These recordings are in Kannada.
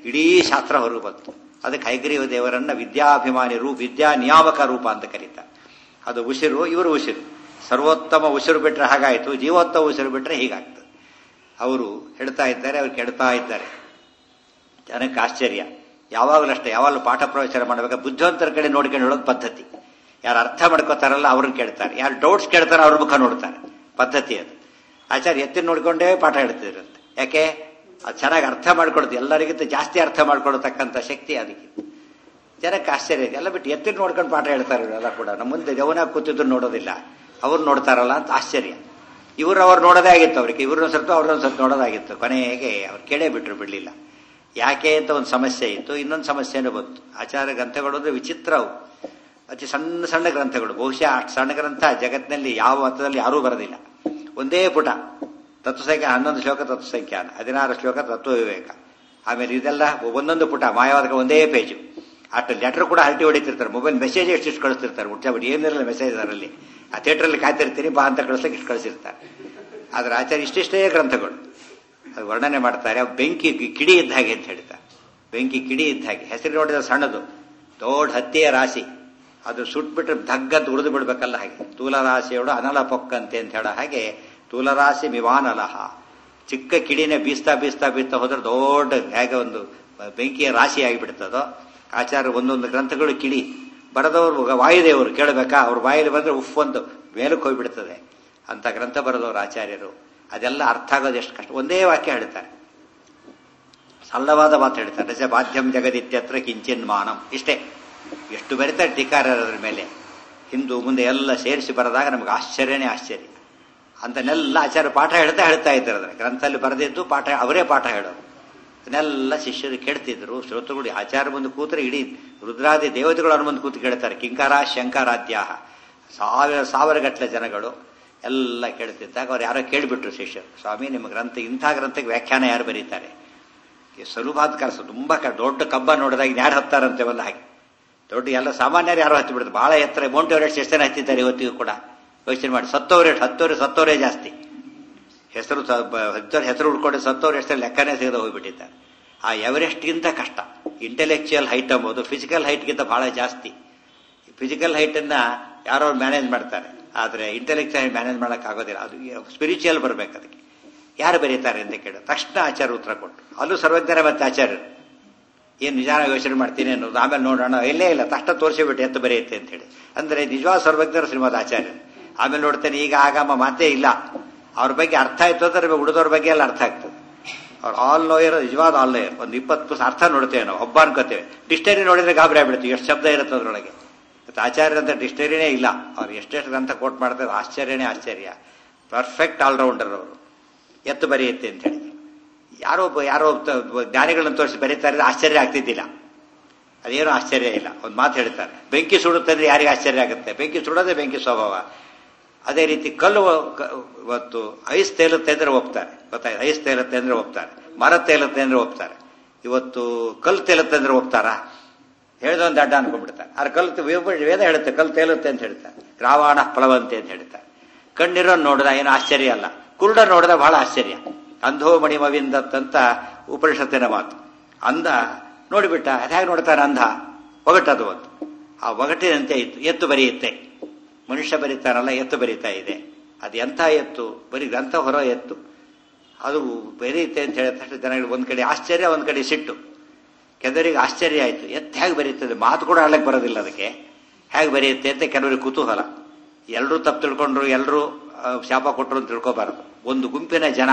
ಇಡೀ ಶಾಸ್ತ್ರ ಹೊರಗೆ ಬಂತು ಅದಕ್ಕೆ ಹೈಗ್ರೀವ ದೇವರನ್ನ ವಿದ್ಯಾಭಿಮಾನಿ ರೂಪ ವಿದ್ಯಾ ನಿಯಾಮಕ ರೂಪ ಅಂತ ಕರೀತಾರೆ ಅದು ಉಸಿರು ಇವರು ಉಸಿರು ಸರ್ವೋತ್ತಮ ಉಸಿರು ಬಿಟ್ರೆ ಹಾಗಾಯಿತು ಜೀವೋತ್ತಮ ಉಸಿರು ಬಿಟ್ರೆ ಹೀಗಾಗ್ತದೆ ಅವರು ಹೇಳ್ತಾ ಇದ್ದಾರೆ ಅವ್ರು ಕೆಡ್ತಾ ಇದ್ದಾರೆ ಜನಕ್ಕೆ ಆಶ್ಚರ್ಯ ಯಾವಾಗಲೂ ಅಷ್ಟೇ ಯಾವಾಗಲೂ ಪಾಠ ಪ್ರವಚನ ಮಾಡಬೇಕು ಬುದ್ಧಿವಂತರ ಕಡೆ ನೋಡ್ಕೊಂಡು ಹೇಳೋದು ಪದ್ಧತಿ ಯಾರು ಅರ್ಥ ಮಾಡ್ಕೋತಾರಲ್ಲ ಅವ್ರನ್ನ ಕೇಳ್ತಾರೆ ಯಾರು ಡೌಟ್ಸ್ ಕೇಳ್ತಾರೋ ಅವ್ರ ಮುಖ ನೋಡ್ತಾರೆ ಪದ್ಧತಿ ಅದು ಆಚಾರ್ಯ ಎತ್ತಿನ ನೋಡ್ಕೊಂಡೇ ಪಾಠ ಹೇಳ್ತಿದ್ರಂತೆ ಯಾಕೆ ಅದು ಚೆನ್ನಾಗಿ ಅರ್ಥ ಮಾಡ್ಕೊಡುತ್ತೆ ಎಲ್ಲರಿಗಿಂತ ಜಾಸ್ತಿ ಅರ್ಥ ಮಾಡ್ಕೊಳ್ತಕ್ಕಂಥ ಶಕ್ತಿ ಅದಕ್ಕೆ ಜನಕ್ಕೆ ಆಶ್ಚರ್ಯ ಇದೆ ಎಲ್ಲ ಬಿಟ್ಟು ಎತ್ತಿನ ನೋಡ್ಕೊಂಡು ಪಾಠ ಹೇಳ್ತಾರೆ ಎಲ್ಲ ಕೂಡ ನಮ್ಮ ಮುಂದೆ ಜವನ ಕೂತಿದ್ರು ನೋಡೋದಿಲ್ಲ ಅವ್ರು ನೋಡ್ತಾರಲ್ಲ ಅಂತ ಆಶ್ಚರ್ಯ ಇವರು ಅವ್ರು ನೋಡೋದೇ ಆಗಿತ್ತು ಅವ್ರಿಗೆ ಇವ್ರನ್ನ ಸ್ವಲ್ಪ ಅವ್ರನ್ನ ಸ್ವಲ್ಪ ನೋಡೋದಾಗಿತ್ತು ಕೊನೆಗೆ ಅವ್ರು ಕೇಳೇ ಬಿಟ್ರು ಬಿಡಲಿಲ್ಲ ಯಾಕೆ ಅಂತ ಒಂದು ಸಮಸ್ಯೆ ಇತ್ತು ಇನ್ನೊಂದು ಸಮಸ್ಯೆನೂ ಬಂತು ಆಚಾರ ಗ್ರಂಥಗಳು ಅಂದ್ರೆ ವಿಚಿತ್ರ ಅವು ಅತಿ ಸಣ್ಣ ಸಣ್ಣ ಗ್ರಂಥಗಳು ಬಹುಶಃ ಅಷ್ಟು ಸಣ್ಣ ಗ್ರಂಥ ಜಗತ್ತಿನಲ್ಲಿ ಯಾವ ಹಂತದಲ್ಲಿ ಯಾರೂ ಬರೋದಿಲ್ಲ ಒಂದೇ ಪುಟ ತತ್ವಸಂಖ್ಯೆ ಹನ್ನೊಂದು ಶ್ಲೋಕ ತತ್ವಸಂಖ್ಯಾನ ಹದಿನಾರು ಶ್ಲೋಕ ತತ್ವ ವಿವೇಕ ಆಮೇಲೆ ಇದೆಲ್ಲ ಒಂದೊಂದು ಪುಟ ಮಾಯವಾದ ಒಂದೇ ಪೇಜು ಅಷ್ಟು ಲೆಟರ್ ಕೂಡ ಹರಟಿ ಹೊಡಿತಿರ್ತಾರೆ ಮೊಬೈಲ್ ಮೆಸೇಜ್ ಎಷ್ಟಿಷ್ಟು ಕಳಿಸ್ತಿರ್ತಾರೆ ಮುಟ್ಟಾಬಿಟ್ಟು ಏನಿರಲ್ಲ ಮೆಸೇಜ್ ಅದರಲ್ಲಿ ಆ ಥಿಯೇಟ್ರಲ್ಲಿ ಕಾಯ್ತಿರ್ತೀನಿ ಬಾ ಅಂತ ಕಳಿಸ್ಲಿಕ್ಕೆ ಇಷ್ಟು ಕಳಿಸಿರ್ತಾರೆ ಆದ್ರೆ ಆಚಾರ್ಯ ಇಷ್ಟಿಷ್ಟೇ ಗ್ರಂಥಗಳು ಅದು ವರ್ಣನೆ ಮಾಡ್ತಾರೆ ಅವು ಬೆಂಕಿ ಕಿಡಿ ಇದ್ದ ಹಾಗೆ ಅಂತ ಹೇಳ್ತಾರೆ ಬೆಂಕಿ ಕಿಡಿ ಇದ್ದ ಹಾಗೆ ಹೆಸರು ನೋಡಿದ ಸಣ್ಣದು ದೊಡ್ಡ ಹತ್ತಿಯ ರಾಶಿ ಅದು ಸುಟ್ಬಿಟ್ರೆ ಧಗ್ಗದ್ದು ಉಳಿದು ಬಿಡ್ಬೇಕಲ್ಲ ಹಾಗೆ ತೂಲರಾಶಿಯೋಡು ಅನಲ ಪೊಕ್ಕಂತೆ ಅಂತ ಹೇಳೋ ಹಾಗೆ ತೂಲರಾಶಿ ಮಿವಾನಲಹ ಚಿಕ್ಕ ಕಿಡಿನೇ ಬೀಸ್ತಾ ಬೀಸ್ತಾ ಬೀಸ್ತಾ ಹೋದ್ರೆ ದೊಡ್ಡ ಹೇಗೆ ಒಂದು ಬೆಂಕಿಯ ರಾಶಿ ಆಗಿಬಿಡ್ತದೋ ಆಚಾರ ಒಂದೊಂದು ಗ್ರಂಥಗಳು ಕಿಡಿ ಬರೆದವರು ವಾಯುದೇವರು ಕೇಳಬೇಕಾ ಅವ್ರ ಬಾಯಲ್ಲಿ ಬಂದ್ರೆ ಉಫ್ ಒಂದು ಮೇಲಕ್ಕೆ ಹೋಗ್ಬಿಡ್ತದೆ ಅಂತ ಗ್ರಂಥ ಬರೆದವರು ಆಚಾರ್ಯರು ಅದೆಲ್ಲ ಅರ್ಥ ಆಗೋದು ಎಷ್ಟು ಕಷ್ಟ ಒಂದೇ ವಾಕ್ಯ ಹೇಳ್ತಾರೆ ಸರಳವಾದ ಮಾತು ಹೇಳ್ತಾರೆ ರಜ ಬಾಧ್ಯಂ ಜಗದಿತ್ಯತ್ರ ಕಿಂಚಿನ್ ಮಾನಂ ಇಷ್ಟೇ ಎಷ್ಟು ಬರೀತಾರೆ ಟೀಕಾರರ ಮೇಲೆ ಹಿಂದೂ ಮುಂದೆ ಎಲ್ಲ ಸೇರಿಸಿ ಬರೆದಾಗ ನಮಗೆ ಆಶ್ಚರ್ಯನೇ ಆಶ್ಚರ್ಯ ಅಂತನೆಲ್ಲ ಆಚಾರ್ಯ ಪಾಠ ಹೇಳ್ತಾ ಹೇಳ್ತಾ ಇದ್ದಾರೆ ಅದರ ಗ್ರಂಥದಲ್ಲಿ ಬರೆದಿದ್ದು ಪಾಠ ಅವರೇ ಪಾಠ ಹೇಳೋರು ಅದನ್ನೆಲ್ಲ ಶಿಷ್ಯರು ಕೇಳ್ತಿದ್ರು ಶ್ರೋತೃಗಳು ಆಚಾರ ಮುಂದೆ ಕೂತ್ರೆ ಇಡೀ ರುದ್ರಾದಿ ದೇವತೆಗಳು ಅವ್ರ ಮುಂದೆ ಕೂತು ಕೇಳ್ತಾರೆ ಕಿಂಕಾರ ಶಂಕರಾದ್ಯಾಹ ಸಾವಿರ ಸಾವಿರ ಗಟ್ಟಲೆ ಜನಗಳು ಎಲ್ಲ ಕೇಳ್ತಿದ್ದಾಗ ಅವ್ರು ಯಾರೋ ಕೇಳಿಬಿಟ್ರು ಶಿಷ್ಯರು ಸ್ವಾಮಿ ನಿಮ್ಮ ಗ್ರಂಥ ಇಂಥ ಗ್ರಂಥಕ್ಕೆ ವ್ಯಾಖ್ಯಾನ ಯಾರು ಬರೀತಾರೆ ಸುಲಭಾದ ಕೆಲಸ ತುಂಬಾ ದೊಡ್ಡ ಕಬ್ಬ ನೋಡಿದಾಗ ಯಾರು ಹತ್ತಾರಂತೇವಲ್ಲ ಹಾಗೆ ದೊಡ್ಡ ಎಲ್ಲ ಸಾಮಾನ್ಯರು ಯಾರು ಹತ್ತಿ ಬಿಡುತ್ತೆ ಬಹಳ ಎತ್ತರ ಮೌಂಟ್ ಎವರೆಸ್ಟ್ ಎಷ್ಟು ಜನ ಹತ್ತಿದ್ದಾರೆ ಇವತ್ತಿಗೂ ಕೂಡ ಯೋಚನೆ ಮಾಡಿ ಸತ್ತೋರೆ ಹತ್ತೋರೆ ಸತ್ತೋರೇ ಜಾಸ್ತಿ ಹೆಸರು ಹತ್ತೋರು ಹೆಸರು ಉಳ್ಕೊಂಡು ಸತ್ತೋರು ಎಷ್ಟು ಲೆಕ್ಕನೇ ಸಿಗದೆ ಹೋಗ್ಬಿಟ್ಟಿದ್ದಾರೆ ಆ ಎವರೆಸ್ಟ್ಗಿಂತ ಕಷ್ಟ ಇಂಟೆಲೆಕ್ಚುಯಲ್ ಹೈಟ್ ಅಂಬೋದು ಫಿಸಿಕಲ್ ಹೈಟ್ಗಿಂತ ಬಹಳ ಜಾಸ್ತಿ ಫಿಸಿಕಲ್ ಹೈಟನ್ನ ಯಾರೋ ಮ್ಯಾನೇಜ್ ಮಾಡ್ತಾರೆ ಆದರೆ ಇಂಟೆಲೆಕ್ಚುಯಲ್ ಮ್ಯಾನೇಜ್ ಮಾಡಕ್ ಆಗೋದಿಲ್ಲ ಅದು ಸ್ಪಿರಿಚುವಲ್ ಬರ್ಬೇಕು ಅದಕ್ಕೆ ಯಾರು ಬರೀತಾರೆ ಅಂತ ಕೇಳ ತಕ್ಷಣ ಆಚಾರ್ಯ ಉತ್ತರ ಕೊಟ್ಟು ಅಲ್ಲೂ ಸರ್ವಜ್ಞರ ಮತ್ತೆ ಆಚಾರ್ಯರು ಏನು ನಿಜಾನ ಯೋಚನೆ ಮಾಡ್ತೀನಿ ಅನ್ನೋದು ಆಮೇಲೆ ನೋಡೋಣ ಇಲ್ಲೇ ಇಲ್ಲ ತಕ್ಷಣ ತೋರಿಸಿಬಿಟ್ಟು ಎತ್ತು ಬರೆಯುತ್ತೆ ಅಂತ ಹೇಳಿ ಅಂದ್ರೆ ನಿಜವಾದ ಸರ್ವಜ್ಞರ ಶ್ರೀಮದ್ ಆಚಾರ್ಯ ಆಮೇಲೆ ನೋಡ್ತೇನೆ ಈಗ ಆಗಮ್ಮ ಮಾತೇ ಇಲ್ಲ ಅವ್ರ ಬಗ್ಗೆ ಅರ್ಥ ಆಯ್ತು ಅಂದ್ರೆ ಉಳಿದವ್ರ ಬಗ್ಗೆ ಎಲ್ಲ ಅರ್ಥ ಆಗ್ತದೆ ಅವ್ರು ಆಲ್ ನೋಯರ್ ನಿಜವಾದ ಆಲ್ ನೋಯರ್ ಒಂದು ಇಪ್ಪತ್ತು ಅರ್ಥ ನೋಡ್ತೇವೆ ನಾವು ಒಬ್ಬ ಅನ್ಕೋತೇವೆ ಡಿಕ್ಷನರಿ ನೋಡಿದ್ರೆ ಗಾಬರಿ ಆಗ್ಬಿಡ್ತೀವಿ ಎಷ್ಟು ಶಬ್ದ ಇರುತ್ತೆ ಅದ್ರೊಳಗೆ ಮತ್ತೆ ಆಚಾರ್ಯರಂತ ಡಿಕ್ಷನರಿನೇ ಇಲ್ಲ ಅವ್ರು ಎಷ್ಟೆಷ್ಟು ಗ್ರಂಥ ಕೋಟ್ ಮಾಡ್ತಾರೆ ಆಶ್ಚರ್ಯನೇ ಆಶ್ಚರ್ಯ ಪರ್ಫೆಕ್ಟ್ ಆಲ್ರೌಂಡರ್ ಅವರು ಎತ್ತು ಬರೆಯುತ್ತೆ ಅಂತ ಹೇಳಿದ್ರು ಯಾರೋ ಒಬ್ಬ ಯಾರೋ ಜ್ಞಾನಿಗಳನ್ನ ತೋರಿಸಿ ಬರೀತಾರೆ ಆಶ್ಚರ್ಯ ಆಗ್ತಿದ್ದಿಲ್ಲ ಅದೇನು ಆಶ್ಚರ್ಯ ಇಲ್ಲ ಒಂದು ಮಾತು ಹೇಳ್ತಾರೆ ಬೆಂಕಿ ಸುಡುತ್ತೆ ಅಂದ್ರೆ ಯಾರಿಗೆ ಆಶ್ಚರ್ಯ ಆಗುತ್ತೆ ಬೆಂಕಿ ಸುಡೋದೇ ಬೆಂಕಿ ಸ್ವಭಾವ ಅದೇ ರೀತಿ ಕಲ್ಲು ಇವತ್ತು ಐಸ್ ತೇಲುತ್ತೆ ಅಂದ್ರೆ ಒಪ್ತಾರೆ ಗೊತ್ತಾಯ್ತು ಐಸ್ ತೇಲುತ್ತೆ ಅಂದ್ರೆ ಒಪ್ತಾರೆ ಮರ ತೇಲುತ್ತೆ ಅಂದ್ರೆ ಒಪ್ತಾರೆ ಇವತ್ತು ಕಲ್ಲು ತೇಲುತ್ತೆ ಅಂದ್ರೆ ಒಪ್ತಾರಾ ಹೇಳಿದ ಒಂದು ಅಡ್ಡ ಅನ್ಕೊಂಡ್ಬಿಡ್ತಾರೆ ಆದ್ರೆ ಕಲ್ಲು ವೇದ ಹೇಳುತ್ತೆ ಕಲ್ಲು ತೇಲುತ್ತೆ ಅಂತ ಹೇಳ್ತಾರೆ ಗ್ರಾವಾಣ ಫಲವಂತೆ ಅಂತ ಹೇಳ್ತಾರೆ ಕಣ್ಣಿರೋ ನೋಡಿದ ಏನು ಆಶ್ಚರ್ಯ ಅಲ್ಲ ಕುರುಡ ನೋಡಿದ ಬಹಳ ಆಶ್ಚರ್ಯ ಅಂಧೋ ಮಣಿಮವಿಂದತ್ತಂತ ಉಪನಿಷತ್ತಿನ ಮಾತು ಅಂಧ ನೋಡಿಬಿಟ್ಟ ಅದು ಹೇಗೆ ನೋಡ್ತಾನೆ ಅಂಧ ಒಗಟದು ಒಂದು ಆ ಒಗಟಿನಂತೆ ಇತ್ತು ಎತ್ತು ಬರೆಯುತ್ತೆ ಮನುಷ್ಯ ಬರೀತಾನಲ್ಲ ಎತ್ತು ಬರೀತಾ ಇದೆ ಅದು ಎಂಥ ಎತ್ತು ಬರೀ ಗ್ರಂಥ ಹೊರ ಎತ್ತು ಅದು ಬರೆಯುತ್ತೆ ಅಂತ ಹೇಳಿದ ತಕ್ಷಣ ಜನಗಳು ಒಂದ್ ಕಡೆ ಆಶ್ಚರ್ಯ ಒಂದ್ ಕಡೆ ಸಿಟ್ಟು ಕೆಲವರಿಗೆ ಆಶ್ಚರ್ಯ ಆಯ್ತು ಎತ್ತು ಹೇಗೆ ಬರೆಯುತ್ತದೆ ಮಾತು ಕೂಡ ಆಡಕ್ಕೆ ಬರೋದಿಲ್ಲ ಅದಕ್ಕೆ ಹೇಗೆ ಬರೆಯುತ್ತೆ ಅಂತ ಕೆಲವರಿಗೆ ಕುತೂಹಲ ಎಲ್ಲರೂ ತಪ್ಪು ತಿಳ್ಕೊಂಡ್ರು ಎಲ್ಲರೂ ಶಾಪ ಕೊಟ್ಟರು ಅಂತ ತಿಳ್ಕೊಬಾರದು ಒಂದು ಗುಂಪಿನ ಜನ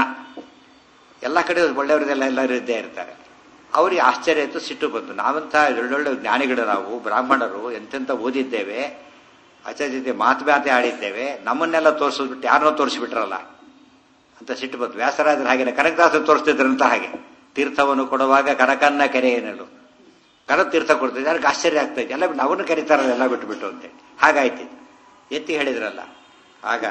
ಎಲ್ಲ ಕಡೆ ಒಳ್ಳೆಯವರಿಗೆಲ್ಲ ಎಲ್ಲರೂ ಇದ್ದೇ ಇರ್ತಾರೆ ಅವರಿಗೆ ಆಶ್ಚರ್ಯ ಆಯ್ತು ಸಿಟ್ಟು ಬಂತು ನಾವಂತ ಒಳ್ಳೊಳ್ಳೆ ಜ್ಞಾನಿಗಳು ನಾವು ಬ್ರಾಹ್ಮಣರು ಎಂತೆಂತ ಓದಿದ್ದೇವೆ ಆಚಾರ್ಯ ಜೊತೆ ಮಾತು ಮಾತೆ ಆಡಿದ್ದೇವೆ ನಮ್ಮನ್ನೆಲ್ಲ ತೋರಿಸ್ಬಿಟ್ಟು ಯಾರನ್ನೋ ತೋರಿಸ್ಬಿಟ್ರಲ್ಲ ಅಂತ ಸಿಟ್ಟು ಬಂತು ವ್ಯಾಸರಾಜರು ಹಾಗೆ ಕನಕದಾಸರು ತೋರಿಸ್ತಿದ್ರಂತ ಹಾಗೆ ತೀರ್ಥವನ್ನು ಕೊಡುವಾಗ ಕನಕನ್ನ ಕೆರೆ ಏನಲು ಕರ ತೀರ್ಥ ಕೊಡ್ತಿದ್ದೆ ಯಾರಿಗೆ ಆಶ್ಚರ್ಯ ಆಗ್ತಾ ಇದೆ ಎಲ್ಲ ಬಿಟ್ಟು ಅವನು ಕರೀತಾರಲ್ಲ ಎಲ್ಲ ಬಿಟ್ಟುಬಿಟ್ಟು ಅಂತೇಳಿ ಹಾಗಾಯ್ತು ಎತ್ತಿ ಹೇಳಿದ್ರಲ್ಲ ಆಗ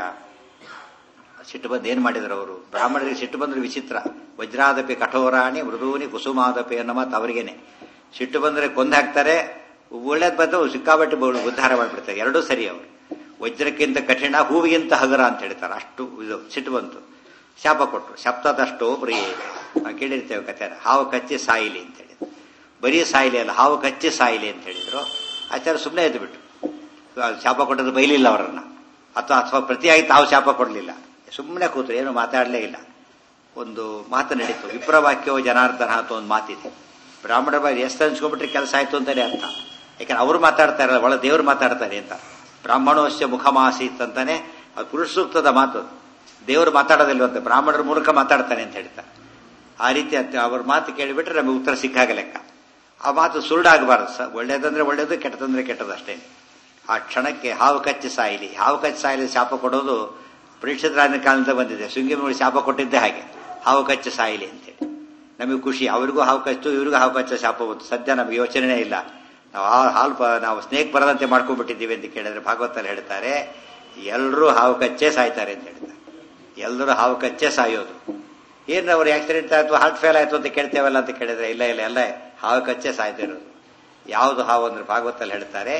ಸಿಟ್ಟು ಬಂದು ಏನ್ ಮಾಡಿದ್ರು ಅವರು ಬ್ರಾಹ್ಮಣರಿಗೆ ಸಿಟ್ಟು ಬಂದ್ರೆ ವಿಚಿತ್ರ ವಜ್ರಾದಪಿ ಕಠೋರಾಣಿ ಮೃದೂನಿ ಕುಸುಮಾದಪಿ ಅನ್ನೋ ಮಾತು ಅವರಿಗೇನೆ ಸಿಟ್ಟು ಬಂದ್ರೆ ಕೊಂದು ಹಾಕ್ತಾರೆ ಒಳ್ಳೇದ್ ಬಂದು ಸಿಕ್ಕಾಬಟ್ಟೆ ಉದ್ಧಾರ ಮಾಡಿಬಿಡ್ತಾರೆ ಎರಡೂ ಸರಿ ಅವರು ವಜ್ರಕ್ಕಿಂತ ಕಠಿಣ ಹೂವಿಗಿಂತ ಹಗರ ಅಂತ ಹೇಳ್ತಾರೆ ಅಷ್ಟು ಇದು ಸಿಟ್ಟು ಬಂತು ಶಾಪ ಕೊಟ್ಟರು ಶಬ್ದದಷ್ಟು ಪ್ರಿಯ ನಾವು ಕೇಳಿರ್ತೇವೆ ಕಥೆ ಹಾವು ಕಚ್ಚಿ ಸಾಯಿಲಿ ಅಂತ ಹೇಳಿ ಬರೀ ಸಾಯಿಲೆ ಅಲ್ಲ ಹಾವು ಕಚ್ಚಿ ಸಾಯಿಲೆ ಅಂತ ಹೇಳಿದ್ರು ಆಚಾರ್ಯ ಸುಮ್ಮನೆ ಎದ್ದು ಬಿಟ್ಟು ಶಾಪ ಕೊಟ್ಟದ್ದು ಬೈಲಿಲ್ಲ ಅವರನ್ನ ಅಥವಾ ಅಥವಾ ಪ್ರತಿಯಾಗಿ ತಾವು ಶಾಪ ಕೊಡಲಿಲ್ಲ ಸುಮ್ಮನೆ ಕೂತರು ಏನು ಮಾತಾಡಲೇ ಇಲ್ಲ ಒಂದು ಮಾತು ನಡೀತು ವಿಪ್ರವಾಕ್ಯೋ ಜನಾರ್ದನ ಅಂತ ಒಂದು ಮಾತಿದೆ ಬ್ರಾಹ್ಮಣರ ಬಾಯಿ ಎಷ್ಟು ಹಂಚ್ಕೊಂಡ್ಬಿಟ್ರೆ ಕೆಲಸ ಆಯ್ತು ಅಂತಾನೆ ಅರ್ಥ ಯಾಕಂದ್ರೆ ಅವ್ರು ಮಾತಾಡ್ತಾ ಇರಲ್ಲ ಒಳ ದೇವ್ರು ಮಾತಾಡ್ತಾರೆ ಅಂತ ಬ್ರಾಹ್ಮಣೋಶ್ಯ ಮುಖಮಾಸೀತ್ ಅಂತಾನೆ ಅದು ಪುರುಷ ಸೂಕ್ತದ ಮಾತು ದೇವರು ಮಾತಾಡೋದಿಲ್ವಂತೆ ಬ್ರಾಹ್ಮಣರ ಮೂಲಕ ಮಾತಾಡ್ತಾನೆ ಅಂತ ಹೇಳ್ತಾರೆ ಆ ರೀತಿ ಅವ್ರ ಮಾತು ಕೇಳಿಬಿಟ್ರೆ ನಮಗೆ ಉತ್ತರ ಸಿಕ್ಕಾಗ ಲೆಕ್ಕ ಆ ಮಾತು ಸುರುಡಾಗಬಾರದು ಸ ಒಳ್ಳೇದಂದ್ರೆ ಒಳ್ಳೇದು ಕೆಟ್ಟದಂದ್ರೆ ಕೆಟ್ಟದ್ದು ಅಷ್ಟೇ ಆ ಕ್ಷಣಕ್ಕೆ ಹಾವು ಕಚ್ಚಿ ಸಾಯಿಲಿ ಹಾವು ಕಚ್ಚಿ ಸಾಯಿಲಿ ಶಾಪ ಕೊಡೋದು ಪರೀಕ್ಷಿತರಾಜನ ಕಾಲದಿಂದ ಬಂದಿದೆ ಶೃಂಗಿಮೂಳಿ ಶಾಪ ಕೊಟ್ಟಿದ್ದೆ ಹಾಗೆ ಹಾವು ಕಚ್ಚಿ ಸಾಯಿಲಿ ಅಂತೇಳಿ ನಮಗೆ ಖುಷಿ ಅವರಿಗೂ ಹಾವು ಕಚ್ಚು ಇವ್ರಿಗೂ ಹಾವು ಕಚ್ಚ ಶಾಪ ಬಂತು ಸದ್ಯ ನಮಗೆ ಯೋಚನೆನೇ ಇಲ್ಲ ನಾವು ಆ ಹಾಲು ನಾವು ಸ್ನೇಕ್ ಬರದಂತೆ ಮಾಡ್ಕೊಂಡ್ಬಿಟ್ಟಿದ್ದೀವಿ ಅಂತ ಕೇಳಿದ್ರೆ ಭಾಗವತಲ್ಲಿ ಹೇಳ್ತಾರೆ ಎಲ್ಲರೂ ಹಾವು ಕಚ್ಚೇ ಸಾಯ್ತಾರೆ ಅಂತ ಹೇಳ್ತಾರೆ ಎಲ್ಲರೂ ಹಾವು ಕಚ್ಚೇ ಸಾಯೋದು ಏನು ಅವ್ರು ಆಕ್ಸಿಡೆಂಟ್ ಆಯ್ತು ಹಾರ್ಟ್ ಫೇಲ್ ಆಯ್ತು ಅಂತ ಕೇಳ್ತೇವಲ್ಲ ಅಂತ ಕೇಳಿದ್ರೆ ಇಲ್ಲ ಇಲ್ಲ ಎಲ್ಲ ಹಾವು ಕಚ್ಚೆ ಸಾಯ್ತಿರೋದು ಯಾವುದು ಹಾವು ಅಂದ್ರೆ ಭಾಗವತಲ್ಲಿ ಹೇಳ್ತಾರೆ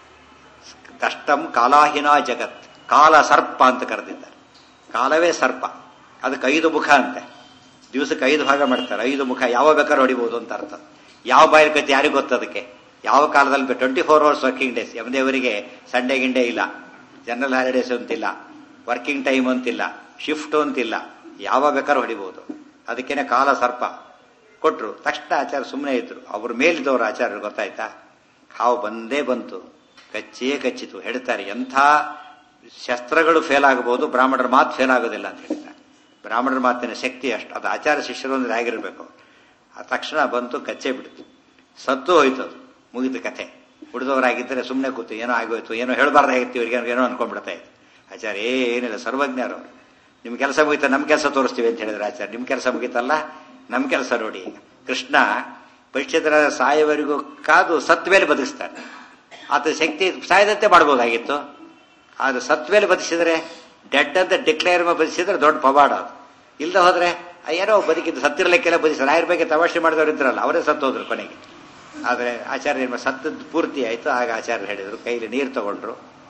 ಕಷ್ಟಂ ಕಾಲಾಹಿನ ಜಗತ್ ಕಾಲ ಸರ್ಪ ಅಂತ ಕರೆದಿದ್ದಾರೆ ಕಾಲವೇ ಸರ್ಪ ಅದಕ್ಕೆ ಐದು ಮುಖ ಅಂತೆ ದಿವಸಕ್ಕೆ ಐದು ಭಾಗ ಮಾಡ್ತಾರೆ ಐದು ಮುಖ ಯಾವ ಬೇಕಾದ್ರೂ ಹೊಡಿಬಹುದು ಅಂತ ಅರ್ಥ ಯಾವ ಬಾಯಿಲ್ ಕತ್ತಿ ಯಾರಿಗೂ ಗೊತ್ತದಕ್ಕೆ ಯಾವ ಕಾಲದಲ್ಲಿ twenty four hours working days ಎಮ್ದೇವರಿಗೆ ಸಂಡೇ ಗಿಂಡೇ ಇಲ್ಲ ಜನರಲ್ ಹಾಲಿಡೇಸ್ ಅಂತಿಲ್ಲ ವರ್ಕಿಂಗ್ ಟೈಮ್ ಅಂತಿಲ್ಲ ಶಿಫ್ಟ್ ಅಂತಿಲ್ಲ ಯಾವ ಬೇಕಾದ್ರೂ ಹೊಡಿಬಹುದು ಅದಕ್ಕೇನೆ ಕಾಲ ಸರ್ಪ ಕೊಟ್ರು ತಕ್ಷಣ ಆಚಾರ ಸುಮ್ಮನೆ ಇದ್ರು ಅವ್ರ ಮೇಲಿದ್ದವರು ಆಚಾರ್ಯರು ಗೊತ್ತಾಯ್ತಾ ಹಾವು ಬಂದೇ ಬಂತು ಕಚ್ಚೇ ಕಚ್ಚಿತು ಹೇಳ್ತಾರೆ ಎಂಥ ಶಸ್ತ್ರಗಳು ಫೇಲ್ ಆಗಬಹುದು ಬ್ರಾಹ್ಮಣರ ಮಾತು ಫೇಲ್ ಆಗೋದಿಲ್ಲ ಅಂತ ಹೇಳ್ತಾರೆ ಬ್ರಾಹ್ಮಣರ ಮಾತಿನ ಶಕ್ತಿ ಅಷ್ಟು ಅದು ಆಚಾರ ಶಿಷ್ಯರು ಅಂದ್ರೆ ಆಗಿರ್ಬೇಕು ಆ ತಕ್ಷಣ ಬಂತು ಕಚ್ಚೆ ಬಿಡ್ತು ಸತ್ತು ಹೋಯ್ತು ಅದು ಮುಗಿದ ಕಥೆ ಉಳಿದವರಾಗಿದ್ದರೆ ಸುಮ್ಮನೆ ಕೂತು ಏನೋ ಆಗೋಯ್ತು ಏನೋ ಹೇಳಬಾರ್ದಾಗಿತ್ತು ಇವ್ರಿಗೆ ಏನೋ ಅನ್ಕೊಂಡ್ಬಿಡ್ತಾ ಇತ್ತು ಆಚಾರ್ಯ ಏನಿಲ್ಲ ಸರ್ವಜ್ಞರು ನಿಮ್ ಕೆಲಸ ಮುಗಿತ ನಮ್ ಕೆಲಸ ತೋರಿಸ್ತೀವಿ ಅಂತ ಹೇಳಿದ್ರೆ ಆಚಾರ್ಯ ನಿಮ್ ಕೆಲಸ ಮುಗಿತಲ್ಲ ನಮ್ ಕೆಲಸ ನೋಡಿ ಈಗ ಕೃಷ್ಣ ಪರೀಕ್ಷಿತರ ಸಾಯವರೆಗೂ ಕಾದು ಸತ್ ಮೇಲೆ ಬದುಕಿಸ್ತಾನೆ ಆತ ಶಕ್ತಿ ಸಾಯದಂತೆ ಮಾಡ್ಬೋದಾಗಿತ್ತು ಆದ್ರೆ ಸತ್ ಮೇಲೆ ಬದುಕಿಸಿದ್ರೆ ಡೆಡ್ ಅಂತ ಡಿಕ್ಲೇರ್ ಬದುಕಿಸಿದ್ರೆ ದೊಡ್ಡ ಪವಾಡ ಅದು ಇಲ್ಲದೆ ಹೋದ್ರೆ ಏನೋ ಬದುಕಿದ್ದು ಸತ್ತಿರ್ಲಿಕ್ಕೆಲ್ಲ ಬದುಕಿಸ್ತಾರೆ ಆಯುರ್ ಬಗ್ಗೆ ತಮಾಷೆ ಮಾಡಿದವರು ಇದ್ರಲ್ಲ ಅವರೇ ಸತ್ತೋದ್ರು ಕೊನೆಗೆ ಆದರೆ ಆಚಾರ್ಯ ಸತ್ತದ್ದು ಪೂರ್ತಿ ಆಯ್ತು ಆಗ ಆಚಾರ್ಯರು ಹೇಳಿದ್ರು ಕೈಲಿ ನೀರು ತಗೊಂಡ್ರು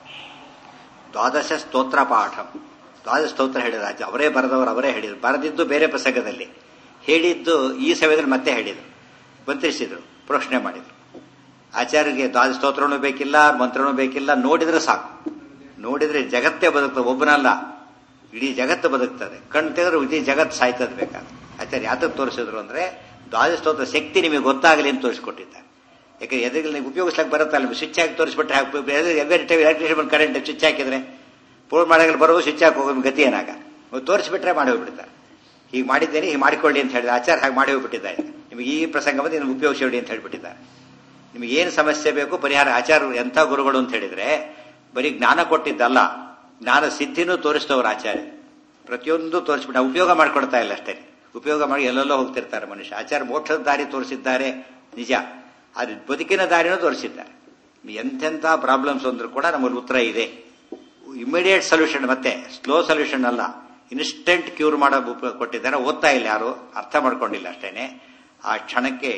ದ್ವಾದಶ ಸ್ತೋತ್ರ ಪಾಠ ದ್ವಾದಶ ಸ್ತೋತ್ರ ಹೇಳಿದ್ರು ಆಚೆ ಅವರೇ ಬರೆದವರು ಅವರೇ ಹೇಳಿದ್ರು ಬರೆದಿದ್ದು ಬೇರೆ ಪ್ರಸಂಗದಲ್ಲಿ ಹೇಳಿದ್ದು ಈ ಸಮಯದಲ್ಲಿ ಮತ್ತೆ ಹೇಳಿದ್ರು ಮಂತ್ರಿಸಿದ್ರು ಪ್ರಶ್ನೆ ಮಾಡಿದ್ರು ಆಚಾರ್ಯರಿಗೆ ದ್ವಾದಶ ಸ್ತೋತ್ರನೂ ಬೇಕಿಲ್ಲ ಮಂತ್ರನೂ ಬೇಕಿಲ್ಲ ನೋಡಿದ್ರೆ ಸಾಕು ನೋಡಿದ್ರೆ ಜಗತ್ತೇ ಬದುಕ್ತದೆ ಒಬ್ಬನಲ್ಲ ಇಡೀ ಜಗತ್ತು ಬದುಕ್ತದೆ ಕಣ್ ತೆಗೆದ್ರೆ ಇಡೀ ಜಗತ್ತು ಸಾಯ್ತದೆ ಬೇಕಾದ್ರೆ ಆಚಾರ್ಯ ಯಾತಕ್ಕೆ ತೋರಿಸಿದ್ರು ಅಂದ್ರೆ ದ್ವಾದಶ ಸ್ತೋತ್ರ ಶಕ್ತಿ ನಿಮಗೆ ಗೊತ್ತಾಗಲಿ ಅಂತ ತೋರಿಸ್ಕೊಟ್ಟಿದ್ದಾರೆ ಯಾಕೆ ಎದುರಿಗೆ ನೀವು ಉಪಯೋಗಿಸ್ಲಕ್ಕೆ ಬರುತ್ತಲ್ಲ ಸ್ವಿಚ್ ಹಾಕಿ ತೋರಿಸ್ಬಿಟ್ರೆ every time electrician current switch ಹಾಕಿದ್ರೆ ಫೋನ್ ಮಾಡಾಗಲಿ ಬರೋದು ಸ್ವಿಚ್ ಹಾಕಿ ಹೋಗೋ ಗತಿ ಏನಾಗ ತೋರಿಸ್ಬಿಟ್ರೆ ಮಾಡಿ ಹೋಗ್ಬಿಡ್ತಾರೆ ಹೀಗೆ ಮಾಡಿದ್ದೇನೆ ಹೀಗೆ ಮಾಡಿಕೊಳ್ಳಿ ಅಂತ ಹೇಳಿದ್ರೆ ಆಚಾರ ಹಾಗೆ ಮಾಡಿ ಹೋಗ್ಬಿಟ್ಟಿದ್ದಾರೆ ನಿಮಗೆ ಈ ಪ್ರಸಂಗ ಬಂದು ನಿಮ್ಗೆ ಉಪಯೋಗಿಸಿ ಅಂತ ಹೇಳ್ಬಿಟ್ಟಿದ್ದಾರೆ ನಿಮಗೆ ಏನು ಸಮಸ್ಯೆ ಬೇಕು ಪರಿಹಾರ ಆಚಾರ್ಯರು ಎಂಥ ಗುರುಗಳು ಅಂತ ಹೇಳಿದ್ರೆ ಬರೀ ಜ್ಞಾನ ಕೊಟ್ಟಿದ್ದಲ್ಲ ಜ್ಞಾನ ಸಿದ್ಧಿನೂ ತೋರಿಸ್ತವ್ರು ಆಚಾರ್ಯ ಪ್ರತಿಯೊಂದು ತೋರಿಸ್ಬಿಟ್ಟು ಉಪಯೋಗ ಮಾಡ್ಕೊಡ್ತಾ ಇಲ್ಲ ಅಷ್ಟೇ ಉಪಯೋಗ ಮಾಡಿ ಎಲ್ಲೆಲ್ಲೋ ಹೋಗ್ತಿರ್ತಾರೆ ಮನುಷ್ಯ ಆಚಾರ್ಯ ಮೋಕ್ಷದ ದಾರಿ ತೋರಿಸಿದ್ದಾರೆ ನಿಜ ಅದು ಬದುಕಿನ ದಾರಿನೂ ತೋರಿಸಿದ್ದಾರೆ ಎಂತೆಂಥ ಪ್ರಾಬ್ಲಮ್ಸ್ ಅಂದ್ರೂ ಕೂಡ ನಮ್ಮಲ್ಲಿ ಉತ್ತರ ಇದೆ ಇಮಿಡಿಯೇಟ್ ಸೊಲ್ಯೂಷನ್ ಮತ್ತೆ ಸ್ಲೋ ಸೊಲ್ಯೂಷನ್ ಅಲ್ಲ ಇನ್ಸ್ಟೆಂಟ್ ಕ್ಯೂರ್ ಮಾಡೋ ಕೊಟ್ಟಿದ್ದಾರೆ ಓದ್ತಾ ಇಲ್ಲ ಯಾರು ಅರ್ಥ ಮಾಡ್ಕೊಂಡಿಲ್ಲ ಅಷ್ಟೇನೆ ಆ ಕ್ಷಣಕ್ಕೆ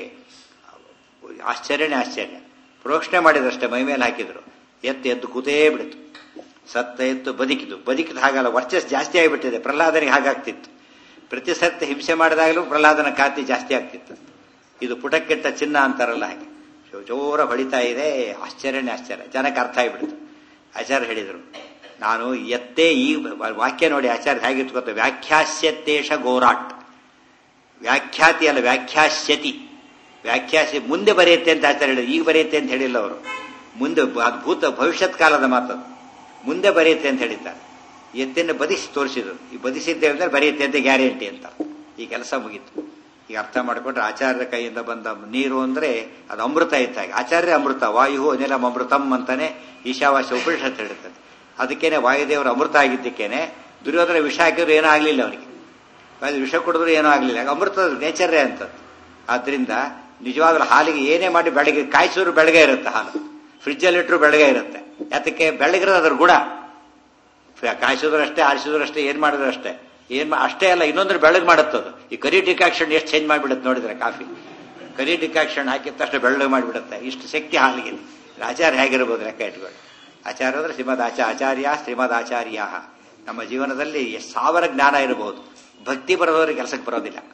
ಆಶ್ಚರ್ಯನೇ ಆಶ್ಚರ್ಯ ಪ್ರೋಕ್ಷಣೆ ಮಾಡಿದಷ್ಟೇ ಮೈ ಮೇಲೆ ಹಾಕಿದ್ರು ಎತ್ತು ಎದ್ದು ಕೂತೇ ಬಿಡ್ತು ಸತ್ತ ಎತ್ತು ಬದುಕಿತು ಬದುಕಿದ ಹಾಗಲ್ಲ ವರ್ಚಸ್ ಜಾಸ್ತಿ ಆಗಿಬಿಟ್ಟಿದೆ ಪ್ರಹ್ಲಾದನಿಗೆ ಹಾಗಾಗ್ತಿತ್ತು ಪ್ರತಿ ಸತ್ತ ಹಿಂಸೆ ಮಾಡಿದಾಗಲೂ ಪ್ರಹ್ಲಾದನ ಖಾತಿ ಜಾಸ್ತಿ ಆಗ್ತಿತ್ತು ಇದು ಪುಟಕ್ಕೆಟ್ಟ ಚಿನ್ನ ಅಂತಾರಲ್ಲ ಹಾಗೆ ಜೋರ ಹೊಡಿತಾ ಇದೆ ಆಶ್ಚರ್ಯನೇ ಆಶ್ಚರ್ಯ ಜನಕ್ಕೆ ಅರ್ಥ ಆಗಿಬಿಡ್ತು ಆಚಾರ್ಯ ಹೇಳಿದರು ನಾನು ಎತ್ತೇ ಈ ವಾಕ್ಯ ನೋಡಿ ಆಚಾರ್ಯ ಹೇಗೆ ಇಟ್ಕೋತ ವ್ಯಾಖ್ಯಾಸ್ಯತೇಶ ಗೋರಾಟ್ ವ್ಯಾಖ್ಯಾತಿ ಅಲ್ಲ ವ್ಯಾಖ್ಯಾಸ್ಯತಿ ವ್ಯಾಖ್ಯಾಸಿ ಮುಂದೆ ಬರೆಯುತ್ತೆ ಅಂತ ಆಚಾರ್ಯ ಹೇಳಿದ್ರು ಈಗ ಬರೆಯುತ್ತೆ ಅಂತ ಹೇಳಿಲ್ಲ ಅವರು ಮುಂದೆ ಅದು ಭೂತ ಭವಿಷ್ಯತ್ ಕಾಲದ ಮಾತು ಮುಂದೆ ಬರೆಯುತ್ತೆ ಅಂತ ಹೇಳಿದ್ದಾರೆ ಎತ್ತನ್ನು ಬದಿಸಿ ತೋರಿಸಿದ್ರು ಈ ಬದಿಸಿದ್ದೆ ಅಂದ್ರೆ ಬರೆಯುತ್ತೆ ಅಂತ ಗ್ಯಾರಂಟಿ ಅಂತ ಈ ಕೆಲಸ ಮುಗೀತು ಈಗ ಅರ್ಥ ಮಾಡಿಕೊಂಡ್ರೆ ಆಚಾರ್ಯರ ಕೈಯಿಂದ ಬಂದ ನೀರು ಅಂದ್ರೆ ಅದು ಅಮೃತ ಇದ್ದಾಗ ಆಚಾರ್ಯ ಅಮೃತ ವಾಯು ಅನಿಲಂ ಅಮೃತಂ ಅಂತಾನೆ ಈಶಾವಾಸ್ಯ ಉಪನಿಷತ್ ಹೇಳುತ್ತದೆ ಅದಕ್ಕೇನೆ ವಾಯುದೇವರು ಅಮೃತ ಆಗಿದ್ದಕ್ಕೇನೆ ದುರ್ಯೋಧನ ವಿಷ ಹಾಕಿದ್ರು ಏನೂ ಆಗಲಿಲ್ಲ ಅವರಿಗೆ ವಿಷ ಕುಡಿದ್ರು ಏನೂ ಆಗಲಿಲ್ಲ ಅಮೃತ ನೇಚರೇ ಅಂತ ಆದ್ರಿಂದ ನಿಜವಾಗ್ಲೂ ಹಾಲಿಗೆ ಏನೇ ಮಾಡಿ ಬೆಳಗ್ಗೆ ಕಾಯಿಸಿದ್ರು ಬೆಳಗ್ಗೆ ಇರುತ್ತೆ ಹಾಲು ಫ್ರಿಜ್ಜಲ್ಲಿ ಇಟ್ಟರು ಬೆಳಗ್ಗೆ ಇರುತ್ತೆ ಯಾತಕ್ಕೆ ಬೆಳಗಿರೋದು ಅದ್ರ ಗುಣ ಕಾಯಿಸಿದ್ರು ಅಷ್ಟೇ ಆರಿಸಿದ್ರು ಅಷ್ಟೇ ಏನ್ ಮಾಡಿದ್ರು ಅಷ್ಟೇ ಏನ್ ಅಷ್ಟೇ ಅಲ್ಲ ಇನ್ನೊಂದ್ರೆ ಬೆಳಗ್ಗೆ ಮಾಡುತ್ತದು ಈ ಕರಿ ಡಿಕಾಕ್ಷನ್ ಎಷ್ಟು ಚೇಂಜ್ ಮಾಡಿಬಿಡುತ್ತೆ ನೋಡಿದ್ರೆ ಕಾಫಿ ಕರಿ ಡಿಕಾಕ್ಷನ್ ಹಾಕಿದ ತಕ್ಷಣ ಬೆಳ್ಳಗೆ ಮಾಡಿಬಿಡುತ್ತೆ ಇಷ್ಟು ಶಕ್ತಿ ಹಾಲಿಗೆ ಆಚಾರ್ಯ ಹೇಗಿರ್ಬೋದು ಲೆಕ್ಕ ಇಟ್ಕೊಂಡು ಆಚಾರ್ಯ ಅಂದ್ರೆ ಶ್ರೀಮದ್ ಆಚಾ ಆಚಾರ್ಯ ಶ್ರೀಮದ್ ಆಚಾರ್ಯ ನಮ್ಮ ಜೀವನದಲ್ಲಿ ಸಾವಿರ ಜ್ಞಾನ ಇರಬಹುದು ಭಕ್ತಿ ಬರೋದವ್ರಿಗೆ ಕೆಲಸಕ್ಕೆ ಬರೋದಿಲ್ಲ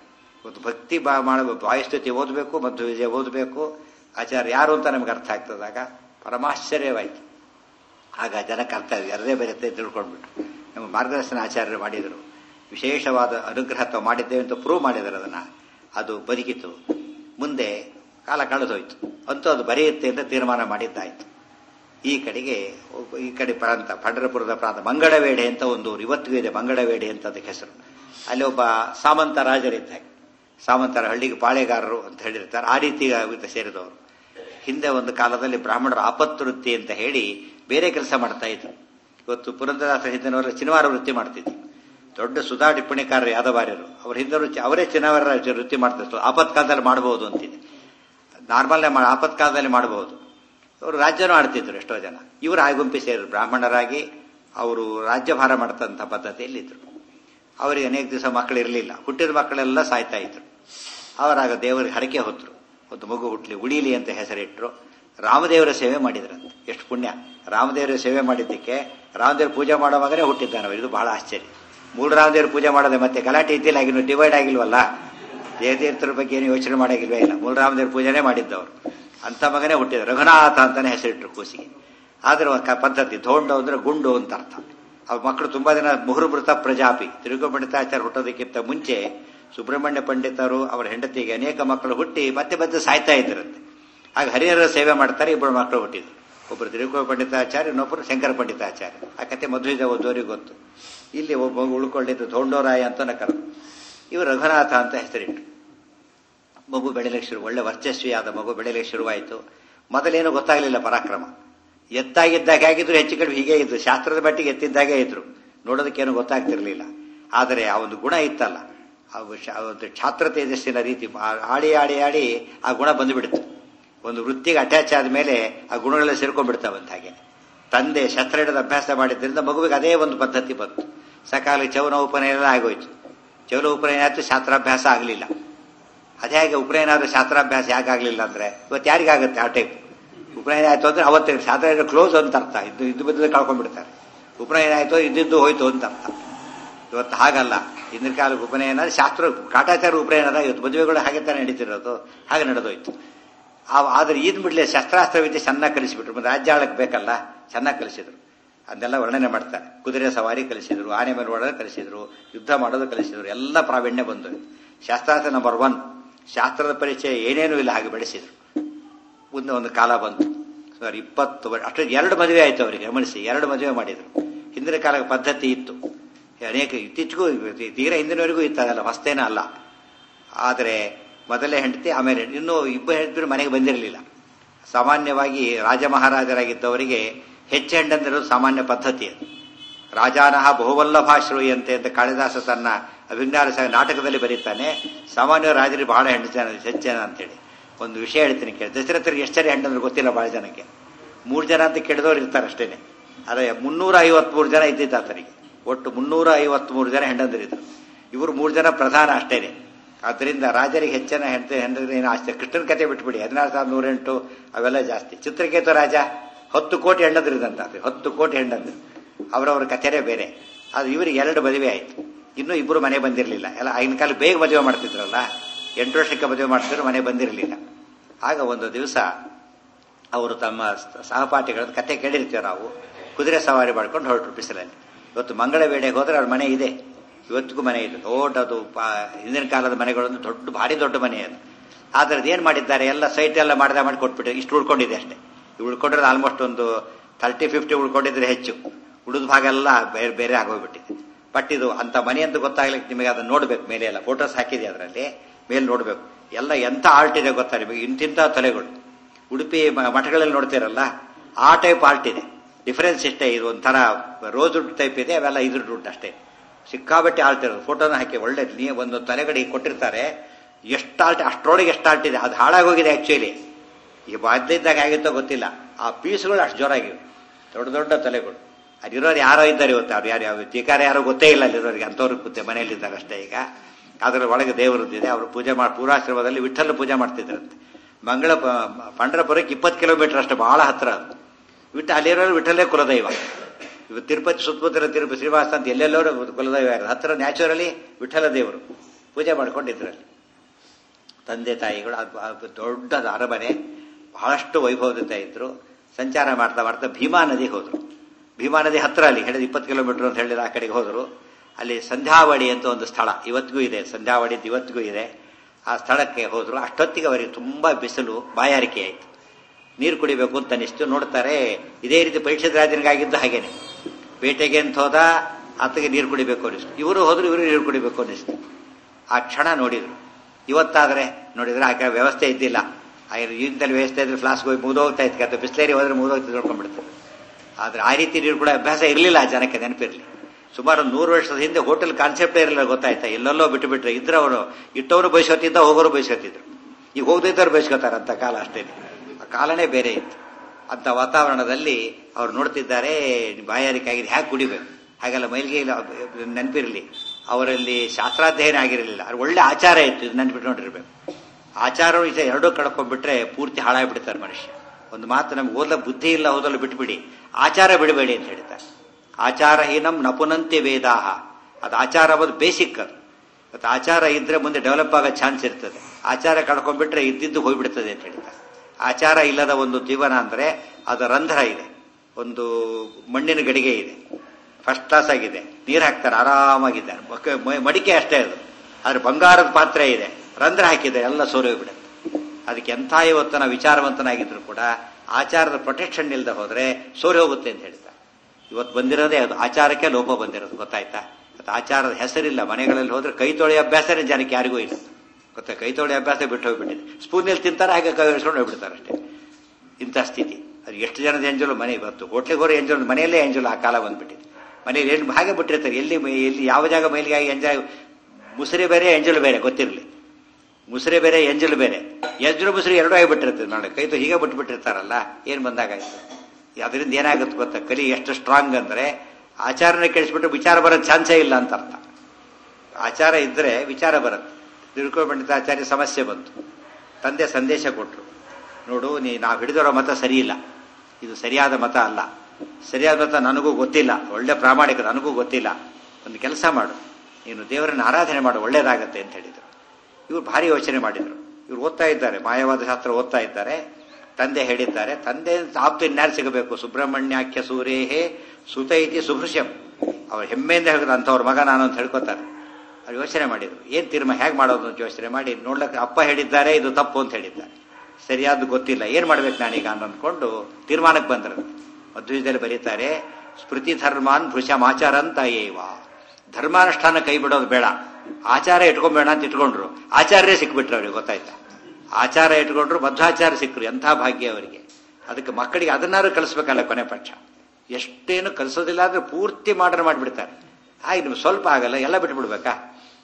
ಒಂದು ಭಕ್ತಿ ಬಾ ಮಾಡಬೇಕು ವಾಯುಸ್ತುತಿ ಓದಬೇಕು ಮತ್ತು ವಿಜಯ ಓದಬೇಕು ಆಚಾರ್ಯ ಯಾರು ಅಂತ ನಮ್ಗೆ ಅರ್ಥ ಆಗ್ತದಾಗ ಪರಮಾಶ್ಚರ್ಯವಾಯಿತು ಆಗ ಜನಕ್ಕೆ ಅರ್ಥ ಎರದೇ ಬರುತ್ತೆ ತಿಳ್ಕೊಂಡ್ಬಿಟ್ಟು ನಮ್ಮ ಮಾರ್ಗದರ್ಶನ ಆಚಾರ್ಯರು ಮಾಡಿದರು ವಿಶೇಷವಾದ ಅನುಗ್ರಹ ತಾವು ಮಾಡಿದ್ದೇವೆ ಅಂತ ಪ್ರೂವ್ ಮಾಡಿದರು ಅದನ್ನು ಅದು ಬದುಕಿತು ಮುಂದೆ ಕಾಲ ಕಳೆದೋಯ್ತು ಅಂತೂ ಅದು ಬರೆಯುತ್ತೆ ಅಂತ ತೀರ್ಮಾನ ಮಾಡಿದ್ದಾಯ್ತು ಈ ಕಡೆಗೆ ಒಬ್ಬ- ಈ ಕಡೆ ಪ್ರಾಂತ ಪಂಡರಪುರದ ಪ್ರಾಂತ ಮಂಗಳವೇಡೆ ಅಂತ ಒಂದು ಊರು ಇವತ್ತಿಗೂ ಇದೆ ಮಂಗಳವೇಡೆ ಅಂತ ಅದಕ್ಕೆ ಹೆಸರು ಅಲ್ಲಿ ಒಬ್ಬ ಸಾಮಂತ ರಾಜರಿದ್ದ ಸಾಮಂತರ ಹಳ್ಳಿಗೆ ಪಾಳೆಗಾರರು ಅಂತ ಹೇಳಿರ್ತಾರೆ ಆ ರೀತಿ ಇದಕ್ಕೆ ಸೇರಿದವರು ಹಿಂದೆ ಒಂದು ಕಾಲದಲ್ಲಿ ಬ್ರಾಹ್ಮಣರ ಆಪತ್ತು ವೃತ್ತಿ ಅಂತ ಹೇಳಿ ಬೇರೆ ಕೆಲಸ ಮಾಡ್ತಾ ಇದ್ರು ಇವತ್ತು ಪುರಂದರದಾಸರ ಹಿಂದಿನವರ ಚಿನ್ನವಾರ ವೃತ್ತಿ ಮಾಡ್ತಿದ್ರು ದೊಡ್ಡ ಸುಧಾ ಟಿಪ್ಪಣಿಕಾರರು ಯಾದವಾರ್ಯರು ಅವ್ರ ಹಿಂದವರು ಚ- ಅವರೇ ಚಿನ್ನವಾರ ವೃತ್ತಿ ಮಾಡ್ತಿದ್ರು ಆಪತ್ಕಾಲದಲ್ಲಿ ಮಾಡಬಹುದು ಅಂತಿದೆ ನಾರ್ಮಲ್ ಆಪತ್ಕಾಲದಲ್ಲಿ ಮಾಡಬಹುದು ಅವರು ರಾಜ್ಯನೂ ಆಡ್ತಿದ್ರು ಎಷ್ಟೋ ಜನ ಇವರು ಆ ಗುಂಪಿ ಸೇರಿದ್ರು ಬ್ರಾಹ್ಮಣರಾಗಿ ಅವರು ರಾಜ್ಯಭಾರ ಮಾಡ್ತಂಥ ಪದ್ಧತಿಯಲ್ಲಿದ್ದರು ಅವರಿಗೆ ಅನೇಕ ದಿವಸ ಮಕ್ಕಳು ಇರಲಿಲ್ಲ ಹುಟ್ಟಿದ ಮಕ್ಕಳೆಲ್ಲ ಸಾಯ್ತಾ ಇದ್ರು ಅವರಾಗ ದೇವರಿಗೆ ಹರಕೆ ಹೊತ್ತರು ಒಂದು ಮಗು ಹುಟ್ಲಿ ಉಳಿಲಿ ಅಂತ ಹೆಸರಿಟ್ಟರು ರಾಮದೇವರ ಸೇವೆ ಮಾಡಿದ್ರಂತೆ ಎಷ್ಟು ಪುಣ್ಯ ರಾಮದೇವರ ಸೇವೆ ಮಾಡಿದ್ದಕ್ಕೆ ರಾಮದೇವ್ರ ಪೂಜೆ ಮಾಡುವಾಗನೇ ಹುಟ್ಟಿದ್ದಾನವರು ಇದು ಬಹಳ ಆಶ್ಚರ್ಯ ಮೂಲ ರಾಮದೇವ್ರ ಪೂಜೆ ಮಾಡೋದೆ ಮತ್ತೆ ಗಲಾಟೆ ಇದ್ದಿಲ್ಲ ಆಗಿನ ಡಿವೈಡ್ ಆಗಿಲ್ವಲ್ಲ ದೇವತೀರ್ಥರ ಬಗ್ಗೆ ಏನು ಯೋಚನೆ ಮಾಡಾಗಿಲ್ವೇ ಇಲ್ಲ ಮೂಲ ರಾಮದೇವ್ರ ಪೂಜೆನೇ ಮಾಡಿದ್ದವರು ಅಂತ ಮಗನೇ ಹುಟ್ಟಿದ ರಘುನಾಥ ಅಂತಾನೆ ಹೆಸರಿಟ್ರು ಕೂಸಿಗೆ ಆದ್ರೆ ಒಂದು ಕ- ಪದ್ಧತಿ ಧೋಂಡು ಅಂದ್ರೆ ಗುಂಡು ಅಂತ ಅರ್ಥ ಅವ್ರ ಮಕ್ಕಳು ತುಂಬಾ ದಿನ ಮುಹುರ್ಮೃತ ಪ್ರಜಾಪಿ ತಿರುಗುಪಂಡಿತಾಚಾರ್ಯ ಹುಟ್ಟೋದಕ್ಕಿಂತ ಮುಂಚೆ ಸುಬ್ರಹ್ಮಣ್ಯ ಪಂಡಿತರು ಅವರ ಹೆಂಡತಿಗೆ ಅನೇಕ ಮಕ್ಕಳು ಹುಟ್ಟಿ ಮತ್ತೆ ಮತ್ತೆ ಸಾಯ್ತಾ ಇದ್ರಂತೆ ಆಗ ಹರಿಹರ ಸೇವೆ ಮಾಡ್ತಾರೆ ಇಬ್ಬರು ಮಕ್ಕಳು ಹುಟ್ಟಿದ್ರು ಒಬ್ಬರು ತಿರುಗುವ ಪಂಡಿತಾಚಾರ್ಯ ಇನ್ನೊಬ್ಬರು ಶಂಕರ ಪಂಡಿತಾಚಾರ್ಯ ಆ ಕತೆ ಮದುವೆ ಓದೋರಿಗೆ ಗೊತ್ತು ಇಲ್ಲಿ ಒಬ್ಬ ಮಗು ಉಳ್ಕೊಂಡಿದ್ದು ಧೋಂಡೋರಾಯ ಅಂತ ಕರೆದು ಇವರು ರಘುನಾಥ ಅಂತ ಹೆಸರಿಟ್ರು ಮಗು ಬೆಳೆಯಲಿಕ್ಕೆ ಶುರು ಒಳ್ಳೆ ವರ್ಚಸ್ವಿಯಾದ ಮಗು ಬೆಳೆಯಲಿಕ್ಕೆ ಶುರುವಾಯಿತು ಮೊದಲೇನು ಗೊತ್ತಾಗಲಿಲ್ಲ ಪರಾಕ್ರಮ ಎತ್ತಾಗಿದ್ದಾಗ ಆಗಿದ್ರು ಹೆಚ್ಚು ಕಡಿಮೆ ಹೀಗೆ ಇದ್ರು ಶಾಸ್ತ್ರದ ಮಟ್ಟಿಗೆ ಎತ್ತಿದ್ದಾಗೆ ಇದ್ರು ನೋಡೋದಕ್ಕೇನು ಗೊತ್ತಾಗ್ತಿರ್ಲಿಲ್ಲ ಆದರೆ ಆ ಒಂದು ಗುಣ ಇತ್ತಲ್ಲ ಆ ಶ- ಆ ಒಂದು ಛಾತ್ರ ತೇಜಸ್ಸಿನ ರೀತಿ ಆ- ಆಡಿ ಆಡಿ ಆಡಿ ಆ ಗುಣ ಬಂದುಬಿಡ್ತು ಒಂದು ವೃತ್ತಿಗೆ ಅಟ್ಯಾಚ್ ಆದಮೇಲೆ ಆ ಗುಣಗಳೆಲ್ಲ ಸೇರ್ಕೊಂಡ್ಬಿಡ್ತಾವಂತ ಹಾಗೆ ತಂದೆ ಶಸ್ತ್ರ ಹಿಡಿದು ಅಭ್ಯಾಸ ಮಾಡಿದ್ರಿಂದ ಮಗುವಿಗೆ ಅದೇ ಒಂದು ಪದ್ಧತಿ ಬಂತು ಸಕಾಲ ಚೌನ ಉಪನಯನ ಎಲ್ಲ ಆಗೋಯ್ತು ಚೌನ ಉಪನಯನ ಆಯ್ತು ಶಾಸ್ತ್ರಾಭ್ಯಾಸ ಆಗಲಿಲ್ಲ ಅದೇ ಹಾಗೆ ಉಪನಯನ ಆದ್ರೆ ಶಾಸ್ತ್ರಾಭ್ಯಾಸ ಯಾಕೆ ಆಗಲಿಲ್ಲ ಅಂದ್ರೆ ಇವತ್ತು ಯಾರಿಗಾಗುತ್ತೆ ಆ ಟೈಪ್ ಉಪನಯನ ಆಯ್ತು ಅಂದ್ರೆ ಅವತ್ತೇ ಶಾಸ್ತ್ರ ಕ್ಲೋಸ್ ಅಂತ ಅರ್ಥ ಇದ್ದು ಇದ್ದು ಬಿದ್ದು ಕಳ್ಕೊಂಡ್ಬಿಡ್ತಾರೆ ಉಪನಯನ ಆಯ್ತು ಇದ್ದಿದ್ದು ಹೋಯ್ತು ಅಂತ ಅರ್ಥ ಇವತ್ತು ಹಾಗಲ್ಲ ಹಿಂದಿನ ಕಾಲಕ್ಕೆ ಉಪನಯನ ಶಾಸ್ತ್ರ ಕಾಟಾಚಾರ ಉಪನಯನ ಇವತ್ತು ಮದುವೆಗಳು ಹಾಗೆ ತಾನೇ ನಡೀತಿರೋದು ಹಾಗೆ ನಡೆದೋಯ್ತು ಆ- ಆದ್ರೆ ಈದ್ ಬಿಡ್ಲಿ ಶಸ್ತ್ರಾಸ್ತ್ರ ವಿದ್ಯೆ ಚೆನ್ನಾಗಿ ಕಲಿಸಿಬಿಟ್ರು ಮತ್ತೆ ರಾಜ್ಯ ಆಳಕ್ಕೆ ಬೇಕಲ್ಲ ಚೆನ್ನಾಗಿ ಕಲಿಸಿದ್ರು ಅದನ್ನೆಲ್ಲ ವರ್ಣನೆ ಮಾಡ್ತಾರೆ ಕುದುರೆ ಸವಾರಿ ಕಲಿಸಿದ್ರು ಆನೆ ಮೇಲೆ ಓಡೋದು ಕಲಿಸಿದ್ರು ಯುದ್ಧ ಮಾಡೋದು ಕಲಿಸಿದ್ರು ಎಲ್ಲ ಪ್ರಾವೀಣ್ಯ ಬಂದು ಶಾಸ್ತ್ರಾಸ್ತ್ರ ನಂಬರ್ ಒನ್ ಶಾಸ್ತ್ರದ ಪರಿಚಯ ಏನೇನೂ ಇಲ್ಲ ಹಾಗೆ ಬೆಳೆಸಿದ್ರು ಮುಂದೆ ಒಂದು ಕಾಲ ಬಂತು ಸುಮಾರು ಇಪ್ಪತ್ತು ವರ್ಷ ಅಷ್ಟು ಎರಡು ಮದುವೆ ಆಯ್ತು ಅವರಿಗೆ ಗಮನಿಸಿ ಎರಡು ಮದುವೆ ಮಾಡಿದ್ರು ಹಿಂದಿನ ಕಾಲ ಪದ್ಧತಿ ಇತ್ತು ಅನೇಕ ಇತ್ತೀಚೆಗೂ ತೀರಾ ಹಿಂದಿನವರೆಗೂ ಇತ್ತು ಅದಲ್ಲ ಹೊಸ್ತೇನ ಅಲ್ಲ ಆದರೆ ಮೊದಲೇ ಹೆಂಡತಿ ಆಮೇಲೆ ಹೆಂಡ್ತಿ. ಇನ್ನೂ ಇಬ್ಬರು ಹೆಂಡತಿರು ಮನೆಗೆ ಬಂದಿರಲಿಲ್ಲ ಸಾಮಾನ್ಯವಾಗಿ ರಾಜ ಮಹಾರಾಜರಾಗಿದ್ದವರಿಗೆ ಹೆಚ್ಚು ಹೆಂಡಂದಿರೋದು ಸಾಮಾನ್ಯ ಪದ್ಧತಿ ಅದು ರಾಜಾನಹ ಬಹುವಲ್ಲಭಾಶ್ರೂಯಂತೆ ಅಂತ ಕಾಳಿದಾಸ ತನ್ನ ಅಭಿಜ್ಞಾನ ಸ- ನಾಟಕದಲ್ಲಿ ಬರೀತಾನೆ ಸಾಮಾನ್ಯ ರಾಜರಿಗೆ ಬಹಳ ಹೆಣ್ಣು ಜನ ಹೆಚ್ಚು ಜನ ಅಂತೇಳಿ ಒಂದು ವಿಷಯ ಹೇಳ್ತೀನಿ ಕೇಳಿ ದಶರಥರಿಗೆ ಎಷ್ಟು ಜನ ಹೆಣ್ಣಂದ್ರೆ ಗೊತ್ತಿಲ್ಲ ಬಹಳ ಜನಕ್ಕೆ ಮೂರು ಜನ ಅಂತ ಕೇಳಿದವ್ರು ಇರ್ತಾರೆ ಅಷ್ಟೇನೆ ಅದೇ ಮುನ್ನೂರ ಐವತ್ಮೂರು ಜನ ಇದ್ದಿತ್ತು ಆತನಿಗೆ ಒಟ್ಟು ಮುನ್ನೂರ ಐವತ್ಮೂರು ಜನ ಹೆಂಡಂದಿರಿದ್ರು ಇವರು ಮೂರು ಜನ ಪ್ರಧಾನ ಅಷ್ಟೇನೆ ಆದ್ದರಿಂದ ರಾಜರಿಗೆ ಹೆಚ್ಚಿನ ಹೆಂಡತಿ ಹೆಂಡತಿ ಏನು ಆಸ್ತಿ ಕೃಷ್ಣನ ಕತೆ ಬಿಟ್ಬಿಡಿ ಹದಿನಾರು ಸಾವಿರದ ನೂರೆಂಟು ಅವೆಲ್ಲ ಜಾಸ್ತಿ ಚಿತ್ರಕೇತು ರಾಜ ಹತ್ತು ಕೋಟಿ ಹೆಂಡದ್ರಿದಂತ ಹತ್ತು ಕೋಟಿ ಹೆಂಡಂದ್ರು ಅವರವ್ರ ಕಥೆನೇ ಬೇರೆ ಅದು ಇವರಿಗೆ ಎರಡು ಮದುವೆ ಆಯ್ತು ಇನ್ನೂ ಇಬ್ಬರು ಮನೆ ಬಂದಿರಲಿಲ್ಲ ಎಲ್ಲ ಆಗಿನ ಕಾಲ ಬೇಗ ಮದುವೆ ಮಾಡ್ತಿದ್ರಲ್ಲ ಎಂಟು ವರ್ಷಕ್ಕೆ ಮದುವೆ ಮಾಡ್ತಿದ್ರು ಮನೆ ಬಂದಿರಲಿಲ್ಲ ಆಗ ಒಂದು ದಿವಸ ಅವರು ತಮ್ಮ ಸಹಪಾಠಿಗಳ ಕತೆ ಕೇಳಿರ್ತೀವಿ ನಾವು ಕುದುರೆ ಸವಾರಿ ಮಾಡ್ಕೊಂಡು ಹೊರಟರು ಬಿಸಿಲಲ್ಲಿ ಇವತ್ತು ಮಂಗಳ ವೇಳೆಗೆ ಹೋದ್ರೆ ಅವ್ರ ಮನೆ ಇದೆ ಇವತ್ತಿಗೂ ಮನೆ ಇದೆ ದೊಡ್ಡದು ಪಾ- ಹಿಂದಿನ ಕಾಲದ ಮನೆಗಳೊಂದು ದೊಡ್ಡ ಭಾರಿ ದೊಡ್ಡ ಮನೆ ಅದು ಆದ್ರೆ ಅದೇನ್ ಮಾಡಿದ್ದಾರೆ ಎಲ್ಲ ಸೈಟ್ ಎಲ್ಲ ಮಾಡಿದ ಮಾಡಿ ಕೊಟ್ಬಿಟ್ಟು ಇಷ್ಟು ಉಳ್ಕೊಂಡಿದೆ ಅಷ್ಟೇ ಇವು ಉಳ್ಕೊಂಡಿರೋದು ಆಲ್ಮೋಸ್ಟ್ ಒಂದು ತರ್ಟಿ ಫಿಫ್ಟಿ ಉಳ್ಕೊಂಡಿದ್ರೆ ಹೆಚ್ಚು ಉಳಿದ ಭಾಗ ಎಲ್ಲ ಬೇರೆ ಬೇರೆ ಆಗೋಗ್ಬಿಟ್ಟಿದೆ ಬಟ್ ಇದು ಅಂತ ಮನೆ ಅಂತ ಗೊತ್ತಾಗ್ಲಿಕ್ಕೆ ನಿಮಗೆ ಅದನ್ನ ನೋಡ್ಬೇಕು ಮೇಲೆ ಎಲ್ಲ ಫೋಟೋಸ್ ಹಾಕಿದೆ ಅದರಲ್ಲಿ ಮೇಲೆ ನೋಡ್ಬೇಕು ಎಲ್ಲ ಎಂತ ಆರ್ಟ್ ಇದೆ ಗೊತ್ತಾ ನಿಮಗೆ ಇಂತಿಂತ ತಲೆಗಳು ಉಡುಪಿ ಮ- ಮಠಗಳಲ್ಲಿ ನೋಡ್ತೀರಲ್ಲ ಆ ಟೈಪ್ ಆರ್ಟ್ ಇದೆ ಡಿಫರೆನ್ಸ್ ಇಷ್ಟೇ ಇದು ಒಂಥರ ರೋಸ್ ವುಡ್ ಟೈಪ್ ಇದೆ ಅವೆಲ್ಲ ಇದ್ರ ದುಡ್ಡು ಅಷ್ಟೇ ಸಿಕ್ಕಾಬಟ್ಟೆ ಆರ್ಟ್ ಇರೋದು ಫೋಟೋನ ಹಾಕಿ ಒಳ್ಳೆ ನೀ ಒಂದು ತಲೆಗಡೆ ಕೊಟ್ಟಿರ್ತಾರೆ ಎಷ್ಟು ಆರ್ಟ್ ಅಷ್ಟರೊಳಗೆ ಎಷ್ಟು ಆರ್ಟ್ ಇದೆ ಅದು ಹಾಳಾಗೋಗಿದೆ ಆಕ್ಚುಲಿ ಈ ಬಾಧ್ಯದಾಗ ಆಗಿತ್ತೋ ಗೊತ್ತಿಲ್ಲ ಆ ಪೀಸ್ಗಳು ಅಷ್ಟು ಜೋರಾಗಿವೆ ದೊಡ್ಡ ದೊಡ್ಡ ತಲೆಗಳು ಅದಿರೋರು ಯಾರೋ ಇದ್ದಾರೆ ಇವತ್ತು ಅವ್ರು ಯಾರು ಯಾವ ಟೀಕಾರ ಯಾರೋ ಗೊತ್ತೇ ಇಲ್ಲ ಅಲ್ಲಿರೋರಿಗೆ ಅಂಥವ್ರಿಗೆ ಕೂತೆ ಮನೆಯಲ್ಲಿದ್ದಾರೆ ಅಷ್ಟೇ ಈಗ ಅದರ ಒಳಗೆ ದೇವರದ್ದಿದೆ ಅವರು ಪೂಜೆ ಮಾಡಿ ಪೂರಾಶ್ರಮದಲ್ಲಿ ವಿಠಲ ಪೂಜೆ ಮಾಡ್ತಿದ್ರಂತೆ ಮಂಗಳ ಪ- ಪಂಡರಪುರಕ್ಕೆ ಇಪ್ಪತ್ತು ಕಿಲೋಮೀಟರ್ ಅಷ್ಟು ಬಹಳ ಹತ್ರ ಅದು ವಿಟ್ಟ ಅಲ್ಲಿರೋರು ವಿಠಲೇ ಕುಲದೈವ ಇವು ತಿರುಪತಿ ಸುತ್ತಮುತ್ತಲ ತಿರುಪತಿ ಶ್ರೀನಿವಾಸ ಅಂತ ಎಲ್ಲೆಲ್ಲರೂ ಕುಲದೈವ ಇರೋದು ಹತ್ತಿರ ನ್ಯಾಚುರಲಿ ವಿಠಲ ದೇವರು ಪೂಜೆ ಮಾಡ್ಕೊಂಡಿದ್ರಲ್ಲಿ ತಂದೆ ತಾಯಿಗಳು ಅದು ಅದು ದೊಡ್ಡದ ಅರಮನೆ ಬಹಳಷ್ಟು ವೈಭವದಿಂದ ಇದ್ರು ಸಂಚಾರ ಮಾಡ್ತಾ ಮಾಡ್ತಾ ಭೀಮಾ ನದಿಗೆ ಹೋದ್ರು ಭೀಮಾ ನದಿ ಹತ್ರ ಅಲ್ಲಿ ಹೇಳಿದ ಇಪ್ಪತ್ತು ಕಿಲೋಮೀಟರ್ ಅಂತ ಹೇಳಿದ ಆ ಕಡೆಗೆ ಹೋದರು ಅಲ್ಲಿ ಸಂಧ್ಯಾವಳಿ ಅಂತ ಒಂದು ಸ್ಥಳ ಇವತ್ತಿಗೂ ಇದೆ ಸಂಧ್ಯಾವಳಿ ಅಂತ ಇವತ್ತಿಗೂ ಇದೆ ಆ ಸ್ಥಳಕ್ಕೆ ಹೋದ್ರು ಅಷ್ಟೊತ್ತಿಗೆ ಅವರಿಗೆ ತುಂಬಾ ಬಿಸಿಲು ಬಾಯಾರಿಕೆ ಆಯಿತು ನೀರು ಕುಡಿಬೇಕು ಅಂತ ಅನಿಸ್ತು ನೋಡ್ತಾರೆ ಇದೇ ರೀತಿ ಪರೀಕ್ಷಿತ ರಾಜನಿಗಾಗಿದ್ದು ಹಾಗೇನೆ ಬೇಟೆಗೆ ಅಂತ ಹೋದ ಆತಗೆ ನೀರು ಕುಡಿಬೇಕು ಅನಿಸ್ತು ಇವರು ಹೋದ್ರು ಇವರು ನೀರು ಕುಡಿಬೇಕು ಅನಿಸ್ತು ಆ ಕ್ಷಣ ನೋಡಿದ್ರು ಇವತ್ತಾದ್ರೆ ನೋಡಿದ್ರೆ ಆಗ ವ್ಯವಸ್ಥೆ ಇದ್ದಿಲ್ಲ ಈಗಿನಲ್ಲಿ ವ್ಯವಸ್ಥೆ ಇದ್ರೆ ಫ್ಲಾಸ್ಕ್ ಹೋಗಿ ಮುಗಿದೋಗ್ತಾ ಇತ್ತು ಕತೆ ಬಿಸ್ಲೇರಿ ಹೋದ್ರೆ ಮುಗಿದೋಗ್ತಾ ತಿಳ್ಕೊಂಡ್ಬಿಡ್ತಾರೆ ಆದ್ರೆ ಆ ರೀತಿ ನೀರು ಕೂಡ ಅಭ್ಯಾಸ ಇರಲಿಲ್ಲ ಆ ಜನಕ್ಕೆ ನೆನಪಿರಲಿ ಸುಮಾರು ನೂರು ವರ್ಷದ ಹಿಂದೆ ಹೋಟೆಲ್ ಕಾನ್ಸೆಪ್ಟೇ ಇರಲಿಲ್ಲ ಗೊತ್ತಾಯ್ತಾ ಎಲ್ಲೆಲ್ಲೋ ಬಿಟ್ಟು ಬಿಟ್ರೆ ಇದ್ರೆ ಅವರು ಇಟ್ಟವರು ಬಯಸ್ಕೊತಿದ್ದ ಹೋಗೋರು ಬಯಸ್ಕೊತಿದ್ರು ಈಗ ಹೋಗದಿದ್ದವ್ರು ಬಯಸ್ಕೊತಾರೆ ಅಂತ ಕಾಲ ಅಷ್ಟೇ ಆ ಕಾಲನೇ ಬೇರೆ ಇತ್ತು ಅಂತ ವಾತಾವರಣದಲ್ಲಿ ಅವ್ರು ನೋಡ್ತಿದ್ದಾರೆ ಬಾಯಾರಿಕೆ ಆಗಿದೆ ಹೇಗೆ ಕುಡಿಬೇಕು ಹಾಗೆಲ್ಲ ಮೈಲಿಗೆ ನೆನಪಿರಲಿ ಅವರಲ್ಲಿ ಶಾಸ್ತ್ರಾಧ್ಯಯನ ಆಗಿರಲಿಲ್ಲ ಅದು ಒಳ್ಳೆ ಆಚಾರ ಇತ್ತು ಇದು ನೆನ್ಪಿಟ್ಟು ನೋಡಿರ್ಬೇಕು ಆಚಾರ ಇದು ಎರಡೂ ಕಳ್ಕೊಂಡ್ಬಿಟ್ರೆ ಪೂರ್ತಿ ಹಾಳಾಗ್ಬಿಡ್ತಾರೆ ಮನುಷ್ಯ ಒಂದು ಮಾತು ನಮ್ಗೆ ಓದಲ ಬುದ್ಧಿ ಇಲ್ಲ ಓದಲು ಬಿಟ್ಬಿಡಿ ಆಚಾರ ಬಿಡಬೇಡಿ ಅಂತ ಹೇಳ್ತಾರೆ ಆಚಾರಹೀನಂ ನಪುನಂತೆ ವೇದಾಹ ಅದು ಆಚಾರ ಅನ್ನೋದು ಬೇಸಿಕ್ ಅದು ಮತ್ತು ಆಚಾರ ಇದ್ರೆ ಮುಂದೆ ಡೆವಲಪ್ ಆಗೋ ಚಾನ್ಸ್ ಇರ್ತದೆ ಆಚಾರ ಕಳ್ಕೊಂಡ್ಬಿಟ್ರೆ ಇದ್ದಿದ್ದು ಹೋಗ್ಬಿಡ್ತದೆ ಅಂತ ಹೇಳ್ತಾರೆ ಆಚಾರ ಇಲ್ಲದ ಒಂದು ಜೀವನ ಅಂದ್ರೆ ಅದು ರಂಧ್ರ ಇದೆ ಒಂದು ಮಣ್ಣಿನ ಗಡಿಗೆ ಇದೆ ಫಸ್ಟ್ ಕ್ಲಾಸ್ ಆಗಿದೆ ನೀರು ಹಾಕ್ತಾರೆ ಆರಾಮಾಗಿದ್ದಾರೆ ಮಕ್ಕ- ಮ- ಮಡಿಕೆ ಅಷ್ಟೇ ಅದು ಆದ್ರೆ ಬಂಗಾರದ ಪಾತ್ರೆ ಇದೆ ರಂಧ್ರ ಹಾಕಿದೆ ಎಲ್ಲ ಸೋರೋಗ್ಬಿಡುತ್ತೆ ಅದಕ್ಕೆ ಎಂಥ ಇವತ್ತಿನ ವಿಚಾರವಂತನಾಗಿದ್ರು ಕೂಡ ಆಚಾರದ ಪ್ರೊಟೆಕ್ಷನ್ ಇಲ್ಲದೆ ಹೋದ್ರೆ ಸೋರಿ ಹೋಗುತ್ತೆ ಅಂತ ಹೇಳ್ತಾರೆ ಇವತ್ತು ಬಂದಿರೋದೇ ಅದು ಆಚಾರಕ್ಕೆ ಲೋಪ ಬಂದಿರೋದು ಗೊತ್ತಾಯ್ತಾ ಮತ್ತು ಆಚಾರದ ಹೆಸರಿಲ್ಲ ಮನೆಗಳಲ್ಲಿ ಹೋದ್ರೆ ಕೈ ತೊಳೆಯೋ ಅಭ್ಯಾಸನೇ ಜನಕ್ಕೆ ಯಾರಿಗೂ ಇಲ್ಲ ಗೊತ್ತಾ ಕೈ ತೊಳೆಯೋ ಅಭ್ಯಾಸ ಬಿಟ್ಟು ಹೋಗ್ಬಿಟ್ಟಿದೆ ಸ್ಪೂನಲ್ಲಿ ತಿಂತಾರೆ ಹಾಗೆ ಕೈ ಇಳಿಸ್ಕೊಂಡು ಹೋಗ್ಬಿಡ್ತಾರೆ ಅಷ್ಟೇ ಇಂಥ ಸ್ಥಿತಿ ಅದು ಎಷ್ಟು ಜನದ ಎಂಜಲು ಮನೆ ಇವತ್ತು ಹೋಟ್ಲಿಗೆ ಹೋರೋ ಎಂಜಲು ಮನೆಯಲ್ಲೇ ಎಂಜಲು ಆ ಕಾಲ ಬಂದ್ಬಿಟ್ಟಿದೆ ಮನೇಲಿ ಏನು ಹಾಗೆ ಬಿಟ್ಟಿರ್ತಾರೆ ಎಲ್ಲಿ ಎಲ್ಲಿ ಯಾವ ಜಾಗ ಮೈಲಿಗೆ ಎಂಜಾಯ್ ಮುಸುರಿ ಬೇರೆ ಎಂಜಲು ಬೇರೆ ಗೊತ್ತಿರಲಿ ಮುಸುರೆ ಬೇರೆ ಎಂಜಲು ಬೇರೆ ಎಂಜಲು ಮುಸುರಿ ಎರಡೂ ಆಗಿಬಿಟ್ಟಿರ್ತದೆ ನಾಳೆ ಕೈತು ಹೀಗೆ ಬಿಟ್ಬಿಟ್ಟಿರ್ತಾರಲ್ಲ ಏನು ಬಂದಾಗಾಯ್ತು ಅದರಿಂದ ಏನಾಗುತ್ತೆ ಗೊತ್ತಾ ಕಲಿ ಎಷ್ಟು ಸ್ಟ್ರಾಂಗ್ ಅಂದ್ರೆ ಆಚಾರನ ಕೆಡಿಸ್ಬಿಟ್ರೆ ವಿಚಾರ ಬರೋ ಚಾನ್ಸೇ ಇಲ್ಲ ಅಂತ ಅರ್ಥ ಆಚಾರ ಇದ್ರೆ ವಿಚಾರ ಬರುತ್ತೆ ತಿಳ್ಕೊಂಡ್ಬಿಟ್ಟಿದ್ದ ಆಚಾರ್ಯ ಸಮಸ್ಯೆ ಬಂತು ತಂದೆ ಸಂದೇಶ ಕೊಟ್ಟರು ನೋಡು ನೀ ನಾವು ಹಿಡಿದಿರೋ ಮತ ಸರಿ ಇಲ್ಲ ಇದು ಸರಿಯಾದ ಮತ ಅಲ್ಲ ಸರಿಯಾದ ಮತ ನನಗೂ ಗೊತ್ತಿಲ್ಲ ಒಳ್ಳೆ ಪ್ರಾಮಾಣಿಕ ನನಗೂ ಗೊತ್ತಿಲ್ಲ ಒಂದು ಕೆಲಸ ಮಾಡು ನೀನು ದೇವರನ್ನ ಆರಾಧನೆ ಮಾಡು ಒಳ್ಳೇದಾಗತ್ತೆ ಅಂತ ಹೇಳಿದರು ಇವರು ಭಾರಿ ಯೋಚನೆ ಮಾಡಿದರು ಇವರು ಓದ್ತಾ ಇದ್ದಾರೆ ಮಾಯವಾದ ಶಾಸ್ತ್ರ ಓದ್ತಾ ಇದ್ದಾರೆ ತಂದೆ ಹೇಳಿದ್ದಾರೆ ತಂದೆ ಆಪ್ತು ಇನ್ಯಾರು ಸಿಗಬೇಕು ಸುಬ್ರಹ್ಮಣ್ಯಾಖ್ಯ ಸೂರೇಹೇ ಸುತ ಇತಿ ಸುಭೃಶ್ಯಂ ಅವ್ರು ಹೆಮ್ಮೆಯಿಂದ ಹೇಳಿದ್ರು ಅಂಥವ್ರ ಮಗ ನಾನು ಅಂತ ಹೇಳ್ಕೊತಾರೆ ಅವ್ರು ಯೋಚನೆ ಮಾಡಿದ್ರು ಏನ್ ತೀರ್ಮಾನ ಹೇಗೆ ಮಾಡೋದು ಅಂತ ಯೋಚನೆ ಮಾಡಿ ನೋಡ್ಲಕ್ಕೆ ಅಪ್ಪ ಹೇಳಿದ್ದಾರೆ ಇದು ತಪ್ಪು ಅಂತ ಹೇಳಿದ್ದಾರೆ ಸರಿಯಾದ ಗೊತ್ತಿಲ್ಲ ಏನ್ ಮಾಡ್ಬೇಕು ನಾನೀಗ ಅಂದ್ಕೊಂಡು ತೀರ್ಮಾನಕ್ಕೆ ಬಂದರು ಮಧ್ವಿದಲ್ಲಿ ಬರೀತಾರೆ ಸ್ಮೃತಿ ಧರ್ಮಾನ್ ಭೃಶಮಾಚಾರ ಅಂತ ಏವ ಧರ್ಮಾನುಷ್ಠಾನ ಕೈ ಬಿಡೋದು ಬೇಡ ಆಚಾರ ಇಟ್ಕೊಂಬೇಡ ಅಂತ ಇಟ್ಕೊಂಡ್ರು ಆಚಾರ್ಯರೇ ಸಿಕ್ಬಿಟ್ರು ಅವ್ರಿಗೆ ಗೊತ್ತಾಯ್ತಾ ಆಚಾರ ಇಟ್ಕೊಂಡ್ರು ಮಧ್ವಾಚಾರ ಸಿಕ್ಕರು ಎಂಥ ಭಾಗ್ಯ ಅವರಿಗೆ ಅದಕ್ಕೆ ಮಕ್ಕಳಿಗೆ ಅದನ್ನಾರು ಕಲಿಸ್ಬೇಕಲ್ಲ ಕೊನೆ ಪಕ್ಷ ಎಷ್ಟೇನು ಕಲಿಸೋದಿಲ್ಲ ಅಂದ್ರೆ ಪೂರ್ತಿ ಮಾಡರ್ ಮಾಡಿಬಿಡ್ತಾರೆ ಹಾಗೆ ನಿಮ್ಗೆ ಸ್ವಲ್ಪ ಆಗಲ್ಲ ಎಲ್ಲ ಬಿಟ್ಬಿಡ್ಬೇಕಾ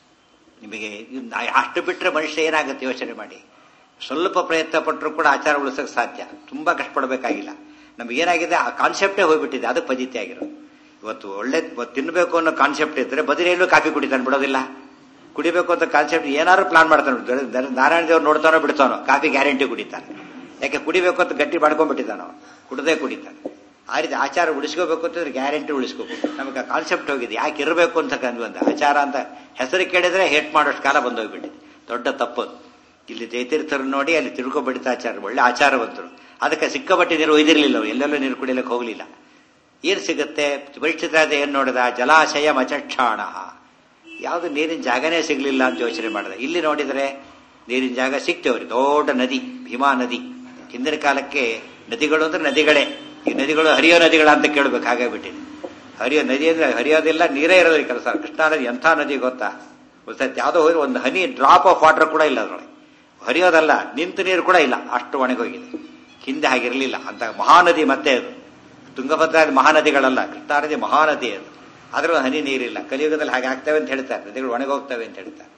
ನಿಮಗೆ ಇದ್ನ ಅಷ್ಟು ಬಿಟ್ಟರೆ ಮನುಷ್ಯ ಏನಾಗುತ್ತೆ ಯೋಚನೆ ಮಾಡಿ ಸ್ವಲ್ಪ ಪ್ರಯತ್ನ ಪಟ್ಟರು ಕೂಡ ಆಚಾರ ಉಳಿಸೋಕೆ ಸಾಧ್ಯ ತುಂಬಾ ಕಷ್ಟಪಡಬೇಕಾಗಿಲ್ಲ ನಮ್ಗೆ ಏನಾಗಿದೆ ಆ ಕಾನ್ಸೆಪ್ಟೇ ಹೋಗ್ಬಿಟ್ಟಿದೆ ಅದು ಪದ್ಧತಿ ಆಗಿರೋದು ಇವತ್ತು ಒಳ್ಳೆ ತಿನ್ನಬೇಕು ಅನ್ನೋ ಕಾನ್ಸೆಪ್ಟ್ ಇದ್ರೆ ಬದಿರಿಯಲ್ಲೂ ಕಾಫಿ ಕುಡಿತಾನೆ ಬಿಡೋದಿಲ್ಲ ಕುಡಿಬೇಕು ಅಂತ ಕಾನ್ಸೆಪ್ಟ್ ಏನಾದ್ರು ಪ್ಲಾನ್ ಮಾಡ್ತಾನೆ ನಾರಾಯಣ ದೇವ್ರು ನೋಡ್ತಾನೋ ಬಿಡ್ತಾನೋ ಕಾಫಿ ಗ್ಯಾರಂಟಿ ಕುಡಿತಾನೆ ಯಾಕೆ ಕುಡಿಬೇಕು ಅಂತ ಗಟ್ಟಿ ಮಾಡ್ಕೊಂಡ್ಬಿಟ್ಟಿದ್ದಾನೋ ಕುಡದೇ ಕುಡಿತಾನೆ ಆ ರೀತಿ ಆಚಾರ ಉಳಿಸ್ಕೋಬೇಕು ಅಂತಂದ್ರೆ ಗ್ಯಾರಂಟಿ ಉಳಿಸ್ಕೋಬೇಕು ನಮಗೆ ಆ ಕಾನ್ಸೆಪ್ಟ್ ಹೋಗಿದೆ ಯಾಕೆ ಇರಬೇಕು ಅಂತ ಕಂದ್ವಂದ ಆಚಾರ ಅಂತ ಹೆಸರು ಕೇಳಿದ್ರೆ ಹೇಟ್ ಮಾಡೋಷ್ಟು ಕಾಲ ಬಂದೋಗ್ಬಿಟ್ಟಿದೆ ದೊಡ್ಡ ತಪ್ಪು ಇಲ್ಲಿ ಜಯತೀರ್ಥರು ನೋಡಿ ಅಲ್ಲಿ ತಿಳ್ಕೊಬಿಡ್ತ ಆಚಾರ ಒಳ್ಳೆ ಆಚಾರವಂತರು ಅದಕ್ಕೆ ಸಿಕ್ಕಬಟ್ಟೆ ನೀರು ಒಯ್ದಿರ್ಲಿಲ್ಲ ಅವ್ರು ಎಲ್ಲೆಲ್ಲೂ ನೀರು ಕುಡಿಯಲಿಕ್ಕೆ ಹೋಗ್ಲಿಲ್ಲ ಏನ್ ಸಿಗುತ್ತೆ ಪರೀಕ್ಷಿತರಾದ ಏನ್ ನೋಡಿದ ಜಲಾಶಯ ಮಚಕ್ಷಾಣ ಯಾವುದು ನೀರಿನ ಜಾಗನೇ ಸಿಗ್ಲಿಲ್ಲ ಅಂತ ಯೋಚನೆ ಮಾಡಿದ ಇಲ್ಲಿ ನೋಡಿದರೆ ನೀರಿನ ಜಾಗ ಸಿಕ್ತೇವ್ರಿ ದೊಡ್ಡ ನದಿ ಭೀಮಾ ನದಿ ಹಿಂದಿನ ಕಾಲಕ್ಕೆ ನದಿಗಳು ಅಂದ್ರೆ ನದಿಗಳೇ ಈ ನದಿಗಳು ಹರಿಯೋ ನದಿಗಳ ಅಂತ ಕೇಳ್ಬೇಕು ಹಾಗಾಗ್ಬಿಟ್ಟಿದೆ ಹರಿಯೋ ನದಿ ಅಂದ್ರೆ ಹರಿಯೋದಿಲ್ಲ ನೀರೇ ಇರೋದಿಲ್ಲ ಕೆಲಸ ಕೃಷ್ಣಾ ನದಿ ಎಂಥ ನದಿ ಗೊತ್ತಾ ಗೊತ್ತಾಯ್ತು ಯಾವುದೋ ಹೋದ್ರೆ ಒಂದು ಹನಿ ಡ್ರಾಪ್ ಆಫ್ ವಾಟರ್ ಕೂಡ ಇಲ್ಲ ಅದರೊಳಗೆ ಹರಿಯೋದಲ್ಲ ನಿಂತು ನೀರು ಕೂಡ ಇಲ್ಲ ಅಷ್ಟು ಒಣಗೋಗಿದೆ ಹಿಂದೆ ಹಾಗಿರಲಿಲ್ಲ ಅಂತ ಮಹಾನದಿ ಮತ್ತೆ ಅದು ತುಂಗಭದ್ರಾ ಮಹಾನದಿಗಳಲ್ಲ ಕೃಷ್ಣಾ ನದಿ ಮಹಾನದಿ ಅದು ಅದರ ಹನಿ ನೀರಿಲ್ಲ ಕಲಿಯುಗದಲ್ಲಿ ಹಾಗೆ ಆಗ್ತವೆ ಅಂತ ಹೇಳ್ತಾರೆ ನದಿಗಳು ಒಣಗೋಗ್ತವೆ ಅಂತ ಹೇಳ್ತಾರೆ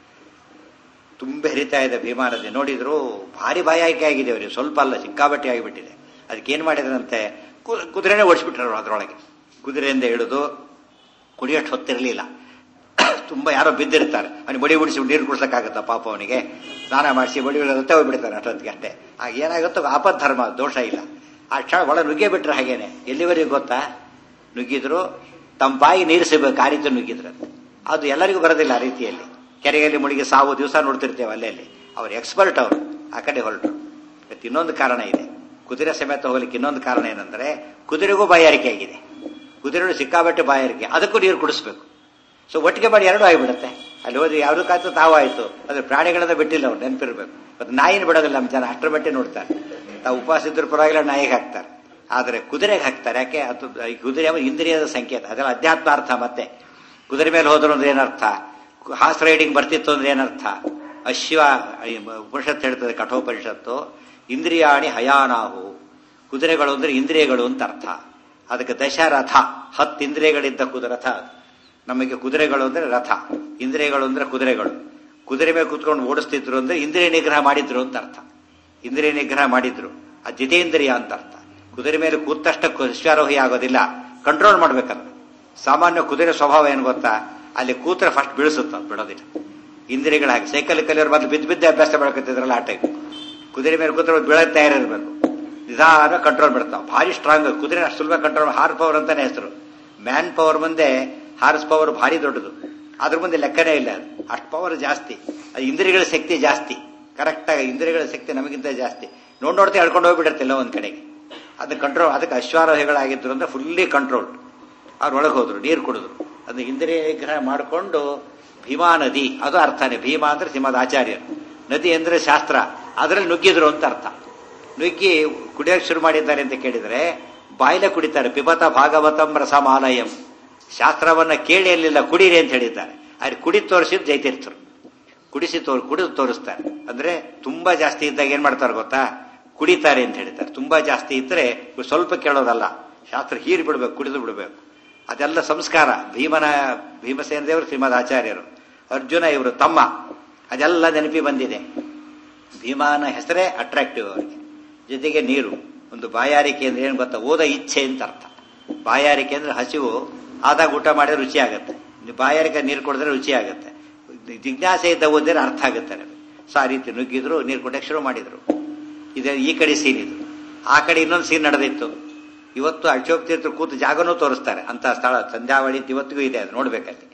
ತುಂಬೆ ಹರಿತಾ ಇದೆ ಭೀಮಾ ನದಿ ನೋಡಿದ್ರು ಭಾರಿ ಬಾಯಾರಿಕೆ ಆಗಿದೆ ಅವರಿಗೆ ಸ್ವಲ್ಪ ಅಲ್ಲ ಸಿಕ್ಕಾಬಟ್ಟೆ ಆಗಿಬಿಟ್ಟಿದೆ ಅದಕ್ಕೇನು ಮಾಡಿದ್ರಂತೆ ಕುದುರೆನೇ ಓಡಿಸ್ಬಿಟ್ರು ಅದರೊಳಗೆ ಕುದುರೆಯಿಂದ ಇಳಿದು ಕುಡಿಯೋಷ್ಟು ಹೊತ್ತಿರಲಿಲ್ಲ ತುಂಬಾ ಯಾರೋ ಬಿದ್ದಿರ್ತಾರೆ ಅವನಿಗೆ ಬಡಿ ಬಿಡಿಸಿ ನೀರು ಕುಡ್ಸಕ್ಕಾಗತ್ತ ಪಾಪ ಅವನಿಗೆ ಸ್ನಾನ ಮಾಡಿಸಿ ಬಡಿ ಬಿಡೋದಂತೆ ಹೋಗ್ಬಿಡ್ತಾರೆ ಅಷ್ಟೊತ್ತಿಗೆ ಅಷ್ಟೇ ಆಗ ಏನಾಗುತ್ತೋ ಆಪತ್ ಧರ್ಮ ದೋಷ ಇಲ್ಲ ಆ ಕ್ಷಣ ಒಳ ನುಗ್ಗೆ ಬಿಟ್ರೆ ಹಾಗೇನೆ ಎಲ್ಲಿವರೆಗೂ ಗೊತ್ತಾ ನುಗ್ಗಿದ್ರು ತಮ್ಮ ಬಾಯಿ ನೀರು ಸಿಗಬೇಕು ಆ ರೀತಿ ನುಗ್ಗಿದ್ರು ಅದು ಎಲ್ಲರಿಗೂ ಬರೋದಿಲ್ಲ ಆ ರೀತಿಯಲ್ಲಿ ಕೆರೆಯಲ್ಲಿ ಮುಳುಗಿ ಸಾವು ದಿವಸ ನೋಡ್ತಿರ್ತೇವೆ ಅಲ್ಲಲ್ಲಿ ಅವ್ರು ಎಕ್ಸ್ಪರ್ಟ್ ಅವರು ಆ ಕಡೆ ಹೊರಟರು ಇವತ್ತು ಇನ್ನೊಂದು ಕಾರಣ ಇದೆ ಕುದುರೆ ಸಮೇತ ಹೋಗ್ಲಿಕ್ಕೆ ಇನ್ನೊಂದು ಕಾರಣ ಏನಂದ್ರೆ ಕುದುರೆಗೂ ಬಾಯಾರಿಕೆ ಆಗಿದೆ ಕುದುರೆಗಳು ಸಿಕ್ಕಾಬಟ್ಟೆ ಬಾಯಾರಿಕೆ ಅದಕ್ಕೂ ನೀರು ಕುಡಿಸ್ಬೇಕು ಸೊ ಒಟ್ಟಿಗೆ ಮಾಡಿ ಎರಡೂ ಆಗಿಬಿಡುತ್ತೆ ಅಲ್ಲಿ ಹೋದ್ರೆ ಯಾವುದಕ್ಕಾಯ್ತು ತಾವಾಯ್ತು ಅದ್ರ ಪ್ರಾಣಿಗಳನ್ನ ಬಿಟ್ಟಿಲ್ಲ ಅವ್ರು ನೆನಪಿರ್ಬೇಕು ಮತ್ತು ನಾಯಿನ ಬಿಡೋದಿಲ್ಲ ನಮ್ಮ ಜನ ಅಷ್ಟರ ಮಟ್ಟಿ ನೋಡ್ತಾರೆ ತಾವು ಉಪವಾಸ ಇದ್ರ ಪರವಾಗಿಲ್ಲ ನಾಯಿಗೆ ಹಾಕ್ತಾರೆ ಆದರೆ ಕುದುರೆಗೆ ಹಾಕ್ತಾರೆ ಯಾಕೆ ಅದು ಈ ಕುದುರೆ ಅಂದ್ರೆ ಇಂದ್ರಿಯದ ಸಂಕೇತ ಅದೆಲ್ಲ ಅಧ್ಯಾತ್ಮಾರ್ಥ ಮತ್ತೆ ಕುದುರೆ ಮೇಲೆ ಹೋದ್ರು ಅಂದ್ರೆ ಏನರ್ಥ ಹಾರ್ಸ್ ರೈಡಿಂಗ್ ಬರ್ತಿತ್ತು ಅಂದ್ರೆ ಏನರ್ಥ ಅಶ್ವ ಈ ಉಪನಿಷತ್ತು ಹೇಳ್ತದೆ ಕಠೋಪನಿಷತ್ತು ಇಂದ್ರಿಯಾಣಿ ಹಯಾನಾಹು ಕುದುರೆಗಳು ಅಂದ್ರೆ ಇಂದ್ರಿಯಗಳು ಅಂತ ಅರ್ಥ ಅದಕ್ಕೆ ದಶರಥ ಹತ್ತು ಇಂದ್ರಿಯಗಳಿದ್ದ ಕುದುರಥ ಅದು ನಮಗೆ ಕುದುರೆಗಳು ಅಂದ್ರೆ ರಥ ಇಂದ್ರಿಯಗಳು ಅಂದ್ರೆ ಕುದುರೆಗಳು ಕುದುರೆ ಮೇಲೆ ಕೂತ್ಕೊಂಡು ಓಡಿಸ್ತಿದ್ರು ಅಂದ್ರೆ ಇಂದ್ರಿಯ ನಿಗ್ರಹ ಮಾಡಿದ್ರು ಅಂತ ಅರ್ಥ ಇಂದ್ರಿಯ ನಿಗ್ರಹ ಮಾಡಿದ್ರು ಅದು ಜಿತೇಂದ್ರಿಯ ಅಂತ ಅರ್ಥ ಕುದುರೆ ಮೇಲೆ ಕೂತಷ್ಟಕ್ಕೆ ಅಶ್ವಾರೋಹಿ ಆಗೋದಿಲ್ಲ ಕಂಟ್ರೋಲ್ ಮಾಡ್ಬೇಕಲ್ಲ ಸಾಮಾನ್ಯ ಕುದುರೆ ಸ್ವಭಾವ ಏನು ಗೊತ್ತಾ ಅಲ್ಲಿ ಕೂತ್ರೆ ಫಸ್ಟ್ ಬೀಳಿಸುತ್ತ ಬಿಡೋದಿಲ್ಲ ಇಂದ್ರಿಯಗಳ ಹಾಗೆ ಸೈಕಲ್ ಕಲಿಯೋರು ಮೊದಲು ಬಿದ್ದು ಬಿದ್ದೆ ಅಭ್ಯಾಸ ಮಾಡ್ಕೊತಿದ್ರಲ್ಲ ಆ ಟೈಪ್ ಕುದುರೆ ಮೇಲೆ ಕೂತ್ರೆ ಬೀಳಕ್ಕೆ ತಯಾರಿರ್ಬೇಕು ನಿಧಾನ ಕಂಟ್ರೋಲ್ ಬಿಡ್ತಾವ ಭಾರಿ ಸ್ಟ್ರಾಂಗ್ ಕುದುರೆ ಅಷ್ಟು ಸುಲಭ ಕಂಟ್ರೋಲ್ ಹಾರ್ಸ್ ಪವರ್ ಅಂತಾನೆ ಹೆಸರು ಮ್ಯಾನ್ ಪವರ್ ಮುಂದೆ ಹಾರ್ಸ್ ಪವರ್ ಭಾರಿ ದೊಡ್ಡದು ಅದ್ರ ಮುಂದೆ ಲೆಕ್ಕನೇ ಇಲ್ಲ ಅದು ಅಷ್ಟು ಪವರ್ ಜಾಸ್ತಿ ಅದು ಇಂದ್ರಿಯಗಳ ಶಕ್ತಿ ಜಾಸ್ತಿ ಕರೆಕ್ಟ್ ಆಗಿ ಇಂದ್ರಿಯಗಳ ಶಕ್ತಿ ನಮಗಿಂತ ಜಾಸ್ತಿ ನೋಡ್ ನೋಡ್ತಾ ಹೇಳ್ಕೊಂಡು ಹೋಗ್ಬಿಡತ್ತೆ ಒಂದ್ ಕಡೆಗೆ ಅದನ್ನ ಕಂಟ್ರೋಲ್ ಅದಕ್ಕೆ ಅಶ್ವಾರೋಹಿಗಳಾಗಿದ್ರು ಅಂದ್ರೆ ಫುಲ್ಲಿ ಕಂಟ್ರೋಲ್ ಅವ್ರು ಒಳಗೆ ಹೋದ್ರು ನೀರು ಕುಡಿದ್ರು ಅದನ್ನ ಇಂದ್ರಿಯ ನಿಗ್ರಹ ಮಾಡಿಕೊಂಡು ಭೀಮಾ ನದಿ ಅದು ಅರ್ಥನೇ ಭೀಮಾ ಅಂದ್ರೆ ಸಿಂಹದ ಆಚಾರ್ಯರು ನದಿ ಅಂದ್ರೆ ಶಾಸ್ತ್ರ ಅದರಲ್ಲಿ ನುಗ್ಗಿದ್ರು ಅಂತ ಅರ್ಥ ನುಗ್ಗಿ ಕುಡಿಯೋಕೆ ಶುರು ಮಾಡಿದ್ದಾರೆ ಅಂತ ಕೇಳಿದ್ರೆ ಬಾಯಿಲೆ ಕುಡಿತಾರೆ ಪಿಬತ ಭಾಗವತಂ ರಸಮಾಲಯಂ ಶಾಸ್ತ್ರವನ್ನ ಕೇಳಿ ಅಲ್ಲಿಲ್ಲ ಕುಡೀರಿ ಅಂತ ಹೇಳಿದ್ದಾರೆ ಆದ್ರೆ ಕುಡಿ ತೋರಿಸಿದ್ ಜೈತೀರ್ಥರು ಕುಡಿಸಿ ತೋರ್ ಕುಡಿದು ತೋರಿಸ್ತಾರೆ ಅಂದ್ರೆ ತುಂಬಾ ಜಾಸ್ತಿ ಇದ್ದಾಗ ಏನ್ ಮಾಡ್ತಾರೆ ಗೊತ್ತಾ ಕುಡಿತಾರೆ ಅಂತ ಹೇಳ್ತಾರೆ ತುಂಬಾ ಜಾಸ್ತಿ ಇದ್ರೆ ಸ್ವಲ್ಪ ಕೇಳೋದಲ್ಲ ಶಾಸ್ತ್ರ ಹೀರಿ ಬಿಡ್ಬೇಕು ಕುಡಿದು ಬಿಡ್ಬೇಕು ಅದೆಲ್ಲ ಸಂಸ್ಕಾರ ಭೀಮನ ಭೀಮಸೇನ ದೇವರು ಶ್ರೀಮದ್ ಆಚಾರ್ಯರು ಅರ್ಜುನ ಇವರು ತಮ್ಮ ಅದೆಲ್ಲ ನೆನಪಿ ಬಂದಿದೆ ಭೀಮಾನ ಹೆಸರೇ ಅಟ್ರಾಕ್ಟಿವ್ ಅವರಿಗೆ ಜೊತೆಗೆ ನೀರು ಒಂದು ಬಾಯಾರಿಕೆ ಅಂದ್ರೆ ಏನು ಗೊತ್ತಾ ಓದ ಇಚ್ಛೆ ಅಂತ ಅರ್ಥ ಬಾಯಾರಿಕೆ ಅಂದ್ರೆ ಹಸಿವು ಆದಾಗ ಊಟ ಮಾಡಿದ್ರೆ ರುಚಿ ಆಗುತ್ತೆ ಬಾಯಾರಿಕೆ ನೀರು ಕುಡಿದ್ರೆ ರುಚಿ ಆಗುತ್ತೆ ಜಿಜ್ಞಾಸೆ ಇದ್ದ ಓದಿದ್ರೆ ಅರ್ಥ ಆಗುತ್ತೆ ನಮಗೆ ಸೊ ಆ ರೀತಿ ನುಗ್ಗಿದ್ರು ನೀರು ಕೊಟ್ಟಕ್ಕೆ ಶುರು ಮಾಡಿದ್ರು ಇದೆ ಈ ಕಡೆ ಸೀನ್ ಇದು ಆ ಕಡೆ ಇನ್ನೊಂದು ಸೀನ್ ನಡೆದಿತ್ತು ಇವತ್ತು ಅಶೋಕ್ ತೀರ್ಥ ಕೂತು ಜಾಗನೂ ತೋರಿಸ್ತಾರೆ ಅಂತ ಸ್ಥಳ ಸಂಧ್ಯಾವಳಿ ಇವತ್ತಿಗೂ ಇದೆ ಅದು ನೋಡ್ಬೇಕಲ್ಲಿ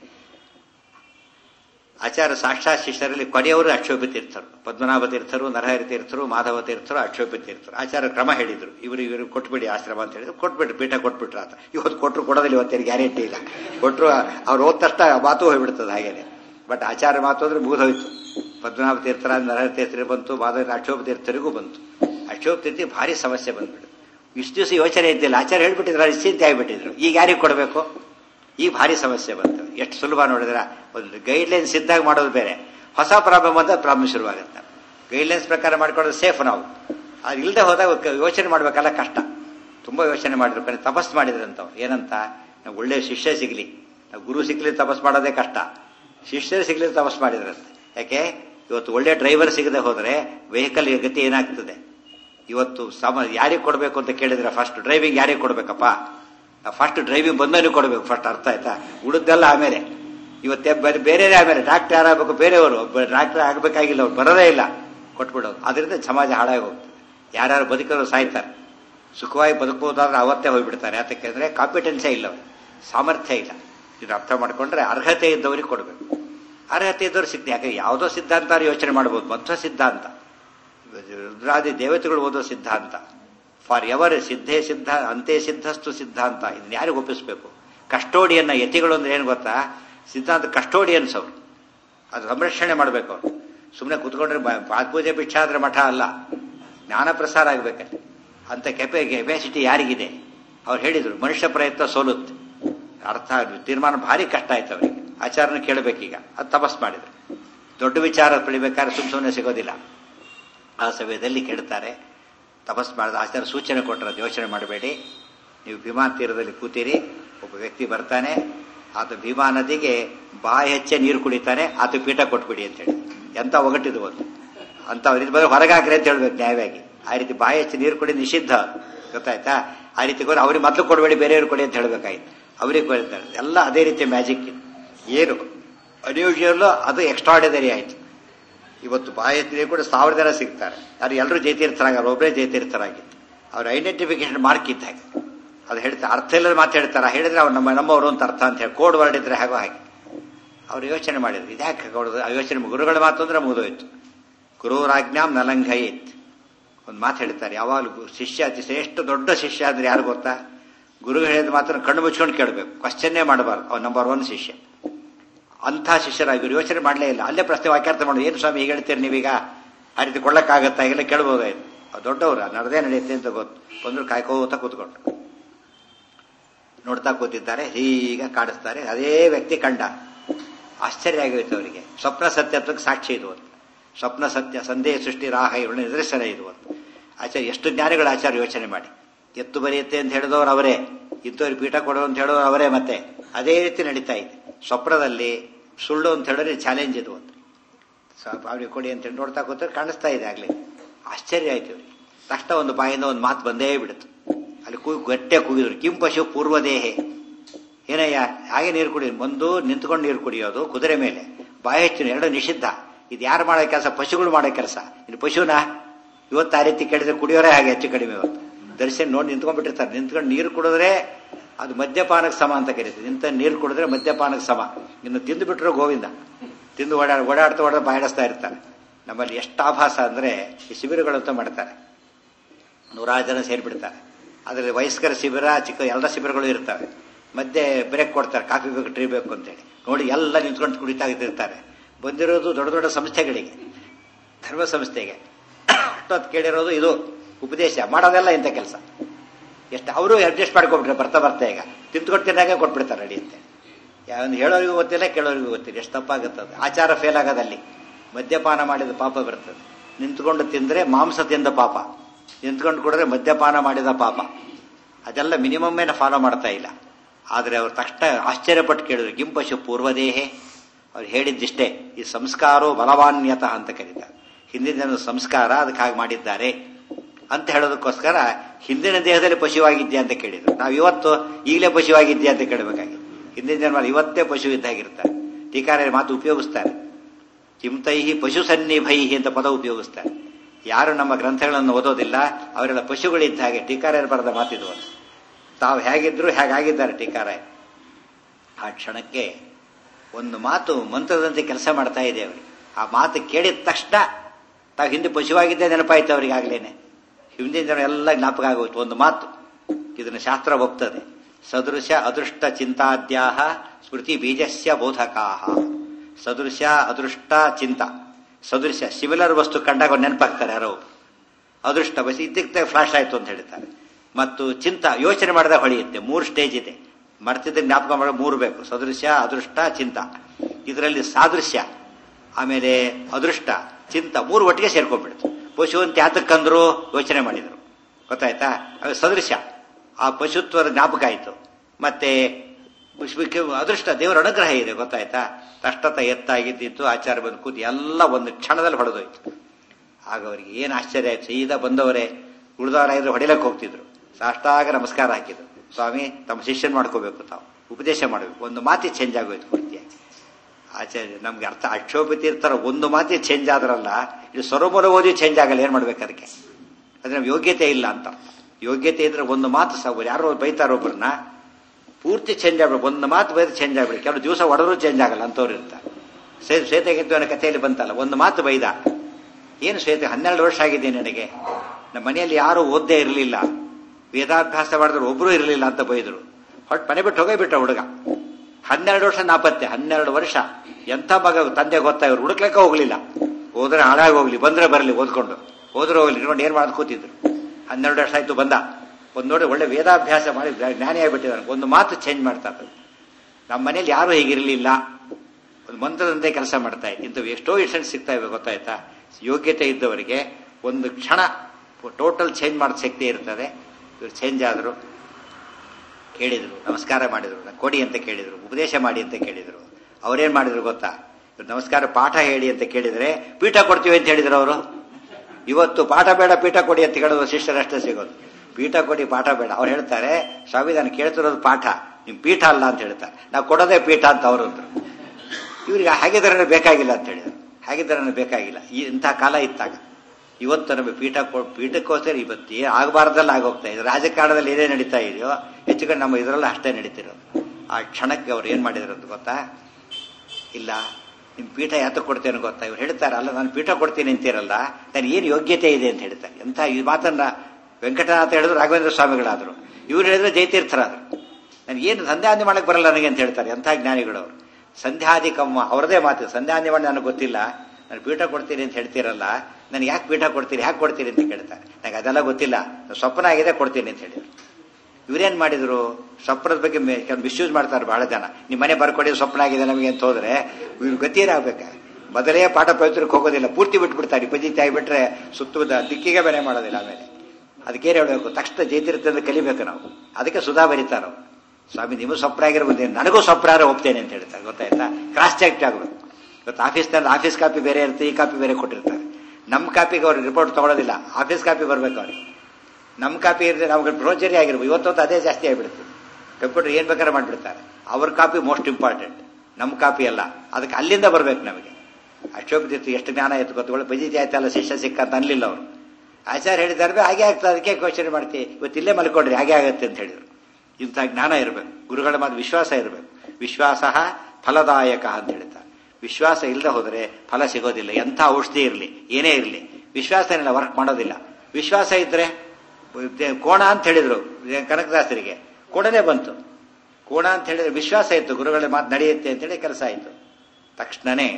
ಆಚಾರ್ಯ ಸಾಕ್ಷಾತ್ ಶಿಷ್ಯರಲ್ಲಿ ಕೊನೆಯವರು ಅಕ್ಷೋಭ ತೀರ್ಥರು ಪದ್ಮನಾಭ ತೀರ್ಥರು ನರಹರಿ ತೀರ್ಥರು ಮಾಧವ ತೀರ್ಥರು ಅಕ್ಷೋಭ ತೀರ್ಥರು ಆಚಾರ್ಯ ಕ್ರಮ ಹೇಳಿದ್ರು ಇವರು ಇವರು ಕೊಟ್ಬಿಡಿ ಆಶ್ರಮ ಅಂತ ಹೇಳಿದ್ರು ಕೊಟ್ಬಿಟ್ರು ಪೀಠ ಕೊಟ್ಬಿಟ್ರ ಅಂತ ಇವತ್ತು ಕೊಟ್ಟರು ಕೊಡೋದಿಲ್ಲ ಇವತ್ತೇನು ಗ್ಯಾರಂಟಿ ಇಲ್ಲ ಕೊಟ್ಟರು ಅವ್ರು ಹೋದ ತಕ್ಷಣ ಮಾತು ಹೋಗ್ಬಿಡ್ತದೆ ಹಾಗೇನೆ ಬಟ್ ಆಚಾರ್ಯ ಮಾತು ಅಂದ್ರೆ ಮುಗಿದೋಯ್ತು ಪದ್ಮನಾಭ ತೀರ್ಥರ ನರಹರಿ ತೀರ್ಥರಿಗೆ ಬಂತು ಮಾಧವ ಅಕ್ಷೋಭ ತೀರ್ಥರಿಗೂ ಬಂತು ಅಕ್ಷೋಭ ತೀರ್ಥಿ ಭಾರಿ ಸಮಸ್ಯೆ ಬಂದ್ಬಿಡು ಇಷ್ಟು ದಿವಸ ಯೋಚನೆ ಇದ್ದಿಲ್ಲ ಆಚಾರ್ಯ ಹೇಳ್ಬಿಟ್ಟಿದ್ರು ನಿಶ್ಚಿಂತೆ ಆಗಿಬಿಟ್ಟಿದ್ರು ಈಗ ಯಾರಿಗೆ ಕೊಡಬೇಕು ಈಗ ಭಾರಿ ಸಮಸ್ಯೆ ಬಂತು ಎಷ್ಟು ಸುಲಭ ನೋಡಿದ್ರೆ ಒಂದು ಗೈಡ್ಲೈನ್ಸ್ ಇದ್ದಾಗ ಮಾಡೋದು ಬೇರೆ ಹೊಸ ಪ್ರಾಬ್ಲಮ್ ಬಂದ ಪ್ರಾಬ್ಲಮ್ ಶುರುವಾಗುತ್ತೆ ಗೈಡ್ಲೈನ್ಸ್ ಪ್ರಕಾರ ಮಾಡ್ಕೊಳ್ಳೋದು ಸೇಫ್ ನಾವು ಅದು ಇಲ್ಲದೆ ಹೋದಾಗ ಯೋಚನೆ ಮಾಡ್ಬೇಕಲ್ಲ ಕಷ್ಟ ತುಂಬಾ ಯೋಚನೆ ಮಾಡಿದ್ರು ಕಡೆ ತಪಸ್ ಮಾಡಿದ್ರಂತವ್ರು ಏನಂತ ನಾವು ಒಳ್ಳೆ ಶಿಷ್ಯ ಸಿಗ್ಲಿ ನಾವು ಗುರು ಸಿಗ್ಲಿ ತಪಸ್ ಮಾಡೋದೇ ಕಷ್ಟ ಶಿಷ್ಯರು ಸಿಗ್ಲಿ ತಪಸ್ ಮಾಡಿದ್ರಂತೆ ಯಾಕೆ ಇವತ್ತು ಒಳ್ಳೆ ಡ್ರೈವರ್ ಸಿಗದೆ ಹೋದ್ರೆ ವೆಹಿಕಲ್ ಗತಿ ಏನಾಗ್ತದೆ ಇವತ್ತು ಸಮ ಯಾರಿಗೆ ಕೊಡಬೇಕು ಅಂತ ಕೇಳಿದ್ರೆ ಫಸ್ಟ್ ಡ್ರೈವಿಂಗ್ ಯಾರಿಗೆ ಕೊಡ್ಬೇಕಪ್ಪ ಫಸ್ಟ್ ಡ್ರೈವಿಂಗ್ ಬಂದವನಿಗೆ ಕೊಡಬೇಕು ಫಸ್ಟ್ ಅರ್ಥ ಆಯ್ತಾ ಉಳಿದೆಲ್ಲ ಆಮೇಲೆ ಇವತ್ತೇ ಬೇರೆ ಆಮೇಲೆ ಡಾಕ್ಟರ್ ಯಾರಾಗಬೇಕು ಬೇರೆಯವರು ಡಾಕ್ಟರ್ ಆಗಬೇಕಾಗಿಲ್ಲ ಅವ್ರು ಬರೋದೇ ಇಲ್ಲ ಕೊಟ್ಬಿಡೋದು ಅದರಿಂದ ಸಮಾಜ ಹಾಳಾಗಿ ಹೋಗ್ತದೆ ಯಾರ್ಯಾರು ಬದುಕೋರು ಸಾಯ್ತಾರೆ ಸುಖವಾಗಿ ಬದುಕಬಹುದಾದ್ರೆ ಅವತ್ತೇ ಹೋಗ್ಬಿಡ್ತಾರೆ ಯಾತಕ್ಕೆ ಅಂದ್ರೆ ಕಾಂಪಿಟೆನ್ಸೇ ಇಲ್ಲ ಅವ್ರು ಸಾಮರ್ಥ್ಯ ಇಲ್ಲ ಇದು ಅರ್ಥ ಮಾಡ್ಕೊಂಡ್ರೆ ಅರ್ಹತೆ ಇದ್ದವರಿಗೆ ಕೊಡಬೇಕು ಅರ್ಹತೆ ಇದ್ದವ್ರು ಸಿದ್ಧ ಯಾಕೆ ಯಾವುದೋ ಸಿದ್ಧಾಂತ ಯೋಚನೆ ಮಾಡ್ಬೋದು ಮಧ್ವ ಸಿದ್ಧಾಂತ ರುದ್ರಾದಿ ದೇವತೆಗಳು ಓದೋ ಸಿದ್ಧಾಂತ ಫಾರ್ ಎವರ್ ಸಿದ್ಧೇ ಸಿದ್ಧ ಅಂತೆ ಸಿದ್ಧಸ್ತು ಸಿದ್ಧಾಂತ ಇದನ್ನ ಯಾರಿಗೆ ಒಪ್ಪಿಸ್ಬೇಕು ಕಸ್ಟೋಡಿಯನ್ನ ಯತಿಗಳು ಅಂದ್ರೆ ಏನು ಗೊತ್ತಾ ಸಿದ್ಧಾಂತ ಕಸ್ಟೋಡಿಯನ್ಸ್ ಅವರು ಅದು ಸಂರಕ್ಷಣೆ ಮಾಡಬೇಕು ಅವರು ಸುಮ್ಮನೆ ಕುತ್ಕೊಂಡ್ರೆ ಪೂಜೆ ಭಿಕ್ಷ ಆದ್ರೆ ಮಠ ಅಲ್ಲ ಜ್ಞಾನ ಪ್ರಸಾರ ಆಗ್ಬೇಕಲ್ಲಿ ಅಂತ ಕೆಪೆ ಕೆಪಾಸಿಟಿ ಯಾರಿಗಿದೆ ಅವ್ರು ಹೇಳಿದ್ರು ಮನುಷ್ಯ ಪ್ರಯತ್ನ ಸೋಲುತ್ತೆ ಅರ್ಥ ತೀರ್ಮಾನ ಭಾರಿ ಕಷ್ಟ ಆಯ್ತು ಅವರಿಗೆ ಆಚಾರನ ಕೇಳಬೇಕೀಗ ಅದು ತಪಸ್ ಮಾಡಿದ್ರು ದೊಡ್ಡ ವಿಚಾರ ಬೆಳಿಬೇಕಾದ್ರೆ ಸುಮ್ ಸುಮ್ಮನೆ ಸಿಗೋದಿಲ್ಲ ಆ ಸಮಯದಲ್ಲಿ ಕೇಳ್ತಾರೆ ತಪಸ್ ಮಾಡಿದ ಆಚಾರ ಸೂಚನೆ ಕೊಟ್ಟರೆ ಯೋಚನೆ ಮಾಡಬೇಡಿ ನೀವು ಭೀಮಾ ತೀರದಲ್ಲಿ ಕೂತೀರಿ ಒಬ್ಬ ವ್ಯಕ್ತಿ ಬರ್ತಾನೆ ಆತ ಭೀಮಾ ನದಿಗೆ ಬಾಯಿ ಹೆಚ್ಚೆ ನೀರು ಕುಡಿತಾನೆ ಆತ ಪೀಠ ಕೊಟ್ಬಿಡಿ ಅಂತ ಹೇಳಿ ಎಂತ ಒಗಟ್ಟಿದು ಒಂದು ಅಂತ ಇದು ಬಂದ್ರೆ ಹೊರಗಾಕ್ರಿ ಅಂತ ಹೇಳ್ಬೇಕು ನ್ಯಾಯವಾಗಿ ಆ ರೀತಿ ಬಾಯಿ ಹೆಚ್ಚು ನೀರು ಕುಡಿ ನಿಷಿದ್ಧ ಗೊತ್ತಾಯ್ತಾ ಆ ರೀತಿ ಕೊಡಿ ಅವ್ರಿಗೆ ಮೊದಲು ಕೊಡಬೇಡಿ ಬೇರೆಯವ್ರು ಕೊಡಿ ಅಂತ ಹೇಳ್ಬೇಕಾಯ್ತು ಅವ್ರಿಗೆ ಕೊಡ್ತಾರೆ ಎಲ್ಲ ಅದೇ ರೀತಿ ಮ್ಯಾಜಿಕ್ ಏನು ಅನ್ಯೂಶುವಲ್ ಅದು ಎಕ್ಸ್ಟ್ರಾಡಿನರಿ ಆಯ್ತು ಇವತ್ತು ಬಾಯಿ ನೀರು ಕೂಡ ಸಾವಿರ ಜನ ಸಿಗ್ತಾರೆ ಅದು ಎಲ್ಲರೂ ಜೈತೀರ್ಥರಾಗಲ್ಲ ಒಬ್ಬರೇ ಜೈತೀರ್ಥರಾಗಿತ್ತು ಅವ್ರ ಐಡೆಂಟಿಫಿಕೇಶನ್ ಮಾರ್ಕ್ ಇದ್ದ ಹಾಗೆ ಅದು ಹೇಳ್ತಾರೆ ಅರ್ಥ ಇಲ್ಲದ ಮಾತಾಡ್ತಾರೆ ಹೇಳಿದ್ರೆ ಅವ್ರು ನಮ್ಮ ನಮ್ಮವರು ಅಂತ ಅರ್ಥ ಅಂತ ಹೇಳಿ ಕೋಡ್ ವರ್ಡ್ ಇದ್ರೆ ಹಾಗೋ ಹಾಗೆ ಅವ್ರು ಯೋಚನೆ ಮಾಡಿದ್ರು ಇದ್ಯಾಕೆ ಕೊಡೋದು ಆ ಯೋಚನೆ ಗುರುಗಳ ಮಾತು ಅಂದ್ರೆ ಮುಗಿದೋಯ್ತು ಗುರುರಾಜ್ಞಾಂ ನಲಂಘಯಿತ್ ಒಂದು ಮಾತು ಹೇಳ್ತಾರೆ ಯಾವಾಗಲೂ ಶಿಷ್ಯ ಅತಿ ಶ್ರೇಷ್ಠ ದೊಡ್ಡ ಶಿಷ್ಯ ಅಂದ್ರೆ ಯಾರು ಗೊತ್ತಾ ಗುರು ಹೇಳಿದ ಮಾತ್ರ ಕಣ್ಣು ಮುಚ್ಕೊಂಡು ಕೇಳಬೇಕು ಕ್ವಶನ್ನೇ ಮಾಡಬಾರ್ದು ಅವ್ನು ನಂಬರ್ ಒನ್ ಶಿಷ್ಯ ಅಂಥ ಶಿಷ್ಯರಾಗಿ ಯೋಚನೆ ಮಾಡಲೇ ಇಲ್ಲ ಅಲ್ಲೇ ಪ್ರಶ್ನೆ ವಾಕ್ಯಾರ್ಥ ಮಾಡು ಏನು ಸ್ವಾಮಿ ಹೀಗೆ ಹೇಳ್ತೀರಿ ನೀವೀಗ ಆ ರೀತಿ ಕೊಡ್ಲಕ್ಕಾಗತ್ತಾ ಈಗೆಲ್ಲ ಕೇಳ್ಬೋದಾಯ್ತು ದೊಡ್ಡವರು ನಡೆದೇ ನಡೆಯುತ್ತೆ ಅಂತ ಗೊತ್ತು ಬಂದ್ರು ಕಾಯ್ಕೋತ ಕೂತ್ಕೊಂಡು ನೋಡ್ತಾ ಕೂತಿದ್ದಾರೆ ಹೀಗೆ ಕಾಡಿಸ್ತಾರೆ ಅದೇ ವ್ಯಕ್ತಿ ಕಂಡ ಆಶ್ಚರ್ಯ ಆಗಿರುತ್ತೆ ಅವರಿಗೆ ಸ್ವಪ್ನ ಸತ್ಯತ್ವಕ್ಕೆ ಸಾಕ್ಷಿ ಇದು ಅಂತ ಸ್ವಪ್ನ ಸತ್ಯ ಸಂದೇಹ ಸೃಷ್ಟಿ ರಾಹ ಇವಳ ನಿದರ್ಶನ ಇದು ಅಂತ ಆಚಾರ್ಯ ಎಷ್ಟು ಜ್ಞಾನಿಗಳು ಆಚಾರ್ಯ ಯೋಚನೆ ಮಾಡಿ ಎತ್ತು ಬರೆಯುತ್ತೆ ಅಂತ ಹೇಳಿದವರು ಅವರೇ ಇಂಥವ್ರಿಗೆ ಪೀಠ ಕೊಡೋ ಅಂತ ಹೇಳೋರು ಅವರೇ ಮತ್ತೆ ಅದೇ ರೀತಿ ನಡೀತಾ ಇದೆ ಸ್ವಪ್ನದಲ್ಲಿ ಸುಳ್ಳು ಅಂತ ಹೇಳಿದ್ರೆ ಚಾಲೆಂಜ್ ಇದು ಅಂತ ಸ್ವಲ್ಪ ಅವ್ರಿಗೆ ಕೊಡಿ ಅಂತ ಹೇಳಿ ನೋಡ್ತಾ ಕೂತ್ರೆ ಕಾಣಿಸ್ತಾ ಇದೆ ಆಗ್ಲಿ ಆಶ್ಚರ್ಯ ಆಯ್ತು ಇವ್ರಿಗೆ ತಕ್ಷಣ ಒಂದು ಬಾಯಿಂದ ಒಂದು ಮಾತು ಬಂದೇ ಬಿಡುತ್ತು ಅಲ್ಲಿ ಕೂಗಿ ಗಟ್ಟೆ ಕೂಗಿದ್ರು ಕಿಂ ಪಶು ಪೂರ್ವದೇಹೆ ಏನಯ್ಯ ಹಾಗೆ ನೀರು ಕುಡಿ ಒಂದು ನಿಂತ್ಕೊಂಡು ನೀರು ಕುಡಿಯೋದು ಕುದುರೆ ಮೇಲೆ ಬಾಯಿ ಹೆಚ್ಚಿನ ಎರಡು ನಿಷಿದ್ಧ ಇದು ಯಾರು ಮಾಡೋ ಕೆಲಸ ಪಶುಗಳು ಮಾಡೋ ಕೆಲಸ ಇನ್ನು ಪಶುನ ಇವತ್ತು ಆ ರೀತಿ ಕೇಳಿದ್ರೆ ಕುಡಿಯೋರೇ ಹಾಗೆ ಹೆಚ್ಚು ಕಡಿಮೆ ಇವತ್ತು ದರ್ಶನ ನೋಡಿ ನಿಂತ್ಕೊಂಡ್ಬಿಟ್ಟಿರ್ತಾರೆ ನಿಂತ್ಕೊಂಡು ನೀರು ಕುಡಿದ್ರೆ ಅದು ಮದ್ಯಪಾನಕ್ಕೆ ಸಮ ಅಂತ ಕರೀತಾರೆ ನಿಂತ ನೀರು ಕುಡಿದ್ರೆ ಮದ್ಯಪಾನಕ್ಕೆ ಸಮ ಇನ್ನು ತಿಂದು ಬಿಟ್ರೆ ಗೋವಿಂದ ತಿಂದು ಓಡಾಡ ಓಡಾಡ್ತಾ ಓಡಾಡ ಬಾಯಿಡಿಸ್ತಾ ಇರ್ತಾರೆ ನಮ್ಮಲ್ಲಿ ಎಷ್ಟು ಆಭಾಸ ಅಂದ್ರೆ ಈ ಶಿಬಿರಗಳು ಅಂತ ಮಾಡ್ತಾರೆ ನೂರಾರು ಜನ ಸೇರಿಬಿಡ್ತಾರೆ ಅದರಲ್ಲಿ ವಯಸ್ಕರ ಶಿಬಿರ ಚಿಕ್ಕ ಎಲ್ಲ ಶಿಬಿರಗಳು ಇರ್ತವೆ ಮಧ್ಯೆ ಬ್ರೇಕ್ ಕೊಡ್ತಾರೆ ಕಾಫಿ ಬೇಕು ಟೀ ಬೇಕು ಅಂತೇಳಿ ನೋಡಿ ಎಲ್ಲ ನಿಂತ್ಕೊಂಡು ಕುಡಿತಾ ಇರ್ತಾರೆ ಬಂದಿರೋದು ದೊಡ್ಡ ದೊಡ್ಡ ಸಂಸ್ಥೆಗಳಿಗೆ ಧರ್ಮ ಸಂಸ್ಥೆಗೆ ಅಷ್ಟೊತ್ತು ಕೇಳಿರೋದು ಇದು ಉಪದೇಶ ಮಾಡೋದೆಲ್ಲ ಇಂಥ ಕೆಲಸ ಎಷ್ಟು ಅವರು ಅಡ್ಜಸ್ಟ್ ಮಾಡ್ಕೊಬಿಟ್ರೆ ಬರ್ತಾ ಬರ್ತಾ ಈಗ ತಿಂತ್ಕೊಂಡು ತಿನ್ನಾಗೆ ಕೊಟ್ಬಿಡ್ತಾರೆ ರೆಡಿ ಅಂತ ಒಂದು ಹೇಳೋರಿಗೂ ಗೊತ್ತಿಲ್ಲ ಕೇಳೋರಿಗೂ ಗೊತ್ತಿಲ್ಲ ಎಷ್ಟು ತಪ್ಪಾಗುತ್ತದೆ ಆಚಾರ ಫೇಲ್ ಆಗೋದಲ್ಲಿ ಮದ್ಯಪಾನ ಮಾಡಿದ ಪಾಪ ಬರ್ತದೆ ನಿಂತ್ಕೊಂಡು ತಿಂದ್ರೆ ಮಾಂಸ ತಿಂದ ಪಾಪ ನಿಂತ್ಕೊಂಡು ಕುಡಿದ್ರೆ ಮದ್ಯಪಾನ ಮಾಡಿದ ಪಾಪ ಅದೆಲ್ಲ ಮಿನಿಮಮ್ ಏನು ಫಾಲೋ ಮಾಡ್ತಾ ಇಲ್ಲ ಆದರೆ ಅವ್ರು ತಕ್ಷಣ ಆಶ್ಚರ್ಯಪಟ್ಟು ಕೇಳಿದ್ರು ಗಿಂಪಶು ಪೂರ್ವದೇಹೆ ಅವ್ರು ಹೇಳಿದ್ದಿಷ್ಟೇ ಈ ಸಂಸ್ಕಾರೋ ಬಲವಾನ್ಯತ ಅಂತ ಕರೀತಾರೆ ಹಿಂದಿನ ಜನರ ಸಂಸ್ಕಾರ ಅದಕ್ಕೆ ಹಾಗೆ ಮಾಡಿದ್ದಾರೆ ಅಂತ ಹೇಳೋದಕ್ಕೋಸ್ಕರ ಹಿಂದಿನ ದೇಹದಲ್ಲಿ ಪಶುವಾಗಿದ್ಯಾ ಅಂತ ಕೇಳಿದ್ರು ನಾವು ಇವತ್ತು ಈಗಲೇ ಪಶುವಾಗಿದ್ಯಾ ಅಂತ ಕೇಳಬೇಕಾಗಿ ಹಿಂದಿನ ಜನ್ಮ ಇವತ್ತೇ ಪಶು ಇದ್ದಾಗಿರ್ತಾರೆ ಟೀಕಾರ ಮಾತು ಉಪಯೋಗಿಸ್ತಾರೆ ಚಿಂತೈಹಿ ಪಶು ಸನ್ನಿಭೈಹಿ ಅಂತ ಪದ ಉಪಯೋಗಿಸ್ತಾರೆ ಯಾರು ನಮ್ಮ ಗ್ರಂಥಗಳನ್ನು ಓದೋದಿಲ್ಲ ಅವರೆಲ್ಲ ಪಶುಗಳಿದ್ದ ಹಾಗೆ ಟೀಕಾರ ಬರೆದ ಮಾತಿದು ತಾವು ಹೇಗಿದ್ರು ಹೇಗಾಗಿದ್ದಾರೆ ಟೀಕಾರ ಆ ಕ್ಷಣಕ್ಕೆ ಒಂದು ಮಾತು ಮಂತ್ರದಂತೆ ಕೆಲಸ ಮಾಡ್ತಾ ಇದೆ ಅವರಿಗೆ ಆ ಮಾತು ಕೇಳಿದ ತಕ್ಷಣ ತಾವು ಹಿಂದೆ ಪಶುವಾಗಿದ್ದೇ ನೆನಪಾಯ್ತು ಅವರಿಗೆ ಆಗ್ಲೇನೆ ಹಿಂದಿನ ಜನ ಎಲ್ಲ ಜ್ಞಾಪಕ ಆಗೋಯ್ತು ಒಂದು ಮಾತು ಇದನ್ನು ಶಾಸ್ತ್ರ ಒಪ್ತದೆ ಸದೃಶ ಅದೃಷ್ಟ ಚಿಂತಾದ್ಯಾಹ ಸ್ಮೃತಿ ಬೀಜಸ್ಯ ಬೋಧಕಾಹ ಸದೃಶ ಅದೃಷ್ಟ ಚಿಂತ ಸದೃಶ ಸಿಮಿಲರ್ ವಸ್ತು ಕಂಡಾಗ ನೆನಪಾಗ್ತಾರೆ ಯಾರೋ ಅದೃಷ್ಟ ಬಸ್ ಇದ್ದಕ್ಕೆ ಫ್ಲಾಶ್ ಆಯ್ತು ಅಂತ ಹೇಳ್ತಾರೆ ಮತ್ತು ಚಿಂತ ಯೋಚನೆ ಮಾಡಿದಾಗ ಹೊಳೆಯುತ್ತೆ ಮೂರು ಸ್ಟೇಜ್ ಇದೆ ಮರ್ತಿದ್ದ ಜ್ಞಾಪಕ ಮಾಡೋ ಮೂರು ಬೇಕು ಸದೃಶ ಅದೃಷ್ಟ ಚಿಂತ ಇದರಲ್ಲಿ ಸಾದೃಶ್ಯ ಆಮೇಲೆ ಅದೃಷ್ಟ ಚಿಂತ ಮೂರು ಒಟ್ಟಿಗೆ ಸೇರ್ಕೊಂಡ್ಬಿಡ್ತು ಪಶು ಅಂತ ಯಾತಕ್ಕಂದ್ರು ಯೋಚನೆ ಮಾಡಿದರು ಗೊತ್ತಾಯ್ತಾ ಸದೃಶ ಆ ಪಶುತ್ವದ ಜ್ಞಾಪಕ ಆಯಿತು ಮತ್ತೆ ಅದೃಷ್ಟ ದೇವರ ಅನುಗ್ರಹ ಇದೆ ಗೊತ್ತಾಯ್ತಾ ತಷ್ಟತ ಎತ್ತಾಗಿದ್ದಿತ್ತು ಆಚಾರ ಬಂದು ಕೂತಿ ಎಲ್ಲ ಒಂದು ಕ್ಷಣದಲ್ಲಿ ಹೊಡೆದೋಯ್ತು ಆಗ ಅವರಿಗೆ ಏನು ಆಶ್ಚರ್ಯ ಆಯ್ತು ಸೀದಾ ಬಂದವರೇ ಉಳಿದವರಾಗಿದ್ರೆ ಹೊಡಿಲಕ್ಕೆ ಹೋಗ್ತಿದ್ರು ಸಾಷ್ಟಾಗ ನಮಸ್ಕಾರ ಹಾಕಿದ್ರು ಸ್ವಾಮಿ ತಮ್ಮ ಶಿಷ್ಯನ್ ಮಾಡ್ಕೋಬೇಕು ತಾವು ಉಪದೇಶ ಮಾಡಬೇಕು ಒಂದು ಮಾತಿ ಚೇಂಜ್ ಆಗೋಯ್ತು ಪೂರ್ತಿಯಾಗಿ ಆಚಾರ್ಯ ನಮ್ಗೆ ಅರ್ಥ ಅಕ್ಷೋಭಿ ತೀರ್ಥರ ಒಂದು ಮಾತಿ ಚೇಂಜ್ ಆದ್ರಲ್ಲ ಇದು ಸ್ವರಮೂಲ ಓದಿ ಚೇಂಜ್ ಆಗಲ್ಲ ಏನ್ ಮಾಡ್ಬೇಕು ಅದಕ್ಕೆ ಅದ್ರ ನಮ್ಗೆ ಯೋಗ್ಯತೆ ಇಲ್ಲ ಅಂತ ಯೋಗ್ಯತೆ ಇದ್ರೆ ಒಂದು ಮಾತು ಸಹ ಯಾರೋ ಬೈತಾರ ಒಬ್ಬರನ್ನ ಪೂರ್ತಿ ಚೇಂಜ್ ಆಗ್ಬಿಡು ಒಂದು ಮಾತು ಬೈದ್ರೆ ಚೇಂಜ್ ಆಗ್ಬಿಡಿ ಕೆಲವು ದಿವಸ ಹೊಡೆದ್ರು ಚೇಂಜ್ ಆಗಲ್ಲ ಅಂತವ್ರು ಇರ್ತಾರೆ ಶ್ವೇತಗೆದ್ದು ಅನ್ನೋ ಕಥೆಯಲ್ಲಿ ಬಂತಲ್ಲ ಒಂದು ಮಾತು ಬೈದ ಏನು ಶ್ವೇತ ಹನ್ನೆರಡು ವರ್ಷ ಆಗಿದೆ ನನಗೆ ನಮ್ಮ ಮನೆಯಲ್ಲಿ ಯಾರು ಓದ್ದೇ ಇರಲಿಲ್ಲ ವೇದಾಭ್ಯಾಸ ಮಾಡಿದ್ರು ಒಬ್ರು ಇರಲಿಲ್ಲ ಅಂತ ಬೈದ್ರು ಹೊಟ್ಟು ಮನೆ ಬಿಟ್ಟು ಹೋಗೇ ಬಿಟ್ಟ ಹುಡುಗ ಹನ್ನೆರಡು ವರ್ಷ ನಾಪತ್ತೆ ಹನ್ನೆರಡು ವರ್ಷ ಎಂಥ ಮಗ ತಂದೆ ಗೊತ್ತಾ ಇವ್ರು ಹುಡುಕ್ಲಿಕ್ಕೆ ಹೋಗ್ಲಿಲ್ಲ ಹೋದ್ರೆ ಹಾಳಾಗಿ ಹೋಗ್ಲಿ ಬಂದ್ರೆ ಬರಲಿ ಓದ್ಕೊಂಡು ಹೋದ್ರೆ ಹೋಗ್ಲಿ ಇಟ್ಕೊಂಡು ಏನ್ ಮಾಡೋದು ಕೂತಿದ್ರು ಹನ್ನೆರಡು ವರ್ಷ ಆಯ್ತು ಬಂದ ಒಂದು ನೋಡಿ ಒಳ್ಳೆ ವೇದಾಭ್ಯಾಸ ಮಾಡಿ ಜ್ಞಾನಿ ಆಗಿಬಿಟ್ಟಿದ್ದಾರೆ ಒಂದು ಮಾತು ಚೇಂಜ್ ಮಾಡ್ತಾ ನಮ್ಮ ಮನೇಲಿ ಯಾರು ಹೀಗಿರಲಿಲ್ಲ ಒಂದು ಮಂತ್ರದಂತೆ ಕೆಲಸ ಮಾಡ್ತಾ ಇತ್ತು ಇಂಥವು ಎಷ್ಟೋ ಇನ್ಸಿಡೆಂಟ್ ಸಿಗ್ತಾ ಇವೆ ಗೊತ್ತಾಯ್ತಾ ಯೋಗ್ಯತೆ ಇದ್ದವರಿಗೆ ಒಂದು ಕ್ಷಣ ಟೋಟಲ್ ಚೇಂಜ್ ಮಾಡೋ ಶಕ್ತಿ ಇರ್ತದೆ ಇವ್ರು ಚೇಂಜ್ ಆದರು ಕೇಳಿದ್ರು ನಮಸ್ಕಾರ ಮಾಡಿದ್ರು ಕೊಡಿ ಅಂತ ಕೇಳಿದ್ರು ಉಪದೇಶ ಮಾಡಿ ಅಂತ ಕೇಳಿದ್ರು ಅವ್ರೇನ್ ಮಾಡಿದ್ರು ಗೊತ್ತಾ ಇವ್ರು ನಮಸ್ಕಾರ ಪಾಠ ಹೇಳಿ ಅಂತ ಕೇಳಿದ್ರೆ ಪೀಠ ಕೊಡ್ತೀವಿ ಅಂತ ಹೇಳಿದ್ರು ಅವರು ಇವತ್ತು ಪಾಠ ಬೇಡ ಪೀಠ ಕೊಡಿ ಅಂತ ಹೇಳೋದು ಶಿಷ್ಯರಷ್ಟೇ ಸಿಗೋದು ಪೀಠ ಕೊಡಿ ಪಾಠ ಬೇಡ ಅವ್ರು ಹೇಳ್ತಾರೆ ಸ್ವಾಮಿ ನಾನು ಕೇಳ್ತಿರೋದು ಪಾಠ ನಿಮ್ ಪೀಠ ಅಲ್ಲ ಅಂತ ಹೇಳ್ತಾರೆ ನಾವು ಕೊಡೋದೇ ಪೀಠ ಅಂತ ಅವರು ಅಂದ್ರು ಇವ್ರಿಗೆ ಹಾಗಿದ್ರೆ ಬೇಕಾಗಿಲ್ಲ ಅಂತ ಹೇಳಿದ್ರು ಹಾಗಿದ್ರೆ ಬೇಕಾಗಿಲ್ಲ ಈ ಇಂಥ ಕಾಲ ಇತ್ತಾಗ ಇವತ್ತು ನಮಗೆ ಪೀಠ ಪೀಠಕ್ಕೋಸ್ಕರ ಇವತ್ತು ಆಗಬಾರ್ದಲ್ಲ ಆಗೋಗ್ತಾ ಇದೆ ರಾಜಕಾರಣದಲ್ಲಿ ಏನೇ ನಡೀತಾ ಇದೆಯೋ ಹೆಚ್ಚು ಕಡೆ ನಮ್ಮ ಇದರಲ್ಲ ಅಷ್ಟೇ ನಡೀತಿರೋದು ಆ ಕ್ಷಣಕ್ಕೆ ಅವ್ರು ಏನ್ ಮಾಡಿದ್ರು ಅಂತ ಗೊತ್ತಾ ಇಲ್ಲ ನಿಮ್ಮ ಪೀಠ ಯಾತಕ್ಕೆ ಕೊಡ್ತೇನೆ ಗೊತ್ತಾ ಇವ್ರು ಹೇಳ್ತಾರೆ ಅಲ್ಲ ನಾನು ಪೀಠ ಕೊಡ್ತೀನಿ ಅಂತೀರಲ್ಲ ನಾನು ಏನು ಯೋಗ್ಯತೆ ಇದೆ ಅಂತ ಹೇಳ್ತಾರೆ ಎಂಥ ಈ ಮಾತನ್ನ ವೆಂಕಟನಾಥ ಹೇಳಿದ್ರು ರಾಘವೇಂದ್ರ ಸ್ವಾಮಿಗಳಾದರು ಇವ್ರು ಹೇಳಿದ್ರೆ ಜಯತೀರ್ಥರಾದರು ನನಗೆ ಏನು ಸಂಧ್ಯಾವಂದಿ ಮಾಡಕ್ಕೆ ಬರಲ್ಲ ನನಗೆ ಅಂತ ಹೇಳ್ತಾರೆ ಎಂಥ ಜ್ಞಾನಿಗಳು ಅವರು ಸಂಧ್ಯಾದಿ ಕಮ್ಮ ಅವರದೇ ಮಾತು ಸಂಧ್ಯಾವಂದಿ ಮಾಡಿ ನನಗೆ ಗೊತ್ತಿಲ್ಲ ನಾನು ಪೀಠ ಕೊಡ್ತೀನಿ ಅಂತ ಹೇಳ್ತೀರಲ್ಲ ನನಗೆ ಯಾಕೆ ಪೀಠ ಕೊಡ್ತೀರಿ ಯಾಕೆ ಕೊಡ್ತೀರಿ ಅಂತ ಕೇಳ್ತಾರೆ ನನಗೆ ಅದೆಲ್ಲ ಗೊತ್ತಿಲ್ಲ ಸ್ವಪ್ನ ಆಗಿದೆ ಕೊಡ್ತೀನಿ ಅಂತ ಹೇಳಿದ್ರು ಇವರೇನ್ ಮಾಡಿದ್ರು ಸ್ವಪ್ನದ ಬಗ್ಗೆ ಕೆಲವು ಮಿಸ್ಯೂಸ್ ಮಾಡ್ತಾರೆ ಬಹಳ ಜನ ನಿಮ್ಮ ಮನೆ ಬರ್ಕೊಡಿ ಸ್ವಪ್ನ ಆಗಿದೆ ನಮಗೆ ಅಂತ ಹೋದ್ರೆ ಇವ್ರ ಗತಿಯರಾಗಬೇಕ ಮೊದಲೇ ಪಾಠ ಪವಿತ್ರಕ್ಕೆ ಹೋಗೋದಿಲ್ಲ ಪೂರ್ತಿ ಬಿಟ್ಬಿಡ್ತಾರೆ ಪಜಿತಿ ಆಗಿಬಿಟ್ರೆ ಸುತ್ತದ ದಿಕ್ಕಿಗೆ ಬೆಲೆ ಮಾಡೋದಿಲ್ಲ ಆಮೇಲೆ ಅದಕ್ಕೇನು ಹೇಳಬೇಕು ತಕ್ಷಣ ಜೈತಿರ್ತಂದ್ರೆ ಕಲಿಬೇಕು ನಾವು ಅದಕ್ಕೆ ಸುಧಾ ಬರೀತಾರ ನಾವು ಸ್ವಾಮಿ ನಿಮಗೂ ಸ್ವಪ್ನ ಆಗಿರ್ಬೋದು ನನಗೂ ಸ್ವಪ್ನ ಒಪ್ತೇನೆ ಅಂತ ಹೇಳ್ತಾರೆ ಗೊತ್ತಾಯ್ತಾ ಕ್ರಾಸ್ ಚೆಕ್ ಆಗಬೇಕು ಇವತ್ತು ಆಫೀಸ್ನಲ್ಲಿ ಆಫೀಸ್ ಕಾಪಿ ಬೇರೆ ಇರುತ್ತೆ ಈ ಕಾಪಿ ಬೇರೆ ಕೊಟ್ಟಿರ್ತಾರೆ ನಮ್ಮ ಕಾಪಿಗೆ ಅವ್ರಿಗೆ ರಿಪೋರ್ಟ್ ತಗೊಳ್ಳೋದಿಲ್ಲ ಆಫೀಸ್ ಕಾಪಿ ಬರ್ಬೇಕು ಅವ್ರಿಗೆ ನಮ್ಮ ಕಾಪಿ ಇರದೆ ನಮ್ಗೆ ಪ್ರೋಜರಿ ಆಗಿರ್ಬೋದು ಇವತ್ತೊತ್ತು ಅದೇ ಜಾಸ್ತಿ ಆಗಿಬಿಡುತ್ತೆ ಕಂಪ್ಯೂಟರ್ ಏನ್ ಬೇಕಾದ್ರೆ ಮಾಡಿಬಿಡ್ತಾರೆ ಅವ್ರ ಕಾಪಿ ಮೋಸ್ಟ್ ಇಂಪಾರ್ಟೆಂಟ್ ನಮ್ಮ ಕಾಪಿ ಅಲ್ಲ ಅದಕ್ಕೆ ಅಲ್ಲಿಂದ ಬರ್ಬೇಕು ನಮಗೆ ಅಶೋಕದಿತ್ತು ಎಷ್ಟು ಜ್ಞಾನ ಇತ್ತು ಗೊತ್ತುಗಳು ಬಜಿತಿ ಆಯ್ತಲ್ಲ ಶಿಷ್ಯ ಸಿಕ್ಕ ಅಂತ ಅನ್ಲಿಲ್ಲ ಅವರು ಆಚಾರ್ಯ ಹೇಳಿದಾರೆ ಹಾಗೆ ಆಗ್ತದೆ ಅದಕ್ಕೆ ಕ್ವಶನ್ ಮಾಡ್ತೀವಿ ಇವತ್ತು ಇಲ್ಲೇ ಮಲ್ಕೊಂಡ್ರಿ ಹಾಗೆ ಆಗುತ್ತೆ ಅಂತ ಹೇಳಿದ್ರು ಇಂಥ ಜ್ಞಾನ ಇರಬೇಕು ಗುರುಗಳ ಮಾತು ವಿಶ್ವಾಸ ಇರಬೇಕು ವಿಶ್ವಾಸ ಫಲದಾಯಕ ಅಂತ ಹೇಳ್ತಾರೆ ವಿಶ್ವಾಸ ಇಲ್ಲದೆ ಹೋದರೆ ಫಲ ಸಿಗೋದಿಲ್ಲ ಎಂಥ ಔಷಧಿ ಇರಲಿ ಏನೇ ಇರಲಿ ವಿಶ್ವಾಸ ಏನಿಲ್ಲ ವರ್ಕ್ ಮಾಡೋದಿಲ್ಲ ವಿಶ್ವಾಸ ಇದ್ರೆ ಕೋಣ ಅಂತ ಹೇಳಿದ್ರು ಕನಕದಾಸರಿಗೆ ಕೋಣನೇ ಬಂತು ಕೋಣ ಅಂತ ಹೇಳಿದ್ರೆ ವಿಶ್ವಾಸ ಇತ್ತು ಗುರುಗಳ ಮಾತು ನಡೆಯುತ್ತೆ ಅಂತೇಳಿ ಕೆಲಸ ಆಯಿತು ತಕ್ಷಣನೇ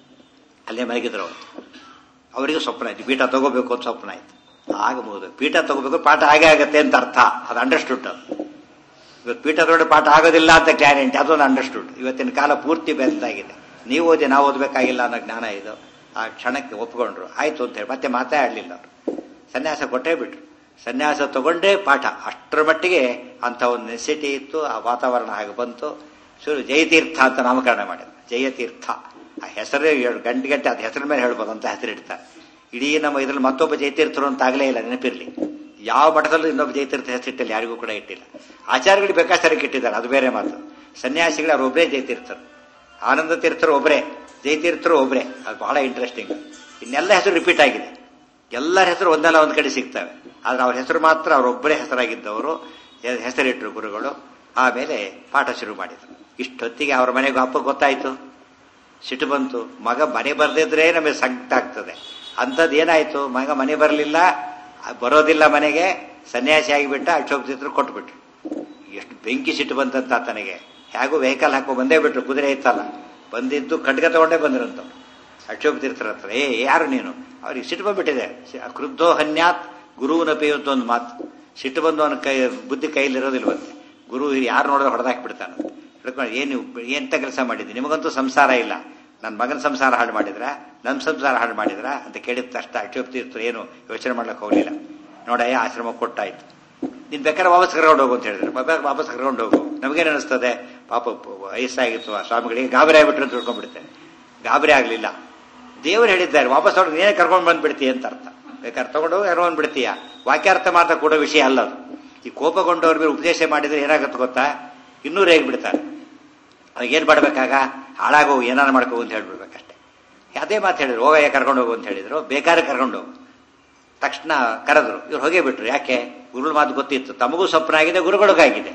ಅಲ್ಲೇ ಮಲಗಿದ್ರು ಅವರು ಅವರಿಗೆ ಸ್ವಪ್ನ ಆಯ್ತು ಪೀಠ ತಗೋಬೇಕು ಅಂತ ಸ್ವಪ್ನ ಆಯ್ತು ಆಗಬಹುದು ಪೀಠ ತಗೋಬೇಕು ಪಾಠ ಹಾಗೆ ಆಗತ್ತೆ ಅಂತ ಅರ್ಥ ಅದು ಅಂಡರ್ಸ್ಟುಡ್ ಅದು ಇವತ್ತು ಪೀಠ ತಗೊಂಡು ಪಾಠ ಆಗೋದಿಲ್ಲ ಅಂತ ಗ್ಯಾರಂಟಿ ಅದೊಂದು ಅಂಡರ್ಸ್ಟುಡ್ ಇವತ್ತಿನ ಕಾಲ ಪೂರ್ತಿ ಬೆಳೆದಾಗಿದೆ ನೀವು ಓದಿ ನಾವು ಓದಬೇಕಾಗಿಲ್ಲ ಅನ್ನೋ ಜ್ಞಾನ ಇದು ಆ ಕ್ಷಣಕ್ಕೆ ಒಪ್ಕೊಂಡ್ರು ಆಯ್ತು ಅಂತ ಹೇಳಿ ಮತ್ತೆ ಮಾತಾಡಲಿಲ್ಲ ಅವರು ಸನ್ಯಾಸ ಕೊಟ್ಟೇ ಬಿಟ್ರು ಸನ್ಯಾಸ ತಗೊಂಡೇ ಪಾಠ ಅಷ್ಟರ ಮಟ್ಟಿಗೆ ಅಂತ ಒಂದು ನೆಸಿಟಿ ಇತ್ತು ಆ ವಾತಾವರಣ ಹಾಗೆ ಬಂತು ಶುರು ಜಯತೀರ್ಥ ಅಂತ ನಾಮಕರಣ ಮಾಡಿದ್ರು ಜಯತೀರ್ಥ ಆ ಹೆಸರೇ ಗಂಟೆ ಗಂಟೆ ಅದು ಹೆಸರ ಮೇಲೆ ಹೇಳ್ಬೋದು ಅಂತ ಹೆಸರಿಡ್ತಾರೆ ಇಡೀ ನಮ್ಮ ಇದ್ರಲ್ಲಿ ಮತ್ತೊಬ್ಬ ಜಯತೀರ್ಥರು ಅಂತ ಆಗಲೇ ಇಲ್ಲ ನೆನಪಿರ್ಲಿ ಯಾವ ಮಠದಲ್ಲೂ ಇನ್ನೊಬ್ಬ ಜಯತೀರ್ಥ ಹೆಸರಿಟ್ಟಿಲ್ಲ ಯಾರಿಗೂ ಕೂಡ ಇಟ್ಟಿಲ್ಲ ಆಚಾರ್ಯಗಳಿಗೆ ಬೇಕಾಚಾರಕ್ಕೆ ಇಟ್ಟಿದ್ದಾರೆ ಅದು ಬೇರೆ ಮಾತು ಸನ್ಯಾಸಿಗಳು ಅವ್ರು ಒಬ್ಬರೇ ಜಯತೀರ್ಥರು ಆನಂದ ತೀರ್ಥರು ಒಬ್ಬರೇ ಜಯತೀರ್ಥರು ಒಬ್ಬರೇ ಅದು ಬಹಳ ಇಂಟ್ರೆಸ್ಟಿಂಗ್ ಇನ್ನೆಲ್ಲ ಹೆಸರು ರಿಪೀಟ್ ಆಗಿದೆ ಎಲ್ಲರ ಹೆಸರು ಒಂದಲ್ಲ ಒಂದ್ ಕಡೆ ಸಿಗ್ತವೆ ಆದ್ರೆ ಅವ್ರ ಹೆಸರು ಮಾತ್ರ ಅವರೊಬ್ಬರೇ ಹೆಸರಾಗಿದ್ದವರು ಹೆಸರಿಟ್ಟರು ಗುರುಗಳು ಆಮೇಲೆ ಪಾಠ ಶುರು ಮಾಡಿದರು ಇಷ್ಟೊತ್ತಿಗೆ ಅವ್ರ ಮನೆಗೆ ಅಪ್ಪ ಗೊತ್ತಾಯ್ತು ಸಿಟ್ಟು ಬಂತು ಮಗ ಮನೆ ಬರ್ದಿದ್ರೆ ನಮಗೆ ಸಂಕಟ ಆಗ್ತದೆ ಅಂಥದ್ದು ಏನಾಯ್ತು ಮಗ ಮನೆ ಬರಲಿಲ್ಲ ಬರೋದಿಲ್ಲ ಮನೆಗೆ ಸನ್ಯಾಸಿ ಆಗಿಬಿಟ್ಟ ಅಶೋಕ್ ಚಿತ್ರ ಕೊಟ್ಬಿಟ್ರು ಎಷ್ಟು ಬೆಂಕಿ ಸಿಟ್ಟು ಬಂತಂತ ಆತನಿಗೆ ಹೇಗೂ ವೆಹಿಕಲ್ ಹಾಕೋ ಬಂದೇ ಬಿಟ್ರು ಕುದುರೆ ಇತ್ತಲ್ಲ ಬಂದಿದ್ದು ಖಡ್ಗ ತಗೊಂಡೇ ಬಂದ್ರಂತ ಅಶೋಕ್ ತೀರ್ಥರ ಹತ್ರ ಏ ಯಾರು ನೀನು ಅವ್ರಿಗೆ ಸಿಟ್ಟು ಬಂದ್ಬಿಟ್ಟಿದೆ ಕ್ರುದ್ಧೋ ಹನ್ಯಾತ್ ಗುರುವಿನ ಪೇಯುತ್ತ ಒಂದು ಮಾತು ಸಿಟ್ಟು ಬಂದು ಅವನ ಕೈ ಬುದ್ಧಿ ಕೈಲಿರೋದಿಲ್ವಂತೆ ಗುರು ಯಾರು ನೋಡಿದ್ರೆ ಹೊಡೆದಾಕ್ಬಿಡ್ತಾನೆ ಹೇಳ್ಕೊಂಡು ಏನು ಎಂತ ಕೆಲಸ ಮಾಡಿದ್ದೆ ನಿಮಗಂತೂ ಸಂಸಾರ ಇಲ್ಲ ನನ್ನ ಮಗನ ಸಂಸಾರ ಹಾಳು ಮಾಡಿದ್ರ ನನ್ನ ಸಂಸಾರ ಹಾಳು ಮಾಡಿದ್ರ ಅಂತ ಕೇಳಿದ ತಕ್ಷಣ ಅಶೋಕ್ ತೀರ್ಥರು ಏನು ಯೋಚನೆ ಮಾಡ್ಲಿಕ್ಕೆ ಹೋಗಲಿಲ್ಲ ನೋಡಯ್ಯ ಆಶ್ರಮ ಕೊಟ್ಟಾಯ್ತು ನೀನ್ ಬೇಕಾದ್ರೆ ವಾಪಸ್ ಕರ್ಕೊಂಡು ಹೋಗು ಅಂತ ಹೇಳಿದ್ರೆ ವಾಪಸ್ ಕರ್ಕೊಂಡು ಹೋಗು ನಮಗೇನು ಅನಿಸ್ತದೆ ಪಾಪ ವಯಸ್ಸಾಗಿತ್ತು ಆ ಸ್ವಾಮಿಗಳಿಗೆ ಗಾಬರಿ ಆಗ್ಬಿಟ್ರು ಅಂತ ತಿಳ್ಕೊಂಡ್ಬಿಡ್ತೇನೆ ಗಾಬರಿ ಆಗ್ಲಿಲ್ಲ ದೇವರು ಹೇಳಿದ್ದಾರೆ ವಾಪಸ್ ಹೊರಗೆ ನೀನೇ ಕರ್ಕೊಂಡು ಬಂದ್ಬಿಡ್ತೀಯ ಅಂತ ಅರ್ಥ ಬೇಕಾದ್ರೆ ತಗೊಂಡು ಕರ್ಕೊಂಡು ಬಿಡ್ತೀಯ ವಾಕ್ಯಾರ್ಥ ಮಾತ್ರ ಕೊಡೋ ವಿಷಯ ಅಲ್ಲ ಅದು ಈ ಕೋಪಗೊಂಡವ್ರ ಮೇಲೆ ಉಪದೇಶ ಮಾಡಿದ್ರೆ ಏನಾಗುತ್ತೆ ಗೊತ್ತಾ ಇನ್ನೂ ರೇಗ್ ಬಿಡ್ತಾರೆ ಅವಾಗ ಏನ್ ಮಾಡ್ಬೇಕಾಗ ಹಾಳಾಗೋ ಏನಾರು ಮಾಡ್ಕೋ ಅಂತ ಹೇಳ್ಬಿಡ್ಬೇಕಷ್ಟೇ ಅದೇ ಮಾತು ಹೇಳಿದ್ರು ಹೋಗಯ್ಯ ಕರ್ಕೊಂಡು ಹೋಗು ಅಂತ ಹೇಳಿದ್ರು ಬೇಕಾದ್ರೆ ಕರ್ಕೊಂಡು ಹೋಗು ತಕ್ಷಣ ಕರೆದ್ರು ಇವ್ರು ಹೋಗೇ ಬಿಟ್ರು ಯಾಕೆ ಗುರುಗಳ ಮಾತು ಗೊತ್ತಿತ್ತು ತಮಗೂ ಸ್ವಪ್ನ ಆಗಿದೆ ಗುರುಗಳಿಗಾಗಿದೆ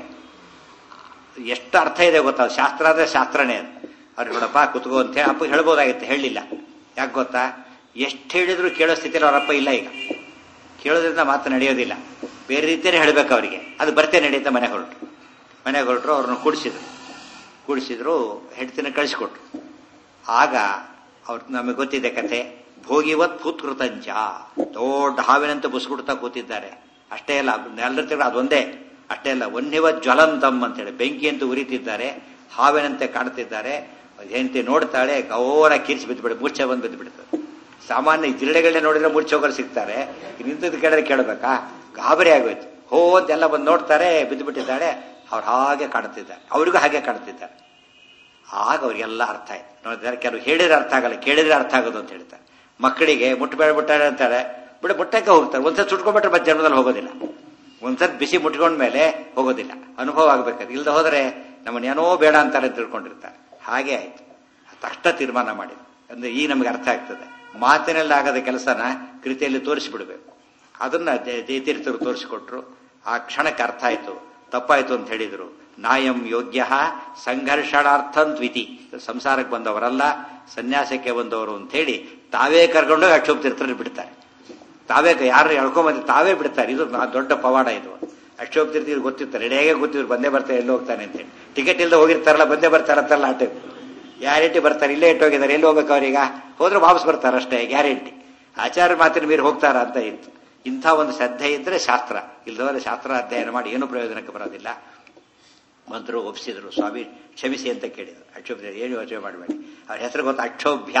ಎಷ್ಟು ಅರ್ಥ ಇದೆ ಗೊತ್ತಾ ಶಾಸ್ತ್ರ ಅಂದ್ರೆ ಶಾಸ್ತ್ರನೇ ಅದು ಅವ್ರು ನೋಡಪ್ಪ ಕುತ್ಕೋ ಅಂತ ಹೇಳಿ ಅಪ್ಪ ಹೇಳ್ಬೋದಾಗಿತ್ತು ಹೇಳಲಿಲ್ಲ ಯಾಕೆ ಗೊತ್ತಾ ಎಷ್ಟು ಹೇಳಿದ್ರು ಕೇಳೋ ಸ್ಥಿತಿಯಲ್ಲಿ ಅವರಪ್ಪ ಇಲ್ಲ ಈಗ ಕೇಳೋದ್ರಿಂದ ಮಾತು ನಡೆಯೋದಿಲ್ಲ ಬೇರೆ ರೀತಿಯೇ ಹೇಳ್ಬೇಕು ಅವರಿಗೆ ಅದು ಬರ್ತೆ ನಡೆಯುತ್ತೆ ಮನೆಗೆ ಹೊರಟು ಮನೆಗೆ ಹೊರಟರು ಅವ್ರನ್ನ ಕೂಡಿಸಿದ್ರು ಕೂಡಿಸಿದ್ರು ಹೆಂಡತಿನ ಕಳಿಸ್ಕೊಟ್ರು ಆಗ ಅವ್ರು ನಮಗೆ ಗೊತ್ತಿದೆ ಕತೆ ಭೋಗಿವತ್ ಕೂತ್ಕೃತಂಚ ದೊಡ್ಡ ಹಾವಿನಂತೆ ಬುಸ್ಗುಡ್ತಾ ಕೂತಿದ್ದಾರೆ ಅಷ್ಟೇ ಅಲ್ಲ ಎಲ್ಲರ ಅದೊಂದೇ ಅಷ್ಟೇ ಅಲ್ಲ ವನ್ಯವತ್ ಜ್ವಲಂತಂ ಅಂತೇಳಿ ಬೆಂಕಿ ಅಂತ ಉರಿತಿದ್ದಾರೆ ಹಾವಿನಂತೆ ಕಾಣ್ತಿದ್ದಾರೆ ಹೆಂಡತಿ ನೋಡ್ತಾಳೆ ಗೌರ ಕಿರಿಸಿ ಬಿದ್ದುಬಿಡ ಮೂರ್ಛೆ ಬಂದು ಬಿದ್ದು ಬಿಡ್ತದೆ ಸಾಮಾನ್ಯ ಜಿರಳೆಗಳನ್ನೇ ನೋಡಿದ್ರೆ ಮೂರ್ಛೆ ಹೋಗೋರು ಸಿಗ್ತಾರೆ ನಿಂತದ್ದು ಕೇಳಿದ್ರೆ ಕೇಳಬೇಕಾ ಗಾಬರಿ ಆಗೋಯ್ತು ಹೋ ಅಂತೆಲ್ಲ ಬಂದು ನೋಡ್ತಾರೆ ಬಿದ್ದು ಬಿಟ್ಟಿದ್ದಾಳೆ ಅವ್ರು ಹಾಗೆ ಕಾಣ್ತಿದ್ದಾರೆ ಅವರಿಗೂ ಹಾಗೆ ಕಾಣ್ತಿದ್ದಾರೆ ಆಗ ಅವ್ರಿಗೆಲ್ಲ ಅರ್ಥ ಆಯ್ತು ನೋಡಿದ್ರೆ ಕೆಲವು ಹೇಳಿದ್ರೆ ಅರ್ಥ ಆಗಲ್ಲ ಕೇಳಿದ್ರೆ ಅರ್ಥ ಆಗೋದು ಅಂತ ಹೇಳ್ತಾರೆ ಮಕ್ಕಳಿಗೆ ಮುಟ್ಟಬೇಡ ಮುಟ್ಟಾರೆ ಅಂತಾರೆ ಬಿಡ ಮುಟ್ಟಕ್ಕೆ ಹೋಗ್ತಾರೆ ಒಂದ್ಸತಿ ಸುಟ್ಕೊಂಡ್ಬಿಟ್ರೆ ಮತ್ತೆ ಜನ್ಮದಲ್ಲಿ ಹೋಗೋದಿಲ್ಲ ಒಂದ್ಸತಿ ಬಿಸಿ ಮುಟ್ಕೊಂಡ ಮೇಲೆ ಹೋಗೋದಿಲ್ಲ ಅನುಭವ ಆಗ್ಬೇಕಾದ್ರೆ ಇಲ್ದ ಹೋದ್ರೆ ನಮ್ಮನ್ನ ಏನೋ ಬೇಡ ಅಂತಾರೆ ಅಂತ ತಿಳ್ಕೊಂಡಿರ್ತಾರೆ ಹಾಗೆ ಆಯ್ತು ತಕ್ಷಣ ತೀರ್ಮಾನ ಮಾಡಿದ್ರು ಅಂದ್ರೆ ಈಗ ನಮಗೆ ಅರ್ಥ ಆಗ್ತದೆ ಮಾತಿನಲ್ಲಿ ಆಗದ ಕೆಲಸನ ಕೃತಿಯಲ್ಲಿ ತೋರಿಸಿಬಿಡ್ಬೇಕು ಅದನ್ನ ಜಯತೀರ್ಥರು ತೋರಿಸಿಕೊಟ್ರು ಆ ಕ್ಷಣಕ್ಕೆ ಅರ್ಥ ಆಯ್ತು ತಪ್ಪಾಯ್ತು ಅಂತ ಹೇಳಿದ್ರು ನಾಯಂ ಯೋಗ್ಯ ಸಂಘರ್ಷಣಾರ್ಥಂತ್ವಿತಿ ಸಂಸಾರಕ್ಕೆ ಬಂದವರಲ್ಲ ಸನ್ಯಾಸಕ್ಕೆ ಬಂದವರು ಅಂತ ಹೇಳಿ ತಾವೇ ಕರ್ಕೊಂಡೋಗಿ ಅಕ್ಷೋಪ್ತಿರ್ತಾರೆ ಬಿಡ್ತಾರೆ ತಾವೇ ಯಾರು ಎಳ್ಕೊಂಬಂದು ತಾವೇ ಬಿಡ್ತಾರೆ ಇದು ನಾ- ದೊಡ್ಡ ಪವಾಡ ಇದು ಅಕ್ಷೋಪ್ತಿರ್ತೀವಿ ಗೊತ್ತಿರ್ತಾರೆ ರೆಡಿಯಾಗೆ ಗೊತ್ತಿದ್ರು ಬಂದೇ ಬರ್ತಾರೆ ಎಲ್ಲಿ ಹೋಗ್ತಾನೆ ಅಂತೇಳಿ ಟಿಕೆಟ್ ಇಲ್ಲದೆ ಹೋಗಿರ್ತಾರಲ್ಲ ಬಂದೇ ಬರ್ತಾರಂತಲ್ಲ ಆ ಟೈಪ್ ಗ್ಯಾರಂಟಿ ಬರ್ತಾರೆ ಇಲ್ಲೇ ಇಟ್ಟು ಹೋಗಿದ್ದಾರೆ ಎಲ್ಲಿ ಹೋಗ್ಬೇಕು ಅವ್ರೀಗ ಹೋದ್ರೆ ವಾಪಸ್ ಬರ್ತಾರೆ ಅಷ್ಟೇ ಗ್ಯಾರಂಟಿ ಆಚಾರ್ಯ ಮಾತಿನ ಮೀರಿ ಹೋಗ್ತಾರ ಅಂತ ಇತ್ತು ಇಂಥ ಒಂದು ಶ್ರದ್ಧೆ ಇದ್ರೆ ಶಾಸ್ತ್ರ ಇಲ್ಲದವರೆ ಶಾಸ್ತ್ರ ಅಧ್ಯಯನ ಮಾಡಿ ಏನೂ ಪ್ರಯೋಜನಕ್ಕೆ ಬರೋದಿಲ್ಲ ಮಂತ್ರು ಒಪ್ಪಿಸಿದ್ರು ಸ್ವಾಮಿ ಕ್ಷಮಿಸಿ ಅಂತ ಕೇಳಿದ್ರು ಅಕ್ಷೋಭ್ಯ ಏನು ಯೋಚನೆ ಮಾಡಬೇಡಿ ಅವ್ರ ಹೆಸರು ಗೊತ್ತಾ ಅಕ್ಷೋಭ್ಯ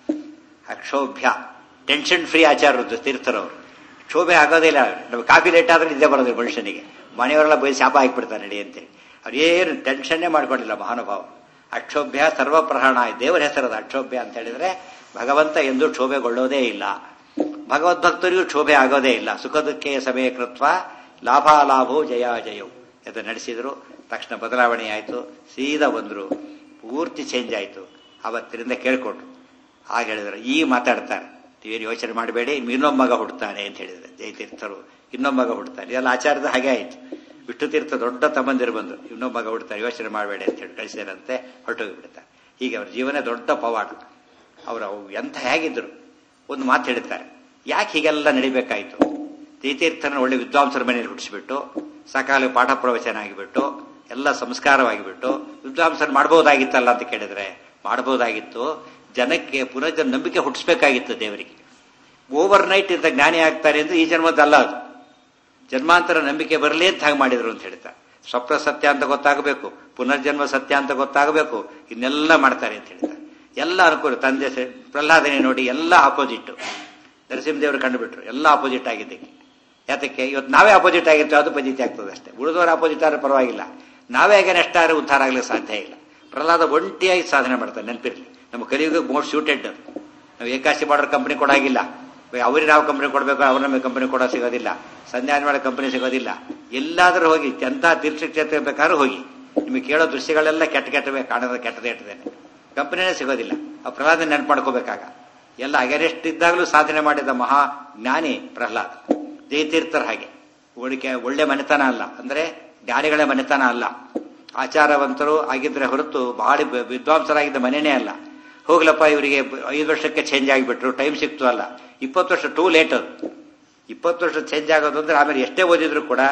ಅಕ್ಷೋಭ್ಯ ಟೆನ್ಷನ್ ಫ್ರೀ ಆಚಾರ್ಯದ್ದು ತೀರ್ಥರವರು ಕ್ಷೋಭೆ ಆಗೋದಿಲ್ಲ ನಮಗೆ ಕಾಫಿ ಲೇಟ್ ಆದ್ರೆ ನಿದ್ದೆ ಬರೋದಿಲ್ಲ ಮನುಷ್ಯನಿಗೆ ಮನೆಯವರೆಲ್ಲ ಬೈ ಶಾಪ ಹಾಕಿಬಿಡ್ತಾರೆ ನಡಿ ಅಂತೇಳಿ ಅವ್ರು ಏನು ಟೆನ್ಷನ್ನೇ ಮಾಡ್ಕೊಂಡಿಲ್ಲ ಮಹಾನುಭಾವ ಅಕ್ಷೋಭ್ಯ ಸರ್ವಪ್ರಹರಣ ದೇವರ ಹೆಸರದ ಅಕ್ಷೋಭ್ಯ ಅಂತ ಹೇಳಿದ್ರೆ ಭಗವಂತ ಎಂದು ಕ್ಷೋಭೆಗೊಳ್ಳೋದೇ ಇಲ್ಲ ಭಗವದ್ಭಕ್ತರಿಗೂ ಕ್ಷೋಭೆ ಆಗೋದೇ ಇಲ್ಲ ಸುಖ ದುಃಖೇ ಸಮಯ ಕೃತ್ವ ಲಾಭಾಲಾಭೋ ಜಯ ಜಯವು ಎಂದು ನಡೆಸಿದ್ರು ತಕ್ಷಣ ಬದಲಾವಣೆ ಆಯಿತು ಸೀದಾ ಬಂದರು ಪೂರ್ತಿ ಚೇಂಜ್ ಆಯಿತು ಅವತ್ತಿನಿಂದ ಕೇಳ್ಕೊಟ್ರು ಆಗ ಹೇಳಿದ್ರು ಈ ಮಾತಾಡ್ತಾರೆ ನೀವೇನು ಯೋಚನೆ ಮಾಡಬೇಡಿ ಇನ್ನೊಬ್ಬ ಮಗ ಹುಡ್ತಾನೆ ಅಂತ ಹೇಳಿದ್ರು ಜಯತೀರ್ಥರು ಇನ್ನೊಬ್ಬ ಮಗ ಹುಡ್ತಾನೆ ಇದೆಲ್ಲ ಆಚಾರದ ಹಾಗೆ ಆಯಿತು ವಿಷ್ಣು ತೀರ್ಥ ದೊಡ್ಡ ತಮ್ಮಂದಿರು ಬಂದು ಇನ್ನೊಬ್ಬ ಮಗ ಹುಡ್ತಾರೆ ಯೋಚನೆ ಮಾಡಬೇಡಿ ಅಂತ ಹೇಳಿ ಕಳಿಸಿರಂತೆ ಹೊರಟೋಗಿ ಬಿಡ್ತಾರೆ ಹೀಗೆ ಅವ್ರ ಜೀವನ ದೊಡ್ಡ ಪವಾಡ ಅವರು ಅವು ಎಂಥ ಹೇಗಿದ್ರು ಒಂದು ಮಾತು ಹೇಳ್ತಾರೆ ಯಾಕೆ ಹೀಗೆಲ್ಲ ನಡಿಬೇಕಾಯ್ತು ತೀರ್ಥರನ್ನ ಒಳ್ಳೆ ವಿದ್ವಾಂಸರ ಮನೆಯಲ್ಲಿ ಹುಟ್ಟಿಸ್ಬಿಟ್ಟು ಸಕಾಲ ಪಾಠ ಪ್ರವಚನ ಆಗಿಬಿಟ್ಟು ಎಲ್ಲ ಸಂಸ್ಕಾರವಾಗಿಬಿಟ್ಟು ವಿದ್ವಾಂಸರ ಮಾಡ್ಬೋದಾಗಿತ್ತಲ್ಲ ಅಂತ ಕೇಳಿದ್ರೆ ಮಾಡ್ಬೋದಾಗಿತ್ತು ಜನಕ್ಕೆ ಪುನರ್ಜನ ನಂಬಿಕೆ ಹುಟ್ಟಿಸ್ಬೇಕಾಗಿತ್ತು ದೇವರಿಗೆ ಓವರ್ ನೈಟ್ ಇಂದ ಜ್ಞಾನಿ ಆಗ್ತಾರೆ ಅಂದ್ರೆ ಈ ಜನ್ಮದ್ದಲ್ಲ ಅದು ಜನ್ಮಾಂತರ ನಂಬಿಕೆ ಬರಲಿ ಅಂತ ಹಾಗೆ ಮಾಡಿದ್ರು ಅಂತ ಹೇಳ್ತಾರೆ ಸ್ವಪ್ನ ಸತ್ಯ ಅಂತ ಗೊತ್ತಾಗಬೇಕು ಪುನರ್ಜನ್ಮ ಸತ್ಯ ಅಂತ ಗೊತ್ತಾಗಬೇಕು ಇನ್ನೆಲ್ಲ ಮಾಡ್ತಾರೆ ಅಂತ ಹೇಳ್ತಾರೆ ಎಲ್ಲ ಅನುಕೂಲ ತಂದೆ ಸ- ಪ್ರಹ್ಲಾದನೆ ನೋಡಿ ಎಲ್ಲ ಆಪೋಸಿಟ್ ನರಸಿಂಹದೇವರು ಕಂಡುಬಿಟ್ರು ಎಲ್ಲ ಆಪೋಸಿಟ್ ಆಗಿದ್ದಕ್ಕೆ ಯಾತಕ್ಕೆ ಇವತ್ತು ನಾವೇ ಆಪೋಸಿಟ್ ಆಗಿರ್ತೀವಿ ಅದು ಪದ್ಧತಿ ಆಗ್ತದೆ ಅಷ್ಟೇ ಉಳಿದವರು ಆಪೋಸಿಟ್ ಆದ್ರೆ ಪರವಾಗಿಲ್ಲ ನಾವೇ ಹೇಗೆ ನೆಷ್ಟಾದ್ರೆ ಉದ್ಧಾರ ಆಗ್ಲಿಕ್ಕೆ ಸಾಧ್ಯ ಇಲ್ಲ ಪ್ರಹ್ಲಾದ ಒಂಟಿಯಾಗಿ ಸಾಧನೆ ಮಾಡ್ತಾರೆ ನೆನಪಿರ್ಲಿ ನಮ್ಮ ಕಲಿಯುಗ ಮೋಸ್ಟ್ ಸೂಟೆಡ್ ನಾವು ಏಕಾಶಿ ಮಾಡೋರ್ ಕಂಪನಿ ಕೊಡಾಗಿಲ್ಲ ಅವ್ರಿಗೆ ನಾವು ಕಂಪನಿ ಕೊಡಬೇಕು ಅವ್ರ ನಮಗೆ ಕಂಪನಿ ಕೊಡೋ ಸಿಗೋದಿಲ್ಲ ಸಂಧ್ಯಾನ ಮಾಡೋ ಕಂಪನಿ ಸಿಗೋದಿಲ್ಲ ಎಲ್ಲಾದ್ರೂ ಹೋಗಿ ಎಂಥ ತೀರ್ಥಕ್ಷೇತ್ರ ಬೇಕಾದ್ರೂ ಹೋಗಿ ನಿಮಗೆ ಕೇಳೋ ದೃಶ್ಯಗಳೆಲ್ಲ ಕೆಟ್ಟ ಕೆಟ್ಟವೇ ಕಾಣೋದು ಕೆಟ್ಟದೇ ಇಟ್ಟದೇನೆ ಕಂಪನಿನೇ ಸಿಗೋದಿಲ್ಲ ಆ ಪ್ರಹ್ಲಾದ ನೆನಪು ಮಾಡ್ಕೋಬೇಕಾಗ ಎಲ್ಲ ಅಗರೆಸ್ಟ್ ಇದ್ದಾಗಲೂ ಸಾಧನೆ ಮಾಡಿದ ಮಹಾ ಜ್ಞಾನಿ ಪ್ರಹ್ಲಾದ್ ಜಯತೀರ್ಥರ ಹಾಗೆ ಒಳಿಕೆ ಒಳ್ಳೆ ಮನೆತನ ಅಲ್ಲ ಅಂದ್ರೆ ಜ್ಞಾನಿಗಳ ಮನೆತನ ಅಲ್ಲ ಆಚಾರವಂತರು ಆಗಿದ್ರೆ ಹೊರತು ಬಹಳ ವಿ- ವಿದ್ವಾಂಸರಾಗಿದ್ದ ಮನೆನೇ ಅಲ್ಲ ಹೋಗ್ಲಪ್ಪ ಇವರಿಗೆ ಐದು ವರ್ಷಕ್ಕೆ ಚೇಂಜ್ ಆಗಿಬಿಟ್ರು ಟೈಮ್ ಸಿಕ್ತು ಅಲ್ಲ ಇಪ್ಪತ್ತು ವರ್ಷ ಟೂ ಲೇಟ್ ಅದು ಇಪ್ಪತ್ತು ವರ್ಷ ಚೇಂಜ್ ಆಗೋದು ಅಂದ್ರೆ ಆಮೇಲೆ ಎಷ್ಟೇ ಓದಿದ್ರು ಕೂಡ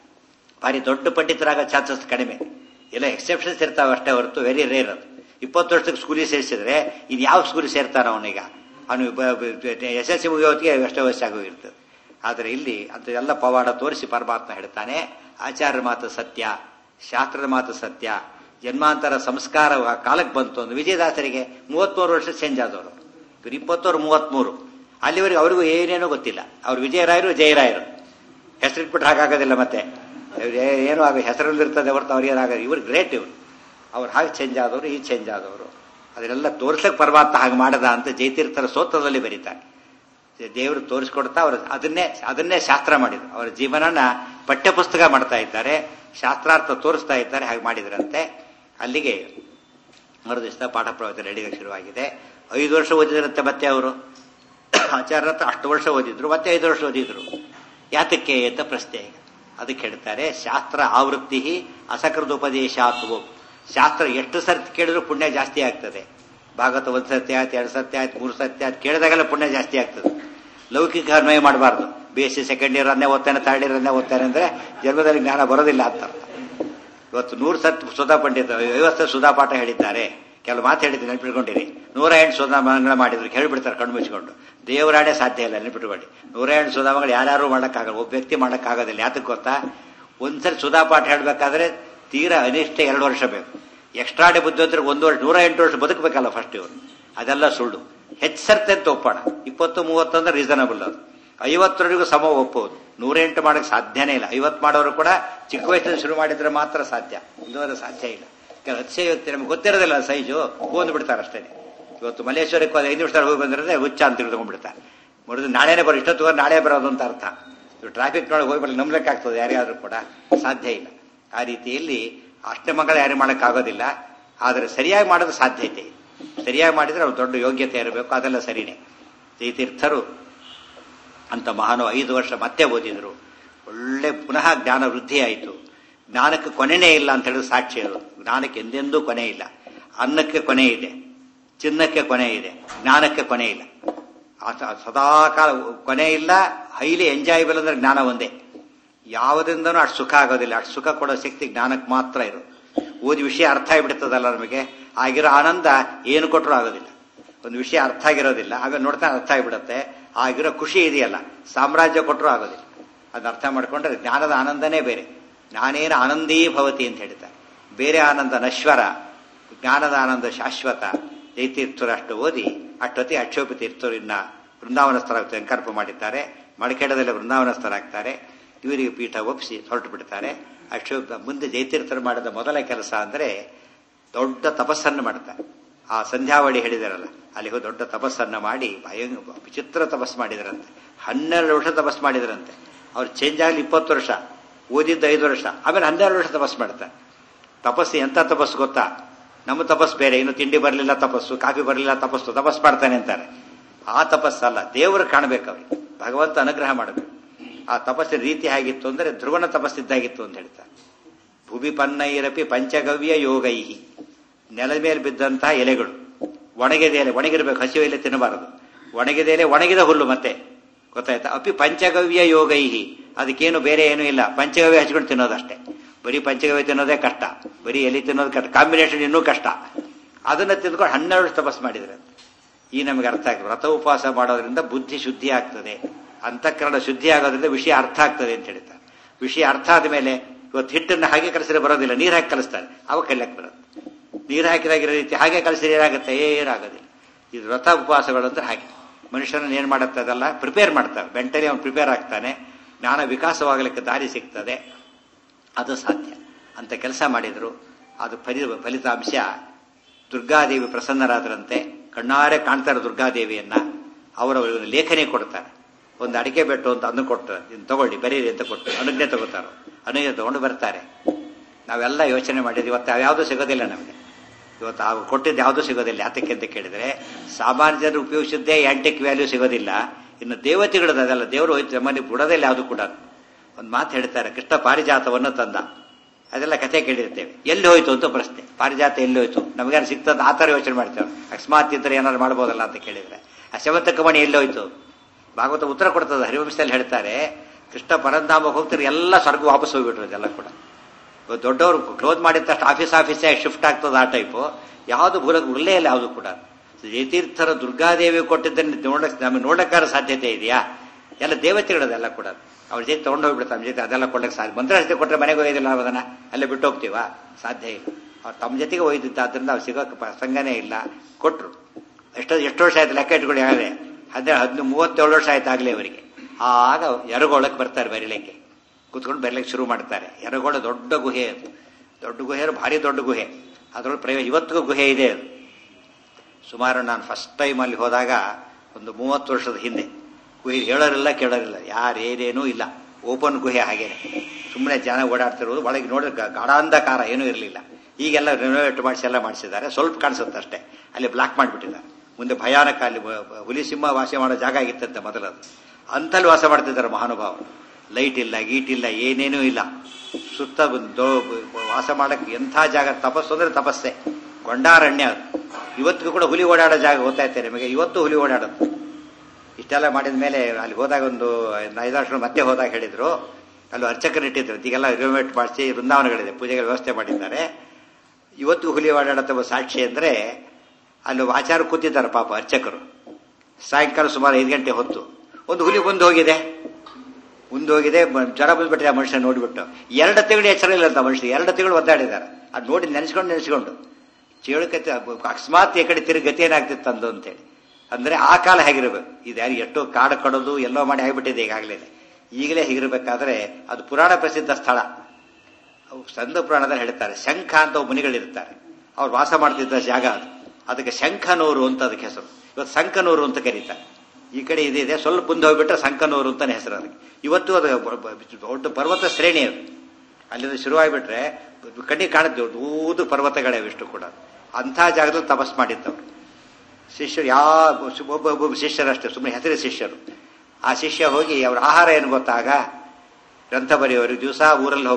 ಭಾರಿ ದೊಡ್ಡ ಪಂಡಿತರಾಗೋ ಚಾನ್ಸಸ್ ಕಡಿಮೆ ಎಲ್ಲ ಎಕ್ಸೆಪ್ಷನ್ಸ್ ಇರ್ತಾವೆ ಅಷ್ಟೇ ಹೊರತು ವೆರಿ ರೇರ್ ಅದು ಇಪ್ಪತ್ತು ವರ್ಷಕ್ಕೆ ಸ್ಕೂಲಿಗೆ ಸೇರಿಸಿದ್ರೆ ಇದು ಯಾವ ಸ್ಕೂಲಿಗೆ ಸೇರ್ತಾನ ಅವನೀಗ ಅವನು ಎಸ್ ಎಸ್ ಸಿ ಮುಗಿಯೋತ್ತಿಗೆ ಎಷ್ಟೇ ವರ್ಷ ಆಗೋಗಿರ್ತದೆ ಆದರೆ ಇಲ್ಲಿ ಅಂತ ಎಲ್ಲ ಪವಾಡ ತೋರಿಸಿ ಪರಮಾತ್ಮ ಹೇಳ್ತಾನೆ ಆಚಾರ್ಯ ಮಾತು ಸತ್ಯ ಶಾಸ್ತ್ರದ ಮಾತು ಸತ್ಯ ಜನ್ಮಾಂತರ ಸಂಸ್ಕಾರ ಆ ಕಾಲಕ್ಕೆ ಬಂತು ಅಂದ್ರೆ ವಿಜಯದಾಸರಿಗೆ ಮೂವತ್ಮೂರು ವರ್ಷ ಚೇಂಜ್ ಆದವರು ಇವ್ರು ಇಪ್ಪತ್ತೋರು ಮೂವತ್ಮೂರು ಅಲ್ಲಿವರೆಗೆ ಅವ್ರಿಗೂ ಏನೇನೋ ಗೊತ್ತಿಲ್ಲ ಅವ್ರು ವಿಜಯರಾಯರು ಜಯರಾಯರು ಹೆಸರಿಟ್ಬಿಟ್ರೆ ಹಾಗಾಗೋದಿಲ್ಲ ಮತ್ತೆ ಇವ್ರು ಏ- ಏನೋ ಆಗ ಹೆಸರಲ್ಲಿರ್ತದೆ ಹೊರತು ಅವ್ರು ಏನಾಗ ಇವ್ರು ಗ್ರೇಟ್ ಇವರು ಅವ್ರು ಹಾಗೆ ಚೇಂಜ್ ಆದವರು ಈ ಚೇಂಜ್ ಆದವರು ಅದನ್ನೆಲ್ಲ ತೋರ್ಸಕ್ ಪರಮಾತ್ಮ ಹಾಗೆ ಮಾಡದ ಅಂತ ಜಯತೀರ್ಥರ ಸೋತ್ರದಲ್ಲಿ ಬರೀತಾರೆ ದೇವರು ತೋರಿಸ್ಕೊಡ್ತಾ ಅವರು ಅದನ್ನೇ ಅದನ್ನೇ ಶಾಸ್ತ್ರ ಮಾಡಿದ್ರು ಅವರ ಜೀವನನ ಪಠ್ಯಪುಸ್ತಕ ಮಾಡ್ತಾ ಇದ್ದಾರೆ ಶಾಸ್ತ್ರಾರ್ಥ ತೋರಿಸ್ತಾ ಇದ್ದಾರೆ ಹಾಗೆ ಮಾಡಿದ್ರಂತೆ ಅಲ್ಲಿಗೆ ಮರು ದಿವಸ ಪಾಠ ಪ್ರವಚನ ನಡೀಲಿಕ್ಕೆ ಶುರುವಾಗಿದೆ ಐದು ವರ್ಷ ಓದಿದ್ರಂತೆ ಮತ್ತೆ ಅವರು ಆಚಾರ್ಯ ಹತ್ರ ಅಷ್ಟು ವರ್ಷ ಓದಿದ್ರು ಮತ್ತೆ ಐದು ವರ್ಷ ಓದಿದ್ರು ಯಾತಕ್ಕೆ ಅಂತ ಪ್ರಶ್ನೆ ಈಗ ಅದಕ್ಕೆ ಹೇಳ್ತಾರೆ ಶಾಸ್ತ್ರ ಆವೃತ್ತಿ ಅಸಕೃತೋಪದೇಶಾತ್ವೋ ಶಾಸ್ತ್ರ ಎಷ್ಟು ಸರ್ತಿ ಕೇಳಿದ್ರು ಪುಣ್ಯ ಜಾಸ್ತಿ ಆಗ್ತದೆ ಭಾಗವತ ಒಂದು ಸತ್ಯ ಆಯ್ತು ಎರಡು ಸತ್ಯ ಆಯ್ತು ಮೂರು ಸತ್ಯ ಆಯ್ತು ಕೇಳಿದಾಗೆಲ್ಲ ಪುಣ್ಯ ಜಾಸ್ತಿ ಆಗ್ತದೆ ಲೌಕಿಕ ಅನ್ವಯ ಮಾಡಬಾರ್ದು B S C second year ಅನ್ನೇ ಓದ್ತಾನೆ ಥರ್ಡ್ ಇಯರ್ ಅನ್ನೇ ಓದ್ತಾನೆ ಅಂದ್ರೆ ಜನ್ಮದಲ್ಲಿ ಜ್ಞಾನ ಬರೋದಿಲ್ಲ ಅಂತ ಅರ್ಥ ಇವತ್ತು ನೂರು ಸತ್ ಸುಧಾ ಪಂಡಿತ ಐವತ್ತು ಸುಧಾ ಪಾಠ ಹೇಳಿದ್ದಾರೆ ಕೆಲವು ಮಾತು ಹೇಳಿದ್ದು ನೆನಪಿಟ್ಕೊಂಡಿರಿ ನೂರ ಎಂಟು ಸುಧಾಮಂಗಳ ಮಾಡಿದ್ರು ಹೇಳ್ಬಿಡ್ತಾರೆ ಕಣ್ಣು ಮುಚ್ಕೊಂಡು ದೇವರಾಣೆ ಸಾಧ್ಯ ಇಲ್ಲ ನೆನಪಿಟ್ಕೊಳ್ಳಿ ನೂರ ಎಂಟು ಸುಧಾಮಗಳು ಯಾರ್ಯಾರು ಮಾಡೋಕ್ಕಾಗಲ್ಲ ಒಬ್ಬ ವ್ಯಕ್ತಿ ಮಾಡೋಕ್ಕಾಗೋದಿಲ್ಲ ಯಾತಕ್ಕೆ ಗೊತ್ತಾ ಒಂದ್ಸರಿ ಸುಧಾ ಪಾಠ ಹೇಳ್ಬೇಕಾದ್ರೆ ತೀರಾ ಅನಿಷ್ಠ ಎರಡು ವರ್ಷ ಬೇಕು ಎಕ್ಸ್ಟ್ರಾಡೆ ಬುದ್ಧಿವಂತರಿಗೆ ಒಂದು ವರ್ಷ ನೂರ ಎಂಟು ವರ್ಷ ಬದುಕಬೇಕಲ್ಲ ಫಸ್ಟ್ ಇವರು ಅದೆಲ್ಲ ಸುಳ್ಳು ಹೆಚ್ಚು ಸರ್ತೆ ಅಂತ ಒಪ್ಪೋಣ ಇಪ್ಪತ್ತು ಮೂವತ್ತು ಅಂದ್ರೆ ರೀಸನಬಲ್ ಅದು ಐವತ್ತರವರೆಗೂ ಸಮ ಒಪ್ಪೋದು ನೂರೆಂಟು ಮಾಡಕ್ಕೆ ಸಾಧ್ಯನೇ ಇಲ್ಲ ಐವತ್ತು ಮಾಡೋರು ಕೂಡ ಚಿಕ್ಕ ವಯಸ್ಸಿನಲ್ಲಿ ಶುರು ಮಾಡಿದ್ರೆ ಮಾತ್ರ ಸಾಧ್ಯ ಇಲ್ಲದ್ರೆ ಸಾಧ್ಯ ಇಲ್ಲ ಕೆಲವು ಅತಿಶಯ ವ್ಯಕ್ತಿ ನಮ್ಗೆ ಗೊತ್ತಿರೋದಿಲ್ಲ ಸೈಜು ಹೋಗಿ ಬಿಡ್ತಾರೆ ಅಷ್ಟೇ ಇವತ್ತು ಮಲ್ಲೇಶ್ವರಕ್ಕೆ ಹೋದ ಐದು ನಿಮಿಷದಲ್ಲಿ ಹೋಗಿ ಬಂದ್ರೆ ಹುಚ್ಚ ಅಂತ ತಿಳ್ಕೊಂಡ್ಬಿಡ್ತಾರೆ ಮುರಿದು ನಾಳೆನೇ ಬರೋ ಇಷ್ಟೊತ್ತು ನಾಳೆ ಬರೋದು ಅಂತ ಅರ್ಥ ಟ್ರಾಫಿಕ್ ನೊಳಗೆ ಹೋಗಿ ಬರಲಿ ನಂಬಲಿಕ್ಕಾಗ್ತದೆ ಯಾರಿಗಾದ್ರೂ ಕೂಡ ಸಾಧ್ಯ ಇಲ್ಲ ಆ ರೀತಿಯಲ್ಲಿ ಅಷ್ಟಮಂಗಳ ಯಾರು ಮಾಡೋಕ್ಕಾಗೋದಿಲ್ಲ ಆದರೆ ಸರಿಯಾಗಿ ಮಾಡೋದು ಸಾಧ್ಯತೆ ಇದೆ. ಸರಿಯಾಗಿ ಮಾಡಿದ್ರೆ ಅವ್ರು ದೊಡ್ಡ ಯೋಗ್ಯತೆ ಇರಬೇಕು ಅದೆಲ್ಲ ಸರಿನೇ ತೀರ್ಥರು ಅಂತ ಮಹಾನು ಐದು ವರ್ಷ ಮತ್ತೆ ಓದಿದ್ರು ಒಳ್ಳೆ ಪುನಃ ಜ್ಞಾನ ವೃದ್ಧಿ ಆಯಿತು ಜ್ಞಾನಕ್ಕೆ ಕೊನೆನೇ ಇಲ್ಲ ಅಂತ ಹೇಳಿದ್ರೆ ಸಾಕ್ಷಿ ಅದು ಜ್ಞಾನಕ್ಕೆ ಎಂದೆಂದೂ ಕೊನೆ ಇಲ್ಲ ಅನ್ನಕ್ಕೆ ಕೊನೆ ಇದೆ ಚಿನ್ನಕ್ಕೆ ಕೊನೆ ಇದೆ ಜ್ಞಾನಕ್ಕೆ ಕೊನೆ ಇಲ್ಲ ಆ- ಸದಾಕಾಲ ಕೊನೆ ಇಲ್ಲ ಹೈಲಿ ಎಂಜಾಯಬಲ್ ಅಂದ್ರೆ ಜ್ಞಾನ ಒಂದೇ ಯಾವುದರಿಂದನೂ ಅಷ್ಟು ಸುಖ ಆಗೋದಿಲ್ಲ ಅಷ್ಟು ಸುಖ ಕೊಡೋ ಶಕ್ತಿ ಜ್ಞಾನಕ್ಕೆ ಮಾತ್ರ ಇರು ಓದಿ ವಿಷಯ ಅರ್ಥ ಆಗಿಬಿಡ್ತದಲ್ಲ ನಮಗೆ ಆಗಿರೋ ಆನಂದ ಏನು ಕೊಟ್ಟರು ಆಗೋದಿಲ್ಲ ಒಂದು ವಿಷಯ ಅರ್ಥ ಆಗಿರೋದಿಲ್ಲ ಆಗ ನೋಡ್ತಾ ಅರ್ಥ ಆಗಿಬಿಡುತ್ತೆ ಆಗಿರೋ ಖುಷಿ ಇದೆಯಲ್ಲ ಸಾಮ್ರಾಜ್ಯ ಕೊಟ್ಟರು ಆಗೋದಿಲ್ಲ ಅದನ್ನ ಅರ್ಥ ಮಾಡ್ಕೊಂಡ್ರೆ ಜ್ಞಾನದ ಆನಂದನೇ ಬೇರೆ ಜ್ಞಾನೇನ ಆನಂದೀ ಭವತಿ ಅಂತ ಹೇಳ್ತಾರೆ ಬೇರೆ ಆನಂದ ನಶ್ವರ ಜ್ಞಾನದ ಆನಂದ ಶಾಶ್ವತ ಜೈತೀರ್ಥರು ಅಷ್ಟು ಓದಿ ಅಷ್ಟೊತ್ತಿ ಅಕ್ಷೋಪ ತೀರ್ಥರು ಇನ್ನ ವೃಂದಾವನಸ್ಥರ ಸಂಕಲ್ಪ ಮಾಡಿದ್ದಾರೆ ಮಡಿಕೇಡದಲ್ಲಿ ವೃಂದಾವನಸ್ಥರಾಗ್ತಾರೆ ಇವರಿಗೆ ಪೀಠ ಒಪ್ಪಿಸಿ ಹೊರಟು ಬಿಡ್ತಾರೆ ಅಕ್ಷೋಪ ಮುಂದೆ ಜೈತೀರ್ಥರು ಮಾಡಿದ ಮೊದಲ ಕೆಲಸ ಅಂದ್ರೆ ದೊಡ್ಡ ತಪಸ್ಸನ್ನು ಮಾಡ್ತಾರೆ ಆ ಸಂಧ್ಯಾವಳಿ ಹೇಳಿದಾರಲ್ಲ ಅಲ್ಲಿ ಹೋಗಿ ದೊಡ್ಡ ತಪಸ್ಸನ್ನು ಮಾಡಿ ಭಯ ವಿಚಿತ್ರ ತಪಸ್ಸು ಮಾಡಿದರಂತೆ ಹನ್ನೆರಡು ವರ್ಷ ತಪಸ್ಸು ಮಾಡಿದರಂತೆ ಅವ್ರು ಚೇಂಜ್ ಆಗಲಿ ಇಪ್ಪತ್ತು ವರ್ಷ ಓದಿದ್ದು ಐದು ವರ್ಷ ಆಮೇಲೆ ಹನ್ನೆರಡು ವರ್ಷ ತಪಸ್ಸು ಮಾಡ್ತಾರೆ ತಪಸ್ಸು ಎಂತ ತಪಸ್ಸು ಗೊತ್ತಾ ನಮ್ಮ ತಪಸ್ಸು ಬೇರೆ ಇನ್ನು ತಿಂಡಿ ಬರಲಿಲ್ಲ ತಪಸ್ಸು ಕಾಫಿ ಬರಲಿಲ್ಲ ತಪಸ್ಸು ತಪಸ್ಸು ಮಾಡ್ತಾನೆ ಅಂತಾರೆ ಆ ತಪಸ್ಸಲ್ಲ ದೇವರು ಕಾಣಬೇಕು ಅವ್ರಿಗೆ ಭಗವಂತ ಅನುಗ್ರಹ ಮಾಡಬೇಕು ಆ ತಪಸ್ಸಿನ ರೀತಿ ಹೇಗಿತ್ತು ಅಂದ್ರೆ ಧ್ರುವನ ತಪಸ್ಸಿದ್ದಾಗಿತ್ತು ಅಂತ ಹೇಳ್ತಾರೆ ಭೂಮಿ ಪನ್ನೈರಪಿ ಪಂಚಗವ್ಯ ಯೋಗೈಹಿ ನೆಲದ ಮೇಲೆ ಬಿದ್ದಂತಹ ಎಲೆಗಳು ಒಣಗಿದ ಎಲೆ ಒಣಗಿರ್ಬೇಕು ಹಸಿವು ಎಲೆ ತಿನ್ನಬಾರದು ಒಣಗಿದ ಎಲೆ ಒಣಗಿದ ಹುಲ್ಲು ಮತ್ತೆ ಗೊತ್ತಾಯ್ತಾ ಅಪಿ ಪಂಚಗವ್ಯ ಯೋಗೈಹಿ ಅದಕ್ಕೇನು ಬೇರೆ ಏನೂ ಇಲ್ಲ ಪಂಚಗವ್ಯ ಹಚ್ಕೊಂಡು ತಿನ್ನೋದಷ್ಟೇ ಬರೀ ಪಂಚಗವ್ಯ ತಿನ್ನೋದೇ ಕಷ್ಟ ಬರೀ ಎಲೆ ತಿನ್ನೋದು ಕಷ್ಟ ಕಾಂಬಿನೇಷನ್ ಇನ್ನೂ ಕಷ್ಟ ಅದನ್ನ ತಿಂದ್ಕೊಂಡು ಹನ್ನೆರಡು ತಪಸ್ ಮಾಡಿದ್ರಂತೆ ಈ ನಮಗೆ ಅರ್ಥ ಆಗ್ತದೆ ವ್ರತ ಉಪವಾಸ ಮಾಡೋದ್ರಿಂದ ಬುದ್ಧಿ ಶುದ್ಧಿ ಆಗ್ತದೆ ಅಂತಃಕರಣ ಶುದ್ಧಿ ಆಗೋದ್ರಿಂದ ವಿಷಯ ಅರ್ಥ ಆಗ್ತದೆ ಅಂತ ಹೇಳ್ತಾರೆ ವಿಷಯ ಅರ್ಥ ಆದ ಮೇಲೆ ಇವತ್ತು ಹಿಟ್ಟನ್ನು ಹಾಗೆ ಕಲಿಸಿದ್ರೆ ಬರೋದಿಲ್ಲ ನೀರು ಹಾಕಿ ಕಲಿಸ್ತಾರೆ ಅವಾಗ ಕಲಿಯಕ್ಕೆ ಬರುತ್ತೆ ನೀರು ಹಾಕಿದಾಗಿರೋ ರೀತಿ ಹಾಗೆ ಕಲಿಸಿದ್ರೆ ಏನಾಗುತ್ತೆ ಏನಾಗೋದಿಲ್ಲ ಇದು ವ್ರತ ಉಪವಾಸಗಳು ಅಂದ್ರೆ ಹಾಗೆ ಮನುಷ್ಯನನ್ನು ಏನು ಮಾಡುತ್ತೆ ಅದಲ್ಲ ಪ್ರಿಪೇರ್ ಮಾಡ್ತಾರೆ ಮೆಂಟಲಿ ಅವನು ಪ್ರಿಪೇರ್ ಆಗ್ತಾನೆ ಜ್ಞಾನ ವಿಕಾಸವಾಗಲಿಕ್ಕೆ ದಾರಿ ಸಿಗ್ತದೆ ಅದು ಸಾಧ್ಯ ಅಂತ ಕೆಲಸ ಮಾಡಿದ್ರು ಅದು ಫಲಿ ಫಲಿತಾಂಶ ದುರ್ಗಾದೇವಿ ಪ್ರಸನ್ನರಾದರಂತೆ ಕಣ್ಣಾರೆ ಕಾಣ್ತಾರೆ ದುರ್ಗಾದೇವಿಯನ್ನ ಅವರ ಒಂದು ಲೇಖನಿ ಕೊಡ್ತಾರೆ ಒಂದು ಅಡಿಕೆ ಬೆಟ್ಟು ಅಂತ ಅದನ್ನು ಕೊಟ್ಟು ಇದನ್ನು ತಗೊಳ್ಳಿ ಬರೀರಿ ಅಂತ ಕೊಟ್ಟು ಅನುಜ್ಞೆ ತಗೋತಾರೆ ಅನುಜ್ಞೆ ತಗೊಂಡು ಬರ್ತಾರೆ ನಾವೆಲ್ಲ ಯೋಚನೆ ಮಾಡಿದ್ವಿ ಇವತ್ತು ಯಾವುದು ಸಿಗೋದಿಲ್ಲ ನಮಗೆ ಇವತ್ತು ಆ ಕೊಟ್ಟಿದ್ದು ಯಾವುದೂ ಸಿಗೋದಿಲ್ಲ ಯಾತಕ್ಕೆ ಅಂತ ಕೇಳಿದ್ರೆ ಸಾಮಾನ್ಯ ಜನರು ಉಪಯೋಗಿಸಿದ್ದೇ ಆಂಟಿಕ್ ವ್ಯಾಲ್ಯೂ ಸಿಗೋದಿಲ್ಲ ಇನ್ನು ದೇವತೆಗಳದ್ದು ಅದೆಲ್ಲ ದೇವರು ಹೋಯ್ತು ನಮ್ಮಲ್ಲಿ ಬುಡದಲ್ಲಿ ಯಾವುದು ಕೂಡ ಒಂದು ಮಾತು ಹೇಳ್ತಾರೆ ಕೃಷ್ಣ ಪಾರಿಜಾತವನ್ನು ತಂದ ಅದೆಲ್ಲ ಕಥೆ ಕೇಳಿರ್ತೇವೆ ಎಲ್ಲಿ ಹೋಯ್ತು ಅಂತ ಪ್ರಶ್ನೆ ಪಾರಿಜಾತ ಎಲ್ಲಿ ಹೋಯ್ತು ನಮಗೇನು ಸಿಗ್ತದ ಆ ಥರ ಯೋಚನೆ ಮಾಡ್ತೇವೆ ಅಕಸ್ಮಾತ್ ಇದ್ರೆ ಏನಾದ್ರು ಮಾಡ್ಬೋದಲ್ಲ ಅಂತ ಕೇಳಿದ್ರೆ ಆ ಶವಂತಕ ಮಣಿ ಎಲ್ಲಿ ಹೋಯ್ತು ಭಾಗವತ ಉತ್ತರ ಕೊಡ್ತದೆ ಹರಿವಂಶದಲ್ಲಿ ಹೇಳ್ತಾರೆ ಕೃಷ್ಣ ಪರಂಧಾಮಕ್ಕೆ ಹೋಗ್ತಾರೆ ಎಲ್ಲ ಸ್ವರ್ಗ ವಾಪಸ್ ಹೋಗ್ಬಿಟ್ರು ಅದೆಲ್ಲ ಕೂಡ ಇವತ್ತು ದೊಡ್ಡವರು ಕ್ಲೋಸ್ ಮಾಡಿದ ತಕ್ಷಣ ಆಫೀಸ್ ಆಫೀಸೇ ಶಿಫ್ಟ್ ಆಗ್ತದೆ ಆ ಟೈಪು ಯಾವುದು ಮೂಲಕ ಉಳ್ಳೇ ಇಲ್ಲ ಯಾವುದು ಕೂಡ ಜಯತೀರ್ಥರ ದುರ್ಗಾದೇವಿ ಕೊಟ್ಟಿದ್ದನ್ನು ನೋಡಕ್ ನಮಗೆ ನೋಡಕ್ಕಾರ ಸಾಧ್ಯತೆ ಇದೆಯಾ ಎಲ್ಲ ದೇವತೆಗಳದೆಲ್ಲ ಕೂಡ ಅವ್ರ ಜೊತೆ ತಗೊಂಡು ಹೋಗ್ಬಿಡ್ತಾರೆ ನಮ್ಮ ಜೊತೆ ಅದೆಲ್ಲ ಕೊಡಕ್ಕೆ ಸಾಧ್ಯ ಮಂತ್ರ ಜೊತೆ ಕೊಟ್ಟರೆ ಮನೆಗೆ ಒಯ್ದಿಲ್ಲ ನಾವು ಅದನ್ನ ಅಲ್ಲೇ ಬಿಟ್ಟು ಹೋಗ್ತೀವಾ ಸಾಧ್ಯ ಇಲ್ಲ ಅವ್ರು ತಮ್ಮ ಜೊತೆಗೆ ಒಯ್ದಿದ್ದ ಅದರಿಂದ ಅವ್ರು ಸಿಗೋಕೆ ಪ್ರಸಂಗನೇ ಇಲ್ಲ ಕೊಟ್ರು ಎಷ್ಟೋ ಎಷ್ಟು ವರ್ಷ ಆಯ್ತು ಲೆಕ್ಕ ಇಟ್ಕೊಂಡು ಯಾರೇ ಹದಿನೇಳು ಹದಿನೈದು ಮೂವತ್ತೇಳು ವರ್ಷ ಆಯ್ತು ಆಗಲೇ ಅವರಿಗೆ ಆಗ ಎರಗೋಳಕ್ಕೆ ಬರ್ತಾರೆ ಬರೀಲಿಕ್ಕೆ ಕೂತ್ಕೊಂಡು ಬರೀಲಿಕ್ಕೆ ಶುರು ಮಾಡ್ತಾರೆ ಎರಗೋಳ ದೊಡ್ಡ ಗುಹೆ ಅದು ದೊಡ್ಡ ಗುಹೆ ಅಂದ್ರೆ ಭಾರಿ ದೊಡ್ಡ ಗುಹೆ ಅದರೊಳಗೆ ಪ್ರಯೋಗ ಇವತ್ತಿಗೂ ಗುಹೆ ಇದೆ ಅದು ಸುಮಾರು ನಾನು ಫಸ್ಟ್ ಟೈಮ್ ಅಲ್ಲಿ ಹೋದಾಗ ಒಂದು ಮೂವತ್ತು ವರ್ಷದ ಹಿಂದೆ ಗುಹೆ ಹೇಳೋರಿಲ್ಲ ಕೇಳೋರಿಲ್ಲ ಯಾರೇನೇನೂ ಇಲ್ಲ ಓಪನ್ ಗುಹೆ ಹಾಗೇನೆ ಸುಮ್ಮನೆ ಜನ ಓಡಾಡ್ತಿರೋದು ಒಳಗೆ ನೋಡಿದ್ರೆ ಗಾಢಾಂಧಕಾರ ಏನೂ ಇರಲಿಲ್ಲ ಈಗೆಲ್ಲ ರಿನೋವೇಟ್ ಮಾಡಿಸಿ ಎಲ್ಲ ಮಾಡಿಸಿದ್ದಾರೆ ಸ್ವಲ್ಪ ಕಾಣಿಸುತ್ತೆ ಅಷ್ಟೇ ಅಲ್ಲಿ ಬ್ಲಾಕ್ ಮಾಡಿಬಿಟ್ಟಿದ್ದಾರೆ ಮುಂದೆ ಭಯಾನಕ ಅಲ್ಲಿ ಹುಲಿ ಸಿಂಹ ವಾಸ ಮಾಡೋ ಜಾಗ ಆಗಿತ್ತಂತೆ ಮೊದಲದು ಅಂತಲ್ಲಿ ವಾಸ ಮಾಡ್ತಿದ್ದಾರೆ ಮಹಾನುಭಾವರು ಲೈಟ್ ಇಲ್ಲ ಗೀಟ್ ಇಲ್ಲ ಏನೇನೂ ಇಲ್ಲ ಸುತ್ತ ಒಂದು ವಾಸ ಮಾಡಕ್ಕೆ ಎಂಥ ಜಾಗ ತಪಸ್ಸು ಅಂದ್ರೆ ತಪಸ್ಸೆ ಗೊಂಡಾರಣ್ಯ ಅದು ಇವತ್ತಿಗೂ ಕೂಡ ಹುಲಿ ಓಡಾಡೋ ಜಾಗ ಗೊತ್ತಾಯ್ತೆ ನಿಮಗೆ ಇವತ್ತು ಹುಲಿ ಓಡಾಡೋದು ಇಷ್ಟೆಲ್ಲ ಮಾಡಿದ ಮೇಲೆ ಅಲ್ಲಿ ಹೋದಾಗ ಒಂದು ಐದಾರು ಮತ್ತೆ ಹೋದಾಗ ಹೇಳಿದ್ರು ಅಲ್ಲಿ ಅರ್ಚಕರು ಇಟ್ಟಿದ್ರು ಈಗೆಲ್ಲ ರಿನೋವೇಟ್ ಮಾಡಿಸಿ ವೃಂದಾವನಗಳಿದೆ ಪೂಜೆಗೆ ವ್ಯವಸ್ಥೆ ಮಾಡಿದ್ದಾರೆ ಇವತ್ತು ಹುಲಿ ಓಡಾಡತ್ತ ಸಾಕ್ಷಿ ಅಂದ್ರೆ ಅಲ್ಲಿ ಆಚಾರ ಕೂತಿದ್ದಾರೆ ಪಾಪ ಅರ್ಚಕರು ಸಾಯಂಕಾಲ ಸುಮಾರು ಐದು ಗಂಟೆ ಹೊತ್ತು ಒಂದು ಹುಲಿ ಬಂದು ಹೋಗಿದೆ ಮುಂದೆ ಹೋಗಿದೆ ಜ್ವರ ಬಂದ್ಬಿಟ್ಟಿದೆ ಆ ಮನುಷ್ಯ ನೋಡಿಬಿಟ್ಟು ಎರಡು ತಿಂಗಳು ಎಚ್ಚರ ಇಲ್ಲ ಅಂತ ಮನುಷ್ಯ ಎರಡು ತಿಂಗಳು ಒದ್ದಾಡಿದ್ದಾರೆ ಅದು ನೋಡಿ ನೆನೆಸ್ಕೊಂಡು ನೆನೆಸ್ಕೊಂಡು ಚೇಳುಕತೆ ಅಕಸ್ಮಾತ್ ಈ ಕಡೆ ತಿರುಗಿ ಗತಿ ಏನಾಗ್ತಿತ್ತು ಅಂದು ಅಂತೇಳಿ ಅಂದ್ರೆ ಆ ಕಾಲ ಹೇಗಿರ್ಬೇಕು ಇದು ಯಾರು ಎಷ್ಟೋ ಕಾಡು ಕಡೋದು ಎಲ್ಲೋ ಮಾಡಿ ಆಗಿಬಿಟ್ಟಿದೆ ಈಗಾಗಲೇ ಈಗಲೇ ಹೀಗಿರ್ಬೇಕಾದ್ರೆ ಅದು ಪುರಾಣ ಪ್ರಸಿದ್ಧ ಸ್ಥಳ ಸಂದ ಪುರಾಣದಲ್ಲಿ ಹೇಳ್ತಾರೆ ಶಂಖ ಅಂತ ಮುನಿಗಳಿರ್ತಾರೆ ಅವ್ರು ವಾಸ ಮಾಡ್ತಿದ್ದ ಜಾಗ ಅದು ಅದಕ್ಕೆ ಶಂಖನೂರು ಅಂತ ಅದಕ್ಕೆ ಹೆಸರು ಇವತ್ತು ಸಂಕನೂರು ಅಂತ ಕರೀತಾರೆ ಈ ಕಡೆ ಇದಿದೆ ಸ್ವಲ್ಪ ಮುಂದೆ ಹೋಗ್ಬಿಟ್ರೆ ಸಂಕನೂರು ಅಂತಾನೆ ಹೆಸರು ಅದಕ್ಕೆ ಇವತ್ತು ಅದು ದೊಡ್ಡ ಪರ್ವತ ಶ್ರೇಣಿ ಅದು ಅಲ್ಲಿಂದ ಶುರುವಾಗಿಬಿಟ್ರೆ ಕಣ್ಣಿಗೆ ಕಾಣುತ್ತೆ ದೂದು ಪರ್ವತಗಳೇ ಇಷ್ಟು ಕೂಡ ಅಂಥ ಜಾಗದಲ್ಲಿ ತಪಸ್ ಮಾಡಿದ್ದವರು ಶಿಷ್ಯರು ಯಾವ ಒಬ್ಬ ಒಬ್ಬ ಶಿಷ್ಯರಷ್ಟೇ ಸುಮ್ಮನೆ ಹೆಸರು ಶಿಷ್ಯರು ಆ ಶಿಷ್ಯ ಹೋಗಿ ಅವ್ರ ಆಹಾರ ಏನು ಗೊತ್ತಾಗ ಗ್ರಂಥ ಬರೆಯೋರು ದಿವಸ ಊರಲ್ಲಿ ಹೋಗೋದು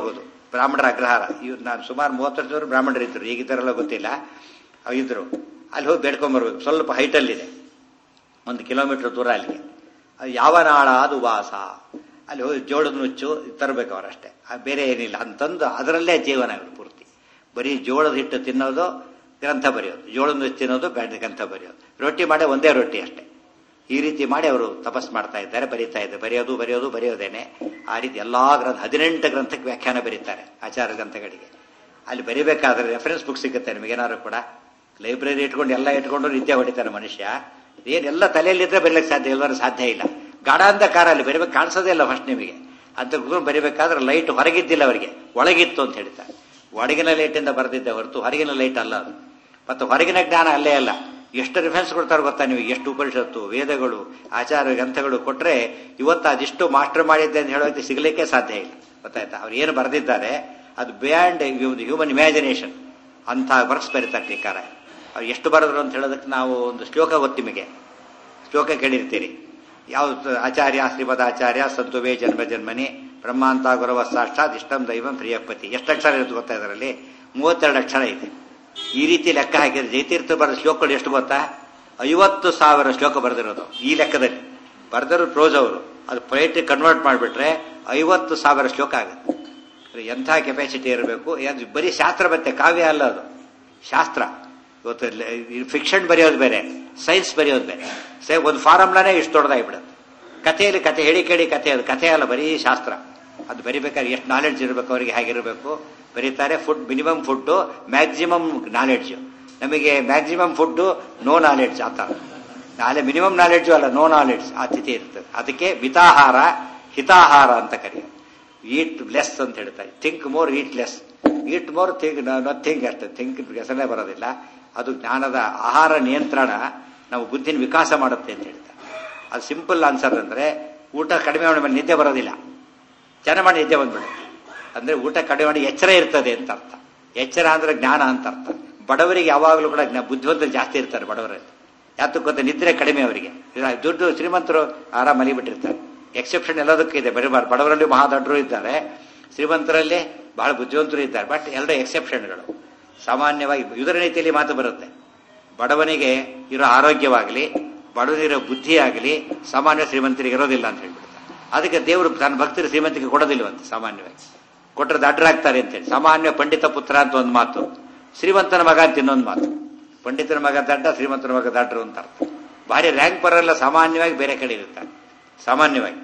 ಬ್ರಾಹ್ಮಣರ ಅಗ್ರಹಾರ ಇವ್ರು ನಾನು ಸುಮಾರು ಮೂವತ್ತು ವರ್ಷದವರು ಬ್ರಾಹ್ಮಣರು ಇದ್ರು ಈಗ ಇದ್ದಾರಲ್ಲ ಗೊತ್ತಿಲ್ಲ ಅವ್ರು ಇದ್ರು ಅಲ್ಲಿ ಹೋಗಿ ಬೇಡ್ಕೊಂಬರ್ಬೇಕು ಸ್ವಲ್ಪ ಹೈಟಲ್ಲಿದೆ ಒಂದು ಕಿಲೋಮೀಟರ್ ದೂರ ಅಲ್ಲಿಗೆ ಅದು ಯಾವ ನಾಳ ಅದು ವಾಸ ಅಲ್ಲಿ ಹೋಗಿ ಜೋಳದ ನುಚ್ಚು ತರಬೇಕು ಅವರಷ್ಟೇ ಆ ಬೇರೆ ಏನಿಲ್ಲ ಅಂತಂದು ಅದರಲ್ಲೇ ಜೀವನ ಇವರು ಪೂರ್ತಿ ಬರೀ ಜೋಳದ ಹಿಟ್ಟು ತಿನ್ನೋದು ಗ್ರಂಥ ಬರೆಯೋದು ಜೋಳದ ನುಚ್ಚು ತಿನ್ನೋದು ಬ್ಯಾಡ ಗ್ರಂಥ ಬರೆಯೋದು ರೊಟ್ಟಿ ಮಾಡಿ ಒಂದೇ ರೊಟ್ಟಿ ಅಷ್ಟೇ ಈ ರೀತಿ ಮಾಡಿ ಅವರು ತಪಸ್ ಮಾಡ್ತಾ ಇದ್ದಾರೆ ಬರೀತಾ ಇದ್ದಾರೆ ಬರೆಯೋದು ಬರೆಯೋದು ಬರೆಯೋದೇನೆ ಆ ರೀತಿ ಎಲ್ಲಾ ಗ್ರಂಥ ಹದಿನೆಂಟು ಗ್ರಂಥಕ್ಕೆ ವ್ಯಾಖ್ಯಾನ ಬರೀತಾರೆ ಆಚಾರ ಗ್ರಂಥಗಳಿಗೆ ಅಲ್ಲಿ ಬರಿಬೇಕಾದ್ರೆ ರೆಫರೆನ್ಸ್ ಬುಕ್ ಸಿಗುತ್ತೆ ನಿಮಗೇನಾದ್ರು ಕೂಡ ಲೈಬ್ರರಿ ಇಟ್ಕೊಂಡು ಎಲ್ಲ ಇಟ್ಕೊಂಡು ನಿತ್ಯ ಹೊಡಿತಾರೆ ಮನುಷ್ಯ ಏನೆಲ್ಲ ತಲೆಯಲ್ಲಿದ್ರೆ ಬರೀಲಿಕ್ಕೆ ಸಾಧ್ಯ ಎಲ್ಲರೂ ಸಾಧ್ಯ ಇಲ್ಲ ಗಾಢ ಅಂತ ಕಾರ ಅಲ್ಲಿ ಬರಿಬೇಕು ಕಾಣಿಸೋದೇ ಇಲ್ಲ ಫಸ್ಟ್ ನಿಮಗೆ ಅಂತ ಕೂತ್ಕೊಂಡು ಬರಿಬೇಕಾದ್ರೆ ಲೈಟ್ ಹೊರಗಿದ್ದಿಲ್ಲ ಅವರಿಗೆ ಒಳಗಿತ್ತು ಅಂತ ಹೇಳ್ತಾರೆ ಒಳಗಿನ ಲೈಟಿಂದ ಬರೆದಿದ್ದೆ ಹೊರತು ಹೊರಗಿನ ಲೈಟ್ ಅಲ್ಲ ಅದು ಮತ್ತು ಹೊರಗಿನ ಜ್ಞಾನ ಅಲ್ಲೇ ಅಲ್ಲ ಎಷ್ಟು ರಿಫರೆನ್ಸ್ ಕೊಡ್ತಾರೆ ಗೊತ್ತಾ ನೀವು ಎಷ್ಟು ಉಪನಿಷತ್ತು ವೇದಗಳು ಆಚಾರ ಗ್ರಂಥಗಳು ಕೊಟ್ರೆ ಇವತ್ತು ಅದಿಷ್ಟು ಮಾಸ್ಟರ್ ಮಾಡಿದ್ದೆ ಅಂತ ಹೇಳೋಕೆ ಸಿಗಲಿಕ್ಕೆ ಸಾಧ್ಯ ಇಲ್ಲ ಗೊತ್ತಾಯ್ತಾ ಅವ್ರು ಏನು ಬರೆದಿದ್ದಾರೆ ಅದು ಬಿಯಾಂಡ್ ಹ್ಯೂಮನ್ ಇಮ್ಯಾಜಿನೇಷನ್ ಅಂತ ವರ್ಕ್ಸ್ ಬರೀತಾರೆ ಟೀಕಾರ ಅವ್ರು ಎಷ್ಟು ಬರೆದ್ರು ಅಂತ ಹೇಳೋದಕ್ಕೆ ನಾವು ಒಂದು ಶ್ಲೋಕ ಗೊತ್ತು ನಿಮಗೆ ಶ್ಲೋಕ ಕೇಳಿರ್ತೀರಿ ಯಾವ ಆಚಾರ್ಯ ಶ್ರೀಮದ್ ಆಚಾರ್ಯ ಸಂತುವೇ ಜನ್ಮ ಜನ್ಮನಿ ಬ್ರಹ್ಮಾಂತ ಗುರವ ಸಾಕ್ಷಾತ್ ಇಷ್ಟಂ ದೈವಂ ಪ್ರಿಯಪತಿ ಎಷ್ಟು ಅಕ್ಷರ ಇರುತ್ತೆ ಗೊತ್ತಾ ಇದರಲ್ಲಿ ಮೂವತ್ತೆರಡು ಅಕ್ಷರ ಇದೆ ಈ ರೀತಿ ಲೆಕ್ಕ ಹಾಕಿದ್ರೆ ಜಯತೀರ್ಥ ಬರೆದ ಶ್ಲೋಕಗಳು ಎಷ್ಟು ಗೊತ್ತಾ ಐವತ್ತು ಸಾವಿರ ಶ್ಲೋಕ ಬರೆದಿರೋದು ಈ ಲೆಕ್ಕದಲ್ಲಿ ಬರೆದರು ಪ್ರೋಸ್ ಅವರು ಅದು ಪೊಯಿಟ್ರಿ ಕನ್ವರ್ಟ್ ಮಾಡಿಬಿಟ್ರೆ ಐವತ್ತು ಸಾವಿರ ಶ್ಲೋಕ ಆಗುತ್ತೆ ಎಂಥ ಕೆಪಾಸಿಟಿ ಇರಬೇಕು ಅದು ಬರೀ ಶಾಸ್ತ್ರ ಮತ್ತೆ ಕಾವ್ಯ ಅಲ್ಲ ಅದು ಶಾಸ್ತ್ರ ಇವತ್ತು ಫಿಕ್ಷನ್ ಬರೆಯೋದು ಬೇರೆ ಸೈನ್ಸ್ ಬರೆಯೋದು ಬೇರೆ ಸೇ ಒಂದು ಫಾರ್ಮ್ಲಾನೇ ಇಷ್ಟು ದೊಡ್ಡದಾಗ್ಬಿಡುತ್ತೆ ಕಥೆಯಲ್ಲಿ ಕತೆ ಹೇಳಿ ಕೇಳಿ ಕಥೆ ಅದು ಕಥೆ ಅಲ್ಲ ಬರೀ ಶಾಸ್ತ್ರ ಅದು ಬರಿಬೇಕಾದ್ರೆ ಎಷ್ಟು ನಾಲೆಡ್ಜ್ ಇರಬೇಕು ಅವರಿಗೆ ಹೇಗಿರಬೇಕು ಬರೀತಾರೆ food minimum food maximum knowledge ನಮಗೆ ಮ್ಯಾಕ್ಸಿಮಮ್ ಫುಡ್ಡು ನೋ ನಾಲೆಡ್ಜ್ ಆ ಥರ ನಾಳೆ ಮಿನಿಮಮ್ ನಾಲೆಡ್ಜು ಅಲ್ಲ ನೋ ನಾಲೆಡ್ಜ್ ಆ ಸ್ಥಿತಿ ಇರ್ತದೆ ಅದಕ್ಕೆ ಮಿತಾಹಾರ ಹಿತಾಹಾರ ಅಂತ ಕರೆಯೋದು ಈಟ್ ಲೆಸ್ ಅಂತ ಹೇಳ್ತಾರೆ think more eat less eat more think nothing ಅಷ್ಟೇ ಥಿಂಕ್ ಹೆಸರೇ ಬರೋದಿಲ್ಲ ಅದು ಜ್ಞಾನದ ಆಹಾರ ನಿಯಂತ್ರಣ ನಾವು ಬುದ್ಧಿನ ವಿಕಾಸ ಮಾಡುತ್ತೆ ಅಂತ ಹೇಳ್ತಾರೆ ಅದು ಸಿಂಪಲ್ ಆನ್ಸರ್ ಅಂದ್ರೆ ಊಟ ಕಡಿಮೆ ಮಾಡಿ ನಿದ್ದೆ ಬರೋದಿಲ್ಲ ಜನ ಮಾಡಿ ನಿದ್ದೆ ಬಂದ್ಬಿಡುತ್ತೆ ಅಂದ್ರೆ ಊಟ ಕಡಿಮೆ ಮಾಡಿ ಎಚ್ಚರ ಇರ್ತದೆ ಅಂತ ಅರ್ಥ ಎಚ್ಚರ ಅಂದ್ರೆ ಜ್ಞಾನ ಅಂತ ಅರ್ಥ ಬಡವರಿಗೆ ಯಾವಾಗಲೂ ಕೂಡ ಬುದ್ಧಿವಂತರು ಜಾಸ್ತಿ ಇರ್ತಾರೆ ಬಡವರಲ್ಲಿ ಯಾತಕ್ಕೆ ಗೊತ್ತಾ ನಿದ್ರೆ ಕಡಿಮೆ ಅವರಿಗೆ ದುಡ್ಡು ಶ್ರೀಮಂತರು ಆರಾಮ್ ಮಲಿಬಿಟ್ಟಿರ್ತಾರೆ ಎಕ್ಸೆಪ್ಷನ್ ಎಲ್ಲದಕ್ಕೂ ಇದೆ ಬರೀಬಾರ್ದು ಬಡವರಲ್ಲಿ ಮಹಾದೊಡ್ಡರು ಇದ್ದಾರೆ ಶ್ರೀಮಂತರಲ್ಲಿ ಬಹಳ ಬುದ್ಧಿವಂತರು ಇದ್ದಾರೆ ಬಟ್ ಎರಡು ಎಕ್ಸೆಪ್ಷನ್ಗಳು ಸಾಮಾನ್ಯವಾಗಿ ಇದರ ರೀತಿಯಲ್ಲಿ ಮಾತು ಬರುತ್ತೆ ಬಡವನಿಗೆ ಇರೋ ಆರೋಗ್ಯವಾಗಲಿ ಬಡವನಿರೋ ಬುದ್ಧಿ ಆಗಲಿ ಸಾಮಾನ್ಯ ಶ್ರೀಮಂತರಿಗೆ ಇರೋದಿಲ್ಲ ಅಂತ ಹೇಳ್ಬಿಡ್ತಾರೆ ಅದಕ್ಕೆ ದೇವರು ತನ್ನ ಭಕ್ತರು ಶ್ರೀಮಂತಿಗೆ ಕೊಡೋದಿಲ್ವಂತೆ ಸಾಮಾನ್ಯವಾಗಿ ಕೊಟ್ಟರೆ ದಡ್ಡರಾಗ್ತಾರೆ ಅಂತೇಳಿ ಸಾಮಾನ್ಯ ಪಂಡಿತ ಪುತ್ರ ಅಂತ ಒಂದು ಮಾತು ಶ್ರೀಮಂತನ ಮಗ ಅಂತ ಇನ್ನೊಂದು ಮಾತು ಪಂಡಿತನ ಮಗ ದಡ್ಡ ಶ್ರೀಮಂತನ ಮಗ ದಡ್ಡರು ಅಂತ ಅರ್ಥ ಭಾರಿ ರ್ಯಾಂಕ್ ಬರಲ್ಲ ಸಾಮಾನ್ಯವಾಗಿ ಬೇರೆ ಕಡೆ ಇರ್ತಾರೆ ಸಾಮಾನ್ಯವಾಗಿ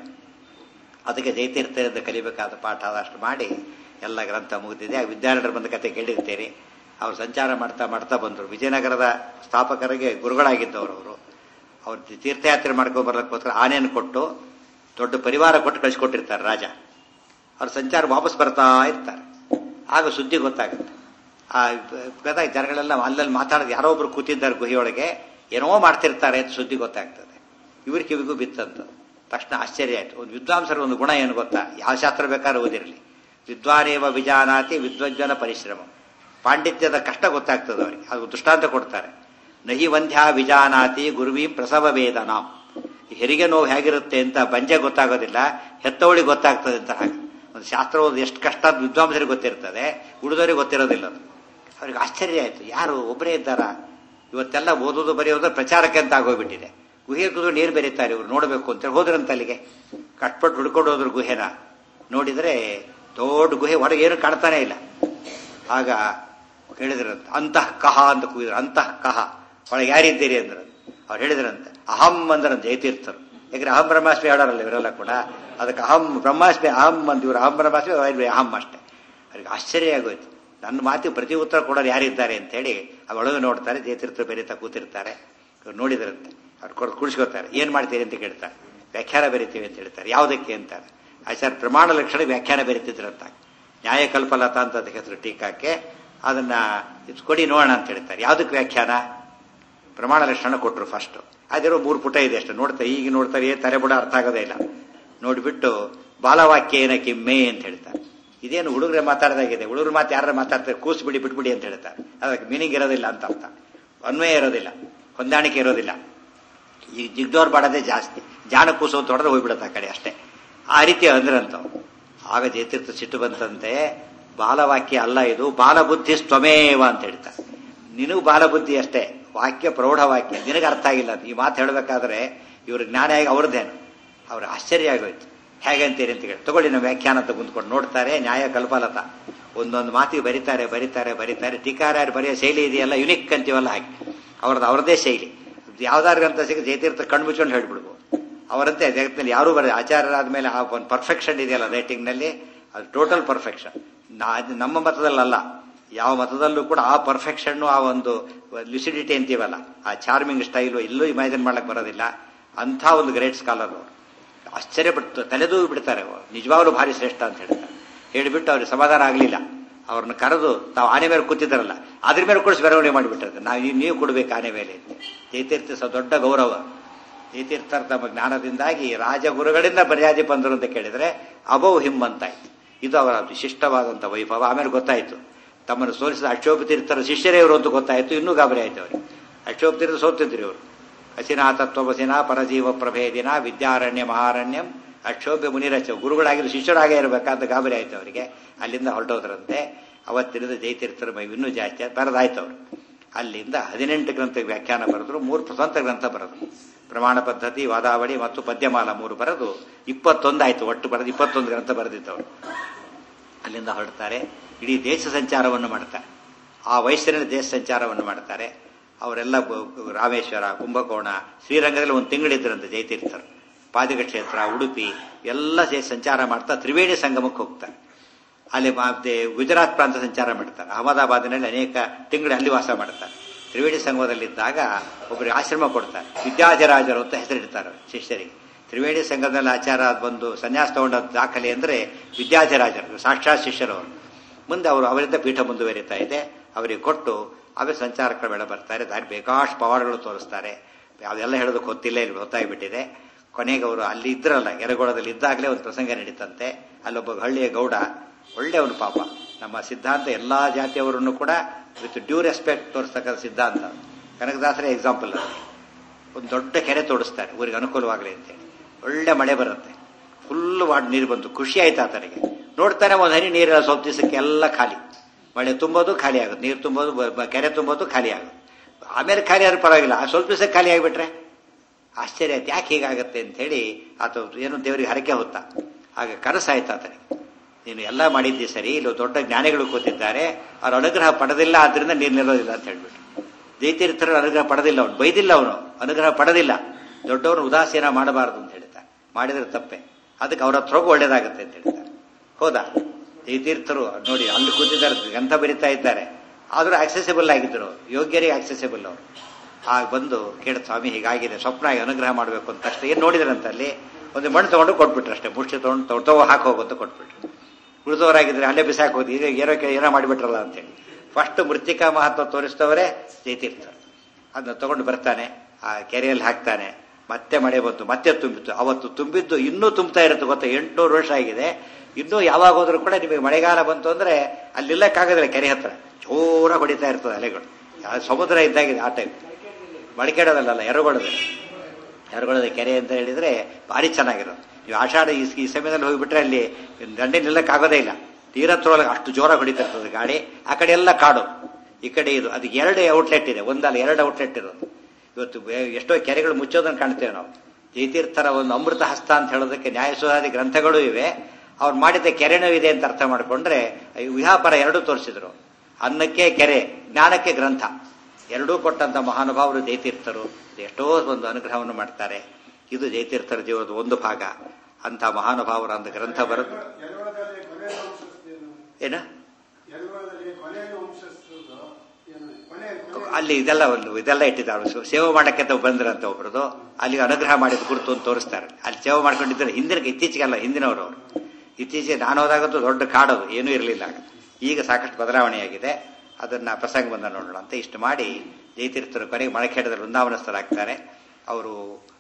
ಅದಕ್ಕೆ ಜೈತೀರ್ಥದಿಂದ ಕಲಿಬೇಕಾದ ಪಾಠ ಅದಷ್ಟು ಮಾಡಿ ಎಲ್ಲ ಗ್ರಂಥ ಮುಗಿದಿದೆ ಆ ವಿದ್ಯಾರ್ಥಿಗಳು ಬಂದ ಕತೆ ಕೇಳಿರ್ತೀರಿ ಅವ್ರು ಸಂಚಾರ ಮಾಡ್ತಾ ಮಾಡ್ತಾ ಬಂದರು ವಿಜಯನಗರದ ಸ್ಥಾಪಕರಿಗೆ ಗುರುಗಳಾಗಿದ್ದವರು ಅವರು ಅವ್ರು ತೀರ್ಥಯಾತ್ರೆ ಮಾಡ್ಕೊಂಡು ಬರ್ಲಿಕ್ಕೋಸ್ಕರ ಆನೆಯನ್ನು ಕೊಟ್ಟು ದೊಡ್ಡ ಪರಿವಾರ ಕೊಟ್ಟು ಕಳಿಸ್ಕೊಟ್ಟಿರ್ತಾರೆ ರಾಜ ಅವ್ರ ಸಂಚಾರ ವಾಪಸ್ ಬರ್ತಾ ಇರ್ತಾರೆ ಆಗ ಸುದ್ದಿ ಗೊತ್ತಾಗುತ್ತೆ ಆ ಗದಾಗ ಜನಗಳೆಲ್ಲ ಅಲ್ಲಲ್ಲಿ ಮಾತಾಡೋದು ಯಾರೋ ಒಬ್ರು ಕೂತಿದ್ದಾರೆ ಗುಹೆಯೊಳಗೆ ಏನೋ ಮಾಡ್ತಿರ್ತಾರೆ ಅಂತ ಸುದ್ದಿ ಗೊತ್ತಾಗ್ತದೆ ಇವ್ರ ಕಿವಿಗೂ ಬಿತ್ತಂತ ತಕ್ಷಣ ಆಶ್ಚರ್ಯ ಆಯ್ತು ಒಂದು ವಿದ್ವಾಂಸರ ಒಂದು ಗುಣ ಏನು ಗೊತ್ತಾ ಯಾವ ಶಾಸ್ತ್ರ ಬೇಕಾದ್ರೂ ಓದಿರಲಿ ವಿದ್ವಾನೇವ ವಿಜಾನಾತಿ ವಿದ್ವಜ್ಜನ ಪರಿಶ್ರಮ ಪಾಂಡಿತ್ಯದ ಕಷ್ಟ ಗೊತ್ತಾಗ್ತದೆ ಅವರಿಗೆ ಅದು ದೃಷ್ಟಾಂತ ಕೊಡ್ತಾರೆ ನಹಿ ವಂದ್ಯ ವಿಜಾನಾತಿ ಗುರುವಿ ಪ್ರಸವ ವೇದನಾಂ ಹೆರಿಗೆ ನೋವು ಹೇಗಿರುತ್ತೆ ಅಂತ ಬಂಜೆ ಗೊತ್ತಾಗೋದಿಲ್ಲ ಹೆತ್ತವಳಿಗೆ ಗೊತ್ತಾಗ್ತದೆ ಅಂತ ಹಾಗೆ ಒಂದು ಶಾಸ್ತ್ರ ಓದು ಎಷ್ಟು ಕಷ್ಟ ಅಂತ ವಿದ್ವಾಂಸರಿಗೆ ಗೊತ್ತಿರ್ತದೆ ಉಳಿದವರಿಗೆ ಗೊತ್ತಿರೋದಿಲ್ಲ ಅದು ಅವ್ರಿಗೆ ಆಶ್ಚರ್ಯ ಆಯ್ತು ಯಾರು ಒಬ್ಬರೇ ಇದ್ದಾರಾ ಇವತ್ತೆಲ್ಲ ಓದೋದು ಬರೆಯೋದು ಪ್ರಚಾರಕ್ಕೆ ಅಂತ ಆಗೋಗ್ಬಿಟ್ಟಿದೆ ಗುಹೆ ಕುದು ನೀರು ಬೆರೀತಾರೆ ಇವ್ರು ನೋಡಬೇಕು ಅಂತೇಳಿ ಹೋದ್ರಂತ ಅಲ್ಲಿಗೆ ಕಟ್ಪಟ್ಟು ಹುಡ್ಕೊಂಡು ಹೋದ್ರು ಗುಹೆನ ನೋಡಿದ್ರೆ ದೊಡ್ಡ ಗುಹೆ ಹೊರಗೆ ಏನು ಕಾಣ್ತಾನೆ ಇಲ್ಲ ಆಗ ಹೇಳಿದ್ರಂತ ಅಂತಃ ಕಹ ಅಂತ ಕೂಗಿದ್ರು ಅಂತಃ ಕಹ ಒಳಗೆ ಯಾರಿದ್ದೀರಿ ಅಂದ್ರ ಅವ್ರು ಹೇಳಿದ್ರಂತೆ ಅಹಂ ಅಂದ್ರಂತ ಜಯತೀರ್ಥರು ಯಾಕಂದ್ರೆ ಅಹಂ ಬ್ರಹ್ಮಾಸ್ಮಿ ಹೇಳೋರಲ್ಲ ಇವರೆಲ್ಲ ಕೂಡ ಅದಕ್ಕೆ ಅಹಂ ಬ್ರಹ್ಮಾಸ್ಮಿ ಅಹಂ ಅಂತ ಇವರು ಅಹಂ ಬ್ರಹ್ಮಾಸ್ಮಿ ಅವ್ರಿಗೆ ಅಹಂ ಅಷ್ಟೇ ಅವ್ರಿಗೆ ಆಶ್ಚರ್ಯ ಆಗೋಯ್ತು ನನ್ನ ಮಾತಿಗೆ ಪ್ರತಿ ಉತ್ತರ ಕೊಡೋರು ಯಾರಿದ್ದಾರೆ ಅಂತ ಹೇಳಿ ಒಳಗೆ ನೋಡ್ತಾರೆ ಜಯತೀರ್ಥರು ಬೆರೀತಾ ಕೂತಿರ್ತಾರೆ ಇವ್ರು ನೋಡಿದ್ರಂತೆ ಅವ್ರು ಕೊಡ್ ಕುಡಿಸ್ಕೋತಾರೆ ಏನ್ ಮಾಡ್ತೀರಿ ಅಂತ ಕೇಳ್ತಾರೆ ವ್ಯಾಖ್ಯಾನ ಬೆರಿತೀವಿ ಅಂತ ಹೇಳ್ತಾರೆ ಯಾವುದಕ್ಕೆ ಅಂತಾರೆ ಆಚಾರ್ಯ ಪ್ರಮಾಣ ಲಕ್ಷಣ ವ್ಯಾಖ್ಯಾನ ಬೆರಿತಿದ್ರಂತ ನ್ಯಾಯಕಲ್ಪಲತಾ ಅಂತ ಅದಕ್ಕೆ ಹೆಸರು ಟೀಕಾಕ್ಕೆ ಅದನ್ನ ಕೊಡಿ ನೋಡೋಣ ಅಂತ ಹೇಳ್ತಾರೆ ಯಾವುದಕ್ಕೆ ವ್ಯಾಖ್ಯಾನ ಪ್ರಮಾಣ ಲಕ್ಷಣ ಕೊಟ್ಟರು ಫಸ್ಟ್ ಅದಿರೋ ಮೂರು ಪುಟ ಇದೆ ಅಷ್ಟು ನೋಡ್ತಾರೆ ಈಗ ನೋಡ್ತಾರೆ ಏ ತಲೆಬುಡ ಅರ್ಥ ಆಗೋದೇ ಇಲ್ಲ ನೋಡ್ಬಿಟ್ಟು ಬಾಲವಾಕ್ಯ ಏನ ಕಿಮ್ಮೆ ಅಂತ ಹೇಳ್ತಾರೆ ಇದೇನು ಹುಡುಗರೆ ಮಾತಾಡೋದಾಗಿದೆ ಹುಡುಗರು ಮಾತು ಯಾರು ಮಾತಾಡ್ತಾರೆ ಕೂಸ್ ಬಿಡಿ ಬಿಟ್ಬಿಡಿ ಅಂತ ಹೇಳ್ತಾರೆ ಅದಕ್ಕೆ ಮೀನಿಂಗ್ ಇರೋದಿಲ್ಲ ಅಂತ ಅರ್ಥ ಅನ್ವಯ ಇರೋದಿಲ್ಲ ಹೊಂದಾಣಿಕೆ ಇರೋದಿಲ್ಲ ಈ ಜಿಗ್ಡೋರ್ ಬಾಡೋದೇ ಜಾಸ್ತಿ ಜಾಣ ಕೂಸು ಅಂತ ಹೊಡೆದ್ರೆ ಹೋಗ್ಬಿಡುತ್ತೆ ಆ ಕಡೆ ಅಷ್ಟೇ ಆ ರೀತಿ ಅಂದ್ರಂತ ಆಗ ಜಯತೀರ್ಥ ಸಿಟ್ಟು ಬಂತಂತೆ ಬಾಲವಾಕ್ಯ ಅಲ್ಲ ಇದು ಬಾಲಬುದ್ಧಿ ಸ್ವಮೇವ ಅಂತ ಹೇಳ್ತಾರೆ ನಿನಗೂ ಬಾಲಬುದ್ಧಿ ಅಷ್ಟೇ ವಾಕ್ಯ ಪ್ರೌಢ ವಾಕ್ಯ ನಿನಗೆ ಅರ್ಥ ಆಗಿಲ್ಲ ಅದು. ಈ ಮಾತು ಹೇಳಬೇಕಾದ್ರೆ ಇವ್ರ ಜ್ಞಾನ ಆಗಿ ಅವ್ರದ್ದೇನು ಅವ್ರ ಆಶ್ಚರ್ಯ ಆಗೋಯ್ತು ಹೇಗೆ ಅಂತೀರಿ ಅಂತ ಹೇಳಿ ತಗೊಳ್ಳಿ ನಾವು ವ್ಯಾಖ್ಯಾನ ಅಂತ ಕುಂತ್ಕೊಂಡು ನೋಡ್ತಾರೆ ನ್ಯಾಯ ಕಲ್ಪಲತ ಒಂದೊಂದು ಮಾತಿಗೆ ಬರೀತಾರೆ ಬರೀತಾರೆ ಬರೀತಾರೆ ಟೀಕಾರ ಬರೆಯೋ ಶೈಲಿ ಇದೆಯಲ್ಲ ಯುನಿಕ್ ಅಂತೀವಲ್ಲ ಹಾಗೆ ಅವ್ರದ್ದು ಅವ್ರದ್ದೇ ಶೈಲಿ ಯಾವ್ದಾರು ಗ್ರಂಥ ಸಿಗ ಜಯತೀರ್ಥ ಕಣ್ಣು ಮುಚ್ಕೊಂಡು ಹೇಳ್ಬಿಡ್ಬೋದು ಅವರಂತೆ ಜಗತ್ತಿನಲ್ಲಿ ಯಾರೂ ಬರ ಆಚಾರ್ಯರಾದ ಮೇಲೆ ಆ ಒಂದು ಪರ್ಫೆಕ್ಷನ್ ಇದೆಯಲ್ಲ ರೈಟಿಂಗ್ನಲ್ಲಿ ಅದು ಟೋಟಲ್ ಪರ್ಫೆಕ್ಷನ್ ನಮ್ಮ ಮತದಲ್ಲಲ್ಲ ಯಾವ ಮತದಲ್ಲೂ ಕೂಡ ಆ ಪರ್ಫೆಕ್ಷನ್ ಆ ಒಂದು ಲ್ಯುಸಿಡಿಟಿ ಅಂತೀವಲ್ಲ ಆ ಚಾರ್ಮಿಂಗ್ ಸ್ಟೈಲು ಎಲ್ಲೂ ಇಮ್ಯಾಜಿನ್ ಮಾಡಕ್ ಬರೋದಿಲ್ಲ ಅಂಥ ಒಂದು ಗ್ರೇಟ್ ಸ್ಕಾಲರ್ ಅವರು ಆಶ್ಚರ್ಯ ಪಟ್ಟು ತಲೆದೂ ಬಿಡ್ತಾರೆ ಅವ್ರು. ನಿಜವಾಗ್ಲೂ ಭಾರಿ ಶ್ರೇಷ್ಠ ಅಂತ ಹೇಳ್ತಾರೆ ಹೇಳಿಬಿಟ್ಟು ಅವ್ರಿಗೆ ಸಮಾಧಾನ ಆಗಲಿಲ್ಲ ಅವ್ರನ್ನ ಕರೆದು ತಾವು ಆನೆ ಮೇಲೆ ಕೂತಿದ್ದಾರಲ್ಲ ಅದ್ರ ಮೇಲೆ ಕೂಡಿಸಿ ಮೆರವಣಿಗೆ ಮಾಡಿಬಿಟ್ಟಿರ್ತಾರೆ ನಾವು ನೀವು- ನೀವು ಕೊಡ್ಬೇಕು ಆನೆ ಮೇಲೆ ಜಯತೀರ್ಥ ಸ ದೊಡ್ಡ ಗೌರವ ಜಯತೀರ್ಥರ ತಮ್ಮ ಜ್ಞಾನದಿಂದಾಗಿ ರಾಜಗುರುಗಳಿಂದ ಮರ್ಯಾದೆ ಬಂದರು ಅಂತ ಕೇಳಿದ್ರೆ ಅಬೌ ಹಿಮ್ ಅಂತಾಯ್ತು ಇದು ಅವರ ವಿಶಿಷ್ಟವಾದಂಥ ವೈಭವ ಆಮೇಲೆ ಗೊತ್ತಾಯ್ತು ತಮ್ಮನ್ನು ಸೋಲಿಸಿದ ಅಕ್ಷೋಭ ತೀರ್ಥರ ಶಿಷ್ಯರೇ ಇವರು ಅಂತ ಗೊತ್ತಾಯ್ತು ಇನ್ನೂ ಗಾಬರಿ ಆಯ್ತು ಅವರಿಗೆ ಅಕ್ಷೋಭ ತೀರ್ಥ ಸೋತಿದ್ರು ಇವರು ಅಸಿನಾ ತತ್ವವಸಿನ ಪರಜೀವ ಪ್ರಭೇದಿನ ವಿದ್ಯಾರಣ್ಯ ಮಹಾರಣ್ಯಂ ಅಕ್ಷೋಭ್ಯ ಮುನಿರಚ ಗುರುಗಳಾಗಿದ್ದು ಶಿಷ್ಯರಾಗೇ ಇರಬೇಕಂತ ಗಾಬರಿ ಆಯ್ತು ಅವರಿಗೆ ಅಲ್ಲಿಂದ ಹೊರಟೋದ್ರಂತೆ ಅವತ್ತಿನಿಂದ ಜಯತೀರ್ಥರ ಮೈ ಇನ್ನೂ ಜಾಸ್ತಿ ಆಯ್ತು ಬರೆದಾಯ್ತು ಅವರು ಅಲ್ಲಿಂದ ಹದಿನೆಂಟು ಗ್ರಂಥ ವ್ಯಾಖ್ಯಾನ ಬರೆದ್ರು ಮೂರು ಸ್ವತಂತ್ರ ಗ್ರಂಥ ಬರೆದ್ರು ಪ್ರಮಾಣ ಪದ್ಧತಿ ವಾದಾವಳಿ ಮತ್ತು ಪದ್ಯಮಾಲ ಮೂರು ಬರೆದು ಇಪ್ಪತ್ತೊಂದಾಯ್ತು ಒಟ್ಟು ಬರೆದು ಇಪ್ಪತ್ತೊಂದು ಗ್ರಂಥ ಬರೆದಿದ್ದವರು ಅಲ್ಲಿಂದ ಹೊರಡ್ತಾರೆ ಇಡೀ ದೇಶ ಸಂಚಾರವನ್ನು ಮಾಡ್ತಾರೆ ಆ ವಯಸ್ಸಿನಲ್ಲಿ ದೇಶ ಸಂಚಾರವನ್ನು ಮಾಡ್ತಾರೆ ಅವರೆಲ್ಲ ಬ- ರಾಮೇಶ್ವರ ಕುಂಭಕೋಣ ಶ್ರೀರಂಗದಲ್ಲಿ ಒಂದು ತಿಂಗಳಿದ್ರಂತೆ ಜಯತೀರ್ಥರು ಪಾದಿಕ ಕ್ಷೇತ್ರ ಉಡುಪಿ ಎಲ್ಲ ದೇಶ ಸಂಚಾರ ಮಾಡ್ತಾ ತ್ರಿವೇಣಿ ಸಂಗಮಕ್ಕೆ ಹೋಗ್ತಾರೆ ಅಲ್ಲಿ ಮತ್ತೆ ಗುಜರಾತ್ ಪ್ರಾಂತ ಸಂಚಾರ ಮಾಡ್ತಾರೆ ಅಹಮದಾಬಾದಿನಲ್ಲಿ ಅನೇಕ ತಿಂಗಳು ಅಲ್ಲಿ ವಾಸ ಮಾಡ್ತಾರೆ ತ್ರಿವೇಣಿ ಸಂಘದಲ್ಲಿದ್ದಾಗ ಒಬ್ಬರಿಗೆ ಆಶ್ರಮ ಕೊಡ್ತಾರೆ ವಿದ್ಯಾಧಿರಾಜರು ಅಂತ ಹೆಸರಿಡ್ತಾರೆ ಶಿಷ್ಯರಿಗೆ ತ್ರಿವೇಣಿ ಸಂಘದಲ್ಲಿ ಆಚಾರ ಬಂದು ಸನ್ಯಾಸ ತಗೊಂಡ ದಾಖಲೆ ಅಂದ್ರೆ ವಿದ್ಯಾಧಿರಾಜರು ಸಾಕ್ಷಾತ್ ಶಿಷ್ಯರವರು ಮುಂದೆ ಅವರು ಅವರಿಂದ ಪೀಠ ಮುಂದುವರಿತಾ ಇದೆ ಅವರಿಗೆ ಕೊಟ್ಟು ಅವೇ ಸಂಚಾರಕ್ಕೆ ಬೆಳೆ ಬರ್ತಾರೆ ದಾರಿ ಬೇಕಾಷ್ಟು ಪವಾಡಗಳು ತೋರಿಸ್ತಾರೆ ಅದೆಲ್ಲ ಹೇಳೋದಕ್ಕೆ ಗೊತ್ತಿಲ್ಲ ಇಲ್ಲಿ ಗೊತ್ತಾಗ್ಬಿಟ್ಟಿದೆ ಕೊನೆಗೆ ಅವರು ಅಲ್ಲಿ ಇದ್ರಲ್ಲ ಎರಗೋಳದಲ್ಲಿ ಇದ್ದಾಗಲೇ ಒಂದು ಪ್ರಸಂಗ ನಡೀತಂತೆ ಅಲ್ಲೊಬ್ಬ ಹಳ್ಳಿಯ ಗೌಡ ಒಳ್ಳೆಯವನು ಪಾಪ ನಮ್ಮ ಸಿದ್ಧಾಂತ ಎಲ್ಲಾ ಜಾತಿಯವರನ್ನು ಕೂಡ ವಿತ್ ಡ್ಯೂ ರೆಸ್ಪೆಕ್ಟ್ ತೋರಿಸ್ತಕ್ಕಂಥ ಸಿದ್ಧಾಂತ ಕನಕದಾಸರೇ ಎಕ್ಸಾಂಪಲ್ ಅದು ಒಂದು ದೊಡ್ಡ ಕೆರೆ ತೋಡಿಸ್ತಾರೆ ಊರಿಗೆ ಅನುಕೂಲವಾಗಲಿ ಅಂತೇಳಿ ಒಳ್ಳೆ ಮಳೆ ಬರುತ್ತೆ ಫುಲ್ ವಾಡ್ ನೀರು ಬಂತು ಖುಷಿ ಆಯ್ತು ಆತನಿಗೆ ನೋಡ್ತಾನೆ ಒಂದು ಹನಿ ನೀರು ಸ್ವಲ್ಪ ದಿವಸಕ್ಕೆ ಎಲ್ಲ ಖಾಲಿ ಮಳೆ ತುಂಬೋದು ಖಾಲಿ ಆಗುತ್ತೆ ನೀರು ತುಂಬೋದು ಬ- ಬ- ಕೆರೆ ತುಂಬೋದು ಖಾಲಿ ಆಗುತ್ತೆ ಆಮೇಲೆ ಖಾಲಿ ಆದ್ರೂ ಪರವಾಗಿಲ್ಲ ಆ ಸ್ವಲ್ಪ ದಿವಸಕ್ಕೆ ಖಾಲಿ ಆಗಿಬಿಟ್ರೆ ಆಶ್ಚರ್ಯ ಆಯ್ತು ಯಾಕೆ ಹೀಗಾಗತ್ತೆ ಅಂತ ಹೇಳಿ ಆತ ಏನು ದೇವರಿಗೆ ಹರಕೆ ಹೊತ್ತ ಆಗ ಕನಸಾಯ್ತು ಆತನಿಗೆ ನೀನು ಎಲ್ಲ ಮಾಡಿದ್ದಿ ಸರಿ ಇಲ್ಲಿ ದೊಡ್ಡ ಜ್ಞಾನಿಗಳು ಕೂತಿದ್ದಾರೆ ಅವ್ರ ಅನುಗ್ರಹ ಪಡೆದಿಲ್ಲ ಆದ್ರಿಂದ ನೀರು ನಿಲ್ಲೋದಿಲ್ಲ ಅಂತ ಹೇಳ್ಬಿಟ್ಟು ಜೈತೀರ್ಥರ ಅನುಗ್ರಹ ಪಡೆದಿಲ್ಲ ಅವನು ಬೈದಿಲ್ಲ ಅವನು ಅನುಗ್ರಹ ಪಡೆದಿಲ್ಲ ದೊಡ್ಡವನು ಉದಾಸೀನ ಮಾಡಬಾರದು ಅಂತ ಹೇಳ್ತಾರೆ ಮಾಡಿದ್ರೆ ತಪ್ಪೆ ಅದಕ್ಕೆ ಅವ್ರ ಹತ್ರ ಹೋಗಿ ಒಳ್ಳೇದಾಗುತ್ತೆ ಅಂತ ಹೇಳ್ತಾರೆ ಹೌದಾ ಜೈತೀರ್ಥರು ನೋಡಿ ಅಲ್ಲಿ ಕೂತಿದ್ದಾರೆ ಗ್ರಂಥ ಬರಿತಾ ಇದ್ದಾರೆ ಆದರೂ ಆಕ್ಸೆಸಿಬಲ್ ಆಗಿದ್ರು ಯೋಗ್ಯರಿಗೆ ಆಕ್ಸೆಸಿಬಲ್ ಅವರು ಆಗ ಬಂದು ಕೇಳ ಸ್ವಾಮಿ ಹೀಗಾಗಿದೆ ಸ್ವಪ್ನ ಆಗಿ ಅನುಗ್ರಹ ಮಾಡಬೇಕು ಅಂತ ಅಷ್ಟೇ ಏನು ನೋಡಿದ್ರಂತ ಅಲ್ಲಿ ಒಂದು ಮಣ್ಣು ತಗೊಂಡು ಕೊಟ್ಬಿಟ್ರು ಅಷ್ಟೇ ಮುಷ್ಟಿ ತಗೊಂಡು ತಗೋ ತಗೋ ಹಾಕಿ ಹೋಗುವಂತ ಕೊಟ್ಬಿಟ್ರು ಉಳಿದವರಾಗಿದ್ರೆ ಅಲ್ಲೇ ಬಿಸಾಕ್ ಹೋಗಿ ಈಗ ಏನೋ ಕೆ- ಏನೋ ಮಾಡಿಬಿಟ್ರಲ್ಲ ಅಂತೇಳಿ ಫಸ್ಟ್ ಮೃತ್ತಿಕಾ ಮಹತ್ವ ತೋರಿಸ್ತವರೇ ಜೈತೀರ್ಥ ಅದನ್ನ ತಗೊಂಡು ಬರ್ತಾನೆ ಆ ಕೆರೆಯಲ್ಲಿ ಹಾಕ್ತಾನೆ ಮತ್ತೆ ಮಳೆ ಬಂತು ಮತ್ತೆ ತುಂಬಿತ್ತು ಅವತ್ತು ತುಂಬಿದ್ದು ಇನ್ನೂ ತುಂಬ್ತಾ ಇರುತ್ತೆ ಗೊತ್ತಾ ಎಂಟುನೂರು ವರ್ಷ ಆಗಿದೆ ಇನ್ನೂ ಯಾವಾಗ ಹೋದ್ರೂ ಕೂಡ ನಿಮಗೆ ಮಳೆಗಾಲ ಬಂತು ಅಂದ್ರೆ ಅಲ್ಲಿ ನಿಲ್ಲಕ್ಕಾಗೋದಿಲ್ಲ ಕೆರೆ ಹತ್ರ ಜೋರಾಗಿ ಹೊಡಿತಾ ಇರ್ತದೆ ಅಲೆಗಳು ಯಾವ ಸಮುದ್ರ ಇದ್ದಾಗಿದೆ ಆ ಟೈಮ್ ಮಡಿಕೆಡೋದಲ್ಲ ಎರಗೊಳದೆ ಎರಗೊಳದ ಕೆರೆ ಅಂತ ಹೇಳಿದ್ರೆ ಭಾರಿ ಚೆನ್ನಾಗಿರೋದು ನೀವು ಆಷಾಢ ಈ ಈ ಸಮಯದಲ್ಲಿ ಹೋಗಿಬಿಟ್ರೆ ಅಲ್ಲಿ ದಂಡೆ ನಿಲ್ಲಕ್ಕಾಗೋದೇ ಇಲ್ಲ ತೀರತ್ರೊಳಗೆ ಅಷ್ಟು ಜೋರಾಗಿ ಹೊಡಿತಾ ಇರ್ತದೆ ಗಾಡಿ ಆ ಕಡೆ ಎಲ್ಲ ಕಾಡು ಈ ಕಡೆ ಇದು ಅದಕ್ಕೆ ಎರಡು ಔಟ್ಲೆಟ್ ಇದೆ ಒಂದಲ್ಲ ಎರಡು ಔಟ್ಲೆಟ್ ಇರೋದು ಇವತ್ತು ಬೇ- ಎಷ್ಟೋ ಕೆರೆಗಳು ಮುಚ್ಚೋದನ್ನು ಕಾಣ್ತೇವೆ ನಾವು ಜೈತೀರ್ಥರ ಒಂದು ಅಮೃತ ಹಸ್ತ ಅಂತ ಹೇಳೋದಕ್ಕೆ ನ್ಯಾಯಸುಧಾದಿ ಗ್ರಂಥಗಳು ಇವೆ ಅವ್ರು ಮಾಡಿದ ಕೆರೆನೂ ಇದೆ ಅಂತ ಅರ್ಥ ಮಾಡಿಕೊಂಡ್ರೆ ವಿಹಾಪರ ಎರಡೂ ತೋರಿಸಿದ್ರು ಅನ್ನಕ್ಕೆ ಕೆರೆ ಜ್ಞಾನಕ್ಕೆ ಗ್ರಂಥ ಎರಡೂ ಕೊಟ್ಟಂತ ಮಹಾನುಭಾವರು ಜೈತೀರ್ಥರು ಎಷ್ಟೋ ಒಂದು ಅನುಗ್ರಹವನ್ನು ಮಾಡ್ತಾರೆ ಇದು ಜೈತೀರ್ಥರ ಜೀವನದ ಒಂದು ಭಾಗ ಅಂತ ಮಹಾನುಭಾವರ ಒಂದು ಗ್ರಂಥ ಬರೆದು ಯಲವರದಲ್ಲಿ ಕೊನೆಯ ವಂಶಸ್ಥೇನು ಏನ ಯಲವರದಲ್ಲಿ ಕೊನೆಯ ವಂಶಸ್ಥರು ಏನು ಕೊನೆ ಕೊನೆ ಅಲ್ಲಿ ಇದೆಲ್ಲ ಒಂದು ಇದೆಲ್ಲ ಇಟ್ಟಿದ್ದಾರೆ ಸೊ- ಸೇವೆ ಮಾಡಕ್ಕೆ ಅಂತ ಬಂದ್ರಂತ ಒಬ್ರದು ಅಲ್ಲಿಗೆ ಅನುಗ್ರಹ ಮಾಡಿದ ಗುರುತು ಅಂತ ತೋರಿಸ್ತಾರೆ ಅಲ್ಲಿ ಸೇವೆ ಮಾಡ್ಕೊಂಡಿದ್ದಾರೆ ಹಿಂದಿನ ಇತ್ತೀಚೆಗೆಲ್ಲ ಹಿಂದಿನವರು ಅವರು ಇತ್ತೀಚೆಗೆ ನಾನು ಹೋದಾಗಂತೂ ದೊಡ್ಡ ಕಾಡದು ಏನೂ ಇರಲಿಲ್ಲ ಆಗ. ಈಗ ಸಾಕಷ್ಟು ಬದಲಾವಣೆಯಾಗಿದೆ ಅದನ್ನ ಪ್ರಸಂಗ ಬಂದ ನೋಡೋಣ ಅಂತ ಇಷ್ಟು ಮಾಡಿ ಜಯತೀರ್ಥರು ಕೊನೆಗೆ ಮಳಖೇಡದಲ್ಲಿ ವೃಂದಾವನಸ್ಥರಾಗ್ತಾರೆ ಅವರು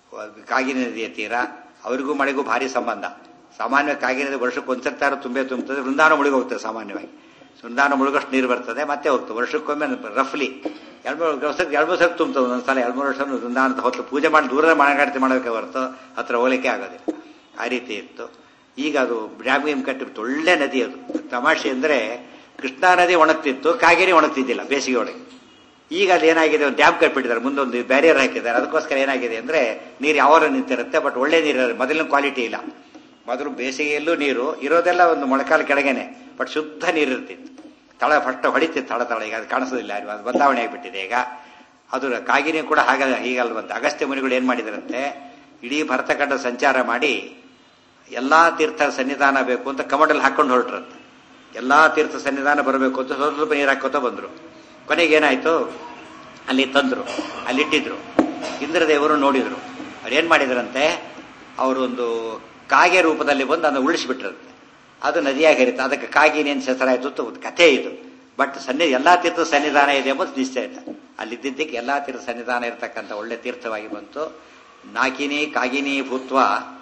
ಕಾಗಿನ ನದಿಯ ತೀರ ಅವರಿಗೂ ಮಳೆಗೂ ಭಾರಿ ಸಂಬಂಧ ಸಾಮಾನ್ಯ ಕಾಗಿನ ನದಿ ವರ್ಷಕ್ಕೆ ಒಂದ್ಸರ್ತಾರು ತುಂಬೆ ತುಂಬುತ್ತದೆ ವೃಂದಾವನ ಮುಳುಗಿ ಹೋಗ್ತದೆ ಸಾಮಾನ್ಯವಾಗಿ ವೃಂದಾವನ ಮುಳುಗಷ್ಟು ನೀರು ಬರ್ತದೆ ಮತ್ತೆ ಹೋಗ್ತದೆ ವರ್ಷಕ್ಕೊಮ್ಮೆ ರಫ್ಲಿ ಎರಡು ಮೂರು ವರ್ಷಕ್ಕೆ ಎರಡು ಮೂರು ಸಲ ತುಂಬ್ತದೆ ಒಂದೊಂದ್ಸಲ ಎರಡು ಮೂರು ವರ್ಷ ವೃಂದಾವನದ ಹೊತ್ತು ಪೂಜೆ ಮಾಡಿ ದೂರದ ಮಣಗಾಡ್ತಿ ಮಾಡೋಕೆ ಹೊರತು ಹತ್ರ ಹೋಲಿಕೆ ಆಗೋದಿಲ್ಲ ಆ ರೀತಿ ಇತ್ತು ಈಗ ಅದು ಡ್ಯಾಮ್ ಗೀಮ್ ಕಟ್ಟಿಬಿಟ್ಟು ಒಳ್ಳೆ ನದಿ ಅದು ತಮಾಷೆ ಅಂದ್ರೆ ಕೃಷ್ಣಾ ನದಿ ಒಣಗ್ತಿತ್ತು ಕಾಗೇರಿ ಒಣಗ್ತಿದ್ದಿಲ್ಲ ಬೇಸಿಗೆ ಒಳಗೆ ಈಗ ಅಲ್ಲಿ ಏನಾಗಿದೆ ಒಂದು ಡ್ಯಾಮ್ ಕಟ್ಬಿಟ್ಟಿದ್ದಾರೆ ಮುಂದೊಂದು ಬ್ಯಾರಿಯರ್ ಹಾಕಿದ್ದಾರೆ ಅದಕ್ಕೋಸ್ಕರ ಏನಾಗಿದೆ ಅಂದ್ರೆ ನೀರು ಯಾವಾಗ ನಿಂತಿರುತ್ತೆ ಬಟ್ ಒಳ್ಳೆ ನೀರು ಮೊದಲಿನ ಕ್ವಾಲಿಟಿ ಇಲ್ಲ ಮೊದಲು ಬೇಸಿಗೆಯಲ್ಲೂ ನೀರು ಇರೋದೆಲ್ಲ ಒಂದು ಮೊಳಕಾಲ ಕೆಳಗೇನೆ ಬಟ್ ಶುದ್ಧ ನೀರು ಇರ್ತಿತ್ತು ತಳ ಫಸ್ಟ್ ಹೊಡಿತಿತ್ತು ತಳ ತಳ ಈಗ ಅದು ಕಾಣಿಸೋದಿಲ್ಲ ಅದು ಬದಲಾವಣೆ ಆಗಿಬಿಟ್ಟಿದೆ ಈಗ ಅದು ಕಾಗಿನಿ ಕೂಡ ಹಾಗ ಹೀಗಲ್ವಂತೆ ಅಗಸ್ತ್ಯ ಮುನಿಗಳು ಏನ್ ಮಾಡಿದ್ರಂತೆ ಇಡೀ ಭರತಖಂಡ ಸಂಚಾರ ಮಾಡಿ ಎಲ್ಲಾ ತೀರ್ಥ ಸನ್ನಿಧಾನ ಬೇಕು ಅಂತ ಕಮಡಲ್ಲಿ ಹಾಕೊಂಡು ಹೊರಟ್ರಂತೆ ಎಲ್ಲಾ ತೀರ್ಥ ಸನ್ನಿಧಾನ ಬರಬೇಕು ಅಂತ ಸ್ವಲ್ಪ ಸ್ವಲ್ಪ ನೀರು ಹಾಕೋತ ಬಂದ್ರು ಕೊನೆಗೆ ಏನಾಯ್ತು ಅಲ್ಲಿ ತಂದ್ರು ಅಲ್ಲಿ ಇಟ್ಟಿದ್ರು ಇಂದ್ರದೇವರು ನೋಡಿದ್ರು ಅವ್ರು ಏನ್ ಮಾಡಿದ್ರಂತೆ ಅವರೊಂದು ಕಾಗೆ ರೂಪದಲ್ಲಿ ಬಂದು ಅದನ್ನು ಉಳಿಸ್ಬಿಟ್ರಂತೆ ಅದು ನದಿಯಾಗಿ ಹರಿತು ಅದಕ್ಕೆ ಕಾಗಿನಿ ಅಂತ ಹೆಸರಾಯ್ತು ಅಂತ ಒಂದು ಕಥೆ ಇದು ಬಟ್ ಸನ್ನಿ ಎಲ್ಲಾ ತೀರ್ಥ ಸನ್ನಿಧಾನ ಇದೆ ಎಂಬುದು ನಿಶ್ಚಯ ಇಲ್ಲ ಅಲ್ಲಿದ್ದಕ್ಕೆ ಎಲ್ಲಾ ತೀರ್ಥ ಸನ್ನಿಧಾನ ಇರತಕ್ಕಂಥ ಒಳ್ಳೆ ತೀರ್ಥವಾಗಿ ಬಂತು ನಾಕಿನಿ ಕಾಗಿನಿ ಭೂತ್ವ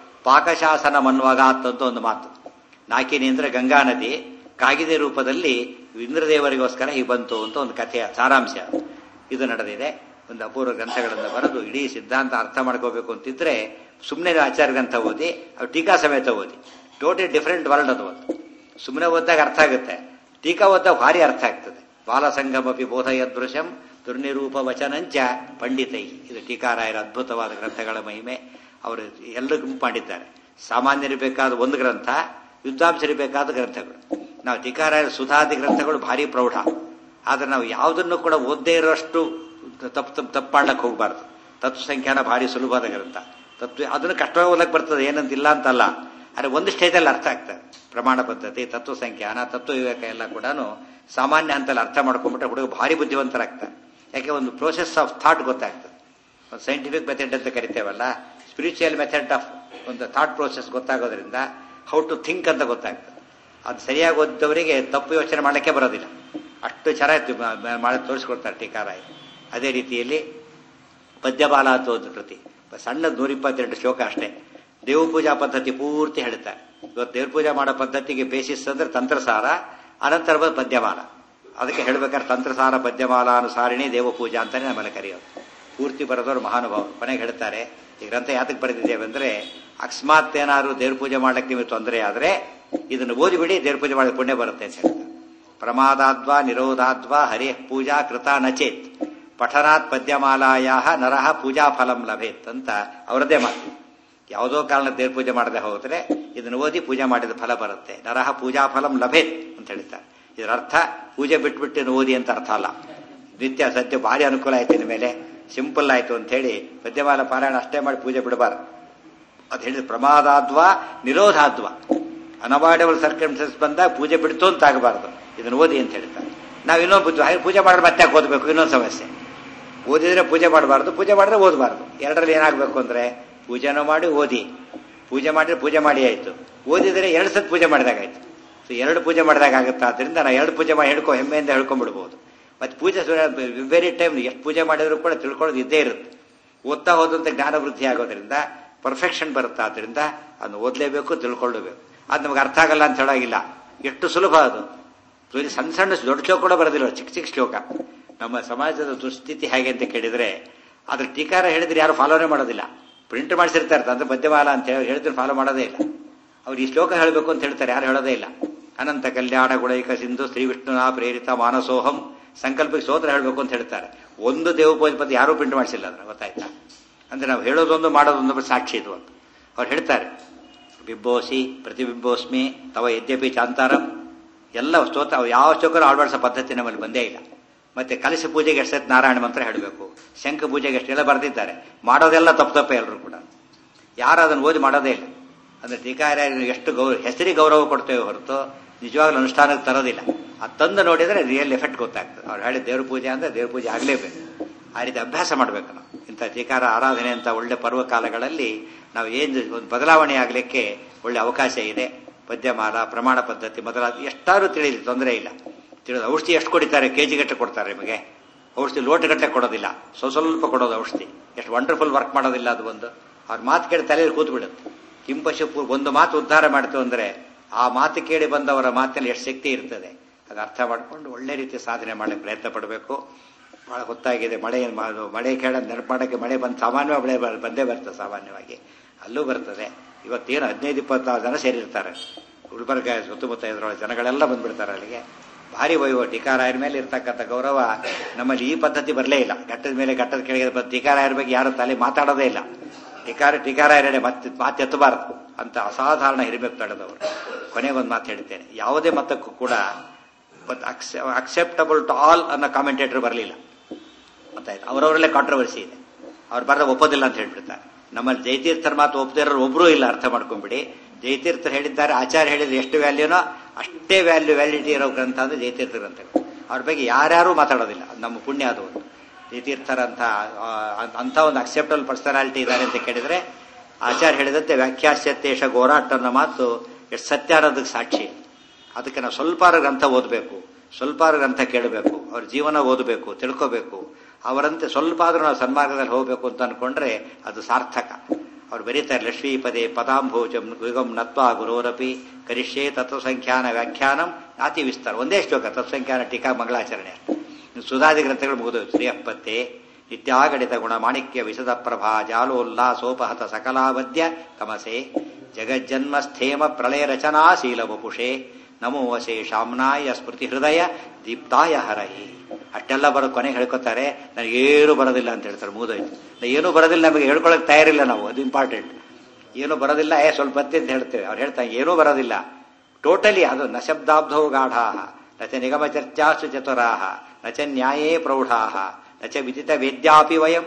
ಪಾಕಶಾಸನ ಮನ್ವಾಗಾತ್ ಅಂತ ಒಂದು ಮಾತು ನಾಕಿನಿ ಅಂದ್ರೆ ಗಂಗಾ ನದಿ ಕಾಗಿದೆ ರೂಪದಲ್ಲಿ ಇಂದ್ರದೇವರಿಗೋಸ್ಕರ ಹೀಗೆ ಬಂತು ಅಂತ ಒಂದು ಕಥೆಯ ಸಾರಾಂಶ ಇದು ನಡೆದಿದೆ ಒಂದು ಅಪೂರ್ವ ಗ್ರಂಥಗಳನ್ನು ಬರೆದು ಇಡೀ ಸಿದ್ಧಾಂತ ಅರ್ಥ ಮಾಡ್ಕೋಬೇಕು ಅಂತಿದ್ರೆ ಸುಮ್ಮನೆ ಆಚಾರ ಗ್ರಂಥ ಓದಿ ಅದು ಟೀಕಾ ಸಮೇತ ಓದಿ ಟೋಟಲಿ ಡಿಫರೆಂಟ್ ವರ್ಲ್ಡ್ ಅದು ಒಂದು ಸುಮ್ಮನೆ ಓದಿದಾಗ ಅರ್ಥ ಆಗುತ್ತೆ ಟೀಕಾ ಓದಿದಾಗ ಭಾರಿ ಅರ್ಥ ಆಗ್ತದೆ ಬಾಲಸಂಗಮಪಿ ಬೋಧಯದೃಶಂ ದುರ್ನಿರೂಪ ವಚನಂಚ ಪಂಡಿತೈ ಇದು ಟೀಕಾರಾಯರ ಅದ್ಭುತವಾದ ಗ್ರಂಥಗಳ ಮಹಿಮೆ ಅವರು ಎಲ್ಲರಿಗೂ ಮಾಡಿದ್ದಾರೆ ಸಾಮಾನ್ಯರಿಬೇಕಾದ ಒಂದು ಗ್ರಂಥ ವಿದ್ವಾಂಸರಿಬೇಕಾದ ಗ್ರಂಥಗಳು ನಾವು ಟೀಕಾರಾಯರ ಸುಧಾದಿ ಗ್ರಂಥಗಳು ಭಾರಿ ಪ್ರೌಢ ಆದ್ರೆ ನಾವು ಯಾವುದನ್ನು ಕೂಡ ಓದ್ದೇ ಇರೋಷ್ಟು ತಪ್ಪು ತಪ್ಪು ತಪ್ಪು ಮಾಡ್ಲಕ್ಕೆ ಹೋಗ್ಬಾರ್ದು ತತ್ವ ಸಂಖ್ಯಾನ ಭಾರಿ ಸುಲಭವಾದ ಗ್ರಂಥ ತತ್ವ ಅದನ್ನು ಕಷ್ಟವಾಗಿ ಓದಕ್ಕೆ ಬರ್ತದೆ ಏನಂತಿಲ್ಲ ಅಂತಲ್ಲ ಆದರೆ ಒಂದು ಸ್ಟೇಜಲ್ಲಿ ಅರ್ಥ ಆಗ್ತದೆ ಪ್ರಮಾಣ ಪದ್ಧತಿ ತತ್ವ ಸಂಖ್ಯಾನ ತತ್ವ ವಿವೇಕ ಎಲ್ಲ ಕೂಡ ಸಾಮಾನ್ಯ ಹಂತಲ್ಲಿ ಅರ್ಥ ಮಾಡ್ಕೊಂಡ್ಬಿಟ್ರೆ ಹುಡುಗ ಭಾರಿ ಬುದ್ಧಿವಂತರಾಗ್ತಾರೆ ಯಾಕೆ ಒಂದು ಪ್ರೋಸೆಸ್ ಆಫ್ ಥಾಟ್ ಗೊತ್ತಾಗ್ತದೆ ಒಂದು ಸೈಂಟಿಫಿಕ್ ಮೆಥಡ್ ಅಂತ ಕರಿತೇವಲ್ಲ ಸ್ಪಿರಿಚುವಲ್ ಮೆಥಡ್ ಆಫ್ ಒಂದು ಥಾಟ್ ಪ್ರೋಸೆಸ್ ಗೊತ್ತಾಗೋದ್ರಿಂದ ಹೌ ಟು ಥಿಂಕ್ ಅಂತ ಗೊತ್ತಾಗ್ತದೆ ಅದು ಸರಿಯಾಗಿ ಓದಿದವರಿಗೆ ತಪ್ಪು ಯೋಚನೆ ಮಾಡಲಿಕ್ಕೆ ಬರೋದಿಲ್ಲ ಅಷ್ಟು ಚೆನ್ನಾಗಿ ಮಾಡಿ ತೋರಿಸ್ಕೊಡ್ತಾರೆ ಟೀಕಾರಾಯ ಅದೇ ರೀತಿಯಲ್ಲಿ ಪದ್ಯಬಾಲ ಅಂತ ಒಂದು ಕೃತಿ ಸಣ್ಣ ನೂರಿಪ್ಪತ್ತೆರಡು ಶ್ಲೋಕ ಅಷ್ಟೇ ದೇವ ಪೂಜಾ ಪದ್ಧತಿ ಪೂರ್ತಿ ಹೇಳ್ತಾರೆ ಇವತ್ತು ದೇವ್ರ ಪೂಜೆ ಮಾಡೋ ಪದ್ಧತಿಗೆ ಬೇಸಿಸ್ ಅಂದ್ರೆ ತಂತ್ರಸಾರ ಅನಂತರ ಬಂದು ಪದ್ಯಮಾಲ ಅದಕ್ಕೆ ಹೇಳ್ಬೇಕಾದ್ರೆ ತಂತ್ರಸಾರ ಪದ್ಯಮಾಲ ಅನುಸಾರಿಣಿ ದೇವ ಪೂಜಾ ಅಂತಾನೆ ನಮ್ಮಲ್ಲಿ ಕರೆಯೋದು ಪೂರ್ತಿ ಬರೆದವರು ಮಹಾನುಭಾವರು ಕೊನೆಗೆ ಹೇಳ್ತಾರೆ ಈ ಗ್ರಂಥ ಯಾತಕ್ಕೆ ಬರೆದಿದ್ದೇವೆ ಅಂದ್ರೆ ಅಕಸ್ಮಾತ್ ಏನಾದ್ರು ದೇವ್ರ ಪೂಜೆ ಮಾಡ್ಲಿಕ್ಕೆ ನಿಮಗೆ ತೊಂದರೆ ಆದ್ರೆ ಇದನ್ನು ಓದಿಬಿಡಿ ದೇವ್ರ ಪೂಜೆ ಮಾಡಿದ ಪುಣ್ಯ ಬರುತ್ತೆ ಅಂತ ಹೇಳ್ತಾರೆ ಪ್ರಮಾದಾದ್ವಾ ನಿರೋಧಾದ್ವಾ ಹರಿ ಪೂಜಾ ಕೃತ ನಚೇತ್ ಪಠನಾತ್ ಪದ್ಯಮಾಲಾಯ ನರಹ ಪೂಜಾ ಫಲಂ ಲಭೇತ್ ಅಂತ ಅವರದೇ ಮಾತು ಯಾವುದೋ ಕಾರಣ ದೇವ್ರ ಪೂಜೆ ಮಾಡದೆ ಹೋದ್ರೆ ಇದನ್ನು ಓದಿ ಪೂಜೆ ಮಾಡಿದ ಫಲ ಬರುತ್ತೆ ನರಹ ಪೂಜಾ ಫಲಂ ಲಭೇತ್ ಅಂತ ಹೇಳ್ತಾರೆ ಇದರ ಅರ್ಥ ಪೂಜೆ ಬಿಟ್ಬಿಟ್ಟು ಓದಿ ಅಂತ ಅರ್ಥ ಅಲ್ಲ ನಿತ್ಯ ಸದ್ಯ ಭಾರಿ ಅನುಕೂಲ ಆಯ್ತು ಇನ್ನು ಮೇಲೆ ಸಿಂಪಲ್ ಆಯ್ತು ಅಂತ ಹೇಳಿ ಪದ್ಯಮಾಲ ಪಾರಾಯಣ ಅಷ್ಟೇ ಮಾಡಿ ಪೂಜೆ ಬಿಡಬಾರ್ದು ಅದು ಹೇಳಿದ ಪ್ರಮಾದಾದ್ವಾ ನಿರೋಧಾದ್ವಾ ಅನವಾಯ್ಡಬಲ್ ಸರ್ಕಮ್ಸ್ಟೆನ್ಸ್ ಬಂದಾಗ ಪೂಜೆ ಬಿಡ್ತು ಅಂತ ಆಗಬಾರ್ದು ಇದನ್ನು ಓದಿ ಅಂತ ಹೇಳ್ತಾರೆ ನಾವು ಇನ್ನೊಂದು ಬುದ್ಧಿ ಹಾಗೆ ಪೂಜೆ ಮಾಡಿದ್ರೆ ಮತ್ತೆ ಯಾಕೆ ಓದಬೇಕು ಇನ್ನೊಂದು ಸಮಸ್ಯೆ ಓದಿದ್ರೆ ಪೂಜೆ ಮಾಡಬಾರ್ದು ಪೂಜೆ ಮಾಡಿದ್ರೆ ಓದಬಾರ್ದು ಎರಡರಲ್ಲಿ ಏನಾಗಬೇಕು ಅಂದ್ರೆ ಪೂಜೆನೂ ಮಾಡಿ ಓದಿ ಪೂಜೆ ಮಾಡಿದ್ರೆ ಪೂಜೆ ಮಾಡಿ ಆಯ್ತು ಓದಿದ್ರೆ ಎರಡು ಸತ್ ಪೂಜೆ ಮಾಡಿದಾಗಾಯ್ತು ಸೊ ಎರಡು ಪೂಜೆ ಮಾಡಿದಾಗ ಆಗುತ್ತೆ ಆದ್ರಿಂದ ನಾವು ಎರಡು ಪೂಜೆ ಮಾಡಿ ಹೇಳ್ಕೊ ಹೆಮ್ಮೆಯಿಂದ ಹೇಳ್ಕೊಂಡ್ಬಿಡ್ಬೋದು ಮತ್ತೆ ಪೂಜೆ ವೆರಿ ಟೈಮ್ ಎಷ್ಟು ಪೂಜೆ ಮಾಡಿದ್ರು ಕೂಡ ತಿಳ್ಕೊಳ್ಳೋದು ಇದ್ದೇ ಇರುತ್ತೆ ಓದ್ತಾ ಹೋದಂತ ಜ್ಞಾನ ವೃದ್ಧಿ ಆಗೋದ್ರಿಂದ ಪರ್ಫೆಕ್ಷನ್ ಬರುತ್ತೆ ಆದ್ರಿಂದ ಅದನ್ನು ಓದಲೇಬೇಕು ತಿಳ್ಕೊಳ್ಳಬೇಕು ಅದು ನಮಗೆ ಅರ್ಥ ಆಗಲ್ಲ ಅಂತ ಹೇಳಾಗಿಲ್ಲ ಎಷ್ಟು ಸುಲಭ ಅದು ಇಲ್ಲಿ ಸಣ್ಣ ಸಣ್ಣ ದೊಡ್ಡ ಶ್ಲೋಕ ಕೂಡ ಬರೋದಿಲ್ಲ ಚಿಕ್ಕ ಚಿಕ್ಕ ಶ್ಲೋಕ ನಮ್ಮ ಸಮಾಜದ ದುಸ್ಥಿತಿ ಹೇಗೆ ಅಂತ ಕೇಳಿದ್ರೆ ಅದ್ರ ಟೀಕಾರ ಹೇಳಿದ್ರೆ ಯಾರು ಫಾಲೋನೇ ಮಾಡೋದಿಲ್ಲ ಪ್ರಿಂಟ್ ಮಾಡಿಸಿರ್ತಾರೆ ಅಂದ್ರೆ ಮಧ್ಯಮಾಲ ಅಂತ ಹೇಳಿ ಹೇಳಿದ್ರೆ ಫಾಲೋ ಮಾಡೋದೇ ಇಲ್ಲ ಅವ್ರು ಈ ಶ್ಲೋಕ ಹೇಳಬೇಕು ಅಂತ ಹೇಳ್ತಾರೆ ಯಾರು ಹೇಳೋದೇ ಇಲ್ಲ ಅನಂತ ಕಲ್ಯಾಣ ಗುಣೈಕ ಸಿಂಧು ಶ್ರೀ ವಿಷ್ಣುನ ಪ್ರೇರಿತ ಮಾನಸೋಹಂ ಸಂಕಲ್ಪಕ್ಕೆ ಸೋತ್ರ ಹೇಳಬೇಕು ಅಂತ ಹೇಳ್ತಾರೆ ಒಂದು ದೇವಪೂಜೆ ಪದ ಯಾರೂ ಪ್ರಿಂಟ್ ಮಾಡಿಸಿಲ್ಲ ಅದ್ರ ಗೊತ್ತಾಯ್ತಾ ಅಂದ್ರೆ ನಾವು ಹೇಳೋದೊಂದು ಮಾಡೋದೊಂದು ಸಾಕ್ಷಿ ಇದು ಅಂತ ಅವ್ರು ಹೇಳ್ತಾರೆ ಬಿಂಬೋಸಿ ಪ್ರತಿಬಿಂಬೋಸ್ಮಿ ತವ ಯದ್ಯಪಿ ಚಾಂತಾರಂ ಎಲ್ಲ ಸ್ತೋತ್ರ ಯಾವ ಶ್ಲೋಕರು ಆಳ್ವಾಡಿಸೋ ಪದ್ಧತಿ ನಮ್ಮಲ್ಲಿ ಬಂದೇ ಇಲ್ಲ ಮತ್ತೆ ಕಲಶ ಪೂಜೆಗೆ ಎಷ್ಟು ಸತಿ ನಾರಾಯಣ ಮಂತ್ರ ಹೇಳಬೇಕು ಶಂಖ ಪೂಜೆಗೆ ಎಷ್ಟೆಲ್ಲ ಬರೆದಿದ್ದಾರೆ ಮಾಡೋದೆಲ್ಲ ತಪ್ಪು ತಪ್ಪೇ ಎಲ್ಲರೂ ಕೂಡ ಯಾರು ಅದನ್ನು ಓದಿ ಮಾಡೋದೇ ಇಲ್ಲ ಅಂದ್ರೆ ಟೀಕಾರ ಎಷ್ಟು ಗೌರವ ಹೆಸರಿಗೆ ಗೌರವ ಕೊಡ್ತೇವೆ ಹೊರತು ನಿಜವಾಗ್ಲೂ ಅನುಷ್ಠಾನಕ್ಕೆ ತರೋದಿಲ್ಲ ಅದು ತಂದು ನೋಡಿದ್ರೆ ರಿಯಲ್ ಎಫೆಕ್ಟ್ ಗೊತ್ತಾಗ್ತದೆ ಅವ್ರು ಹೇಳಿ ದೇವ್ರ ಪೂಜೆ ಅಂದ್ರೆ ದೇವ್ರ ಪೂಜೆ ಆಗಲೇಬೇಕು ಆ ರೀತಿ ಅಭ್ಯಾಸ ಮಾಡಬೇಕು ನಾವು ಇಂಥ ಟೀಕಾರ ಆರಾಧನೆ ಅಂತ ಒಳ್ಳೆ ಪರ್ವಕಾಲಗಳಲ್ಲಿ ನಾವು ಏನು ಒಂದು ಬದಲಾವಣೆ ಆಗಲಿಕ್ಕೆ ಒಳ್ಳೆ ಅವಕಾಶ ಇದೆ ಪದ್ಯಮಾಲ ಪ್ರಮಾಣ ಪದ್ಧತಿ ಮೊದಲಾದ ಎಷ್ಟಾದ್ರೂ ತಿಳಿಲಿ ತೊಂದರೆ ಇಲ್ಲ ತಿಳಿದು ಔಷಧಿ ಎಷ್ಟು ಕೊಡಿತಾರೆ ಕೆಜಿ ಗಟ್ಟಲೆ ಕೊಡ್ತಾರೆ ನಿಮಗೆ ಔಷಧಿ ಲೋಟಗಟ್ಟಲೆ ಕೊಡೋದಿಲ್ಲ ಸ್ವಲ್ಪ ಸ್ವಲ್ಪ ಕೊಡೋದು ಔಷಧಿ ಎಷ್ಟು ವಂಡರ್ಫುಲ್ ವರ್ಕ್ ಮಾಡೋದಿಲ್ಲ ಅದು ಒಂದು ಅವ್ರ ಮಾತು ಕೇಳಿ ತಲೆಯಲ್ಲಿ ಕೂತು ಬಿಡುತ್ತೆ ಕಿಂಪಶು ಒಂದು ಮಾತು ಉದ್ಧಾರ ಮಾಡ್ತು ಅಂದ್ರೆ ಆ ಮಾತು ಕೇಳಿ ಬಂದವರ ಮಾತಿನಲ್ಲಿ ಎಷ್ಟು ಶಕ್ತಿ ಇರ್ತದೆ ಅದು ಅರ್ಥ ಮಾಡಿಕೊಂಡು ಒಳ್ಳೆ ರೀತಿ ಸಾಧನೆ ಮಾಡಲಿಕ್ಕೆ ಪ್ರಯತ್ನ ಪಡಬೇಕು ಬಹಳ ಹೊತ್ತಾಗಿದೆ ಮಳೆ ಮಳೆ ಕೇಳ ನೆನಪು ಮಾಡೋಕ್ಕೆ ಮಳೆ ಬಂದು ಸಾಮಾನ್ಯವಾಗಿ ಮಳೆ ಬಂದೇ ಬರ್ತದೆ ಸಾಮಾನ್ಯವಾಗಿ ಅಲ್ಲೂ ಬರ್ತದೆ ಇವತ್ತೇನು ಹದಿನೈದು ಇಪ್ಪತ್ತಾರು ಜನ ಸೇರಿರ್ತಾರೆ ಗುಲ್ಬರ್ಗ ಸುತ್ತಮುತ್ತ ಇದ್ರೊಳಗೆ ಜನಗಳೆಲ್ಲ ಬಂದ್ಬಿಡ್ತಾರೆ ಅಲ್ಲಿಗೆ ಭಾರಿ ವೈಭವ ಟೀಕಾರಾಯರ ಮೇಲೆ ಇರ್ತಕ್ಕಂಥ ಗೌರವ ನಮ್ಮಲ್ಲಿ ಈ ಪದ್ಧತಿ ಬರಲೇ ಇಲ್ಲ ಘಟ್ಟದ ಮೇಲೆ ಘಟ್ಟದ ಕೆಳಗೆ ಬಂದು ಟೀಕಾರಾಯರ ಬಗ್ಗೆ ಯಾರು ತಲೆ ಮಾತಾಡೋದೇ ಇಲ್ಲ ಟೀಕಾರ ಟೀಕಾರಾಯರಡೆ ಮತ್ತೆ ಮಾತೆತ್ತಬಾರದು ಅಂತ ಅಸಾಧಾರಣ ಹಿರಿಮೆ ತಡೆದವರು ಕೊನೆಗೆ ಒಂದು ಮಾತು ಹೇಳ್ತೇನೆ ಯಾವುದೇ ಮತಕ್ಕೂ ಕೂಡ ಅಕ್ಸೆಪ್ಟಬಲ್ ಟು ಆಲ್ ಅನ್ನೋ ಕಾಮೆಂಟೇಟರ್ ಬರಲಿಲ್ಲ ಗೊತ್ತಾಯ್ತು ಅವರವರಲ್ಲೇ ಕಾಂಟ್ರವರ್ಸಿ ಇದೆ ಅವ್ರು ಬರೆದ ಒಪ್ಪೋದಿಲ್ಲ ಅಂತ ಹೇಳ್ಬಿಡ್ತಾರೆ ನಮ್ಮಲ್ಲಿ ಜಯತೀರ್ಥರ ಮಾತು ಒಪ್ಪದಿರೋರು ಒಬ್ಬರೂ ಇಲ್ಲ ಅರ್ಥ ಮಾಡ್ಕೊಂಡ್ಬಿಡಿ ಜಯತೀರ್ಥರು ಹೇಳಿದ್ದಾರೆ ಆಚಾರ್ಯ ಹೇಳಿದ್ರೆ ಎಷ್ಟು ವ್ಯಾಲ್ಯೂನೋ ಅಷ್ಟೇ ವ್ಯಾಲ್ಯೂ ವ್ಯಾಲಿಟಿ ಇರೋ ಗ್ರಂಥ ಅಂದ್ರೆ ಜಯತೀರ್ಥ ಗ್ರಂಥಗಳು ಅವ್ರ ಬಗ್ಗೆ ಯಾರ್ಯಾರೂ ಮಾತಾಡೋದಿಲ್ಲ ಅದು ನಮ್ಮ ಪುಣ್ಯ ಅದು ಒಂದು ಜಯತೀರ್ಥರಂಥ ಆ, ಅಂಥ ಒಂದು ಅಕ್ಸೆಪ್ಟಬಲ್ ಪರ್ಸನಾಲಿಟಿ ಇದ್ದಾರೆ ಅಂತ ಕೇಳಿದ್ರೆ ಆಚಾರ್ಯ ಹೇಳಿದಂತೆ ವ್ಯಾಖ್ಯಾಸ್ಯತೇಶ ಗೋರಾಟ್ ಅನ್ನೋ ಮಾತು ಎಷ್ಟು ಸತ್ಯ ಅನ್ನೋದಕ್ಕೆ ಸಾಕ್ಷಿ ಅದಕ್ಕೆ ನಾವು ಸ್ವಲ್ಪ ಗ್ರಂಥ ಓದಬೇಕು ಸ್ವಲ್ಪ ಗ್ರಂಥ ಕೇಳಬೇಕು ಅವ್ರ ಜೀವನ ಓದಬೇಕು ತಿಳ್ಕೋಬೇಕು ಅವರಂತೆ ಸ್ವಲ್ಪ ಆದ್ರೂ ನಾವು ಸನ್ಮಾರ್ಗದಲ್ಲಿ ಹೋಗಬೇಕು ಅಂತ ಅನ್ಕೊಂಡ್ರೆ ಅದು ಸಾರ್ಥಕ ಅವ್ರು ಬರೀತಾರೆ ಲಕ್ಷ್ಮೀ ಪದೇ ಪದಾಂಭೋಜಂ ಯುಗಂ ನತ್ವಾ ಗುರೋರಪಿ ಕರಿಷ್ಯೇ ತತ್ವಸಂಖ್ಯಾನ ವ್ಯಾಖ್ಯಾನಂ ನಾತಿ ವಿಸ್ತಾರ ಒಂದೇ ಶ್ಲೋಕ ತತ್ವಸಂಖ್ಯಾನ ಟೀಕಾ ಮಂಗಳಾಚರಣೆ ಇನ್ನು ಸುಧಾದಿ ಗ್ರಂಥಗಳು ಮುಗಿದೋಯ್ತು ಶ್ರೀಯಪ್ಪತ್ತೆ ನಿತ್ಯಾಗಡಿತ ಗುಣ ಮಾಣಿಕ್ಯ ವಿಶದ ಪ್ರಭಾ ಜಾಲೋಲ್ಲಾಸೋಪಹತ ಸಕಲಾವದ್ಯ ಕಮಸೆ ಜಗಜ್ಜನ್ಮ ಸ್ಥೇಮ ಪ್ರಳಯ ರಚನಾ ಶೀಲ ವಪುಷೆ ನಮೋ ವಸೆ ಶಾಮ್ನಾಯ ಸ್ಮೃತಿ ಹೃದಯ ದೀಪ್ತಾಯ ಹರಹಿ ಅಷ್ಟೆಲ್ಲ ಬರೋ ಕೊನೆಗೆ ಹೇಳ್ಕೊತಾರೆ ನನಗೇನು ಬರೋದಿಲ್ಲ ಅಂತ ಹೇಳ್ತಾರೆ ಮುಗಿದೋಯ್ತು ಏನೂ ಬರೋದಿಲ್ಲ ನಮಗೆ ಹೇಳ್ಕೊಳಕ್ ತಯಾರಿಲ್ಲ ನಾವು ಅದು ಇಂಪಾರ್ಟೆಂಟ್ ಏನು ಬರೋದಿಲ್ಲ ಏ ಸ್ವಲ್ಪ ಬತ್ತಿ ಅಂತ ಹೇಳ್ತೇವೆ ಅವ್ರು ಹೇಳ್ತಾರೆ ಏನೂ ಬರೋದಿಲ್ಲ ಟೋಟಲಿ ಅದು ನ ಶಬ್ದಾಬ್ಧೌ ಗಾಢಾ ನ ಚ ನಿಗಮ ಚರ್ಚಾಸು ಚತುರಾಹ ನ ಚ ನ್ಯಾಯೇ ಪ್ರೌಢಾಹ ನ ಚ ವಿದಿತ ವೇದ್ಯಾಪಿ ವಯಂ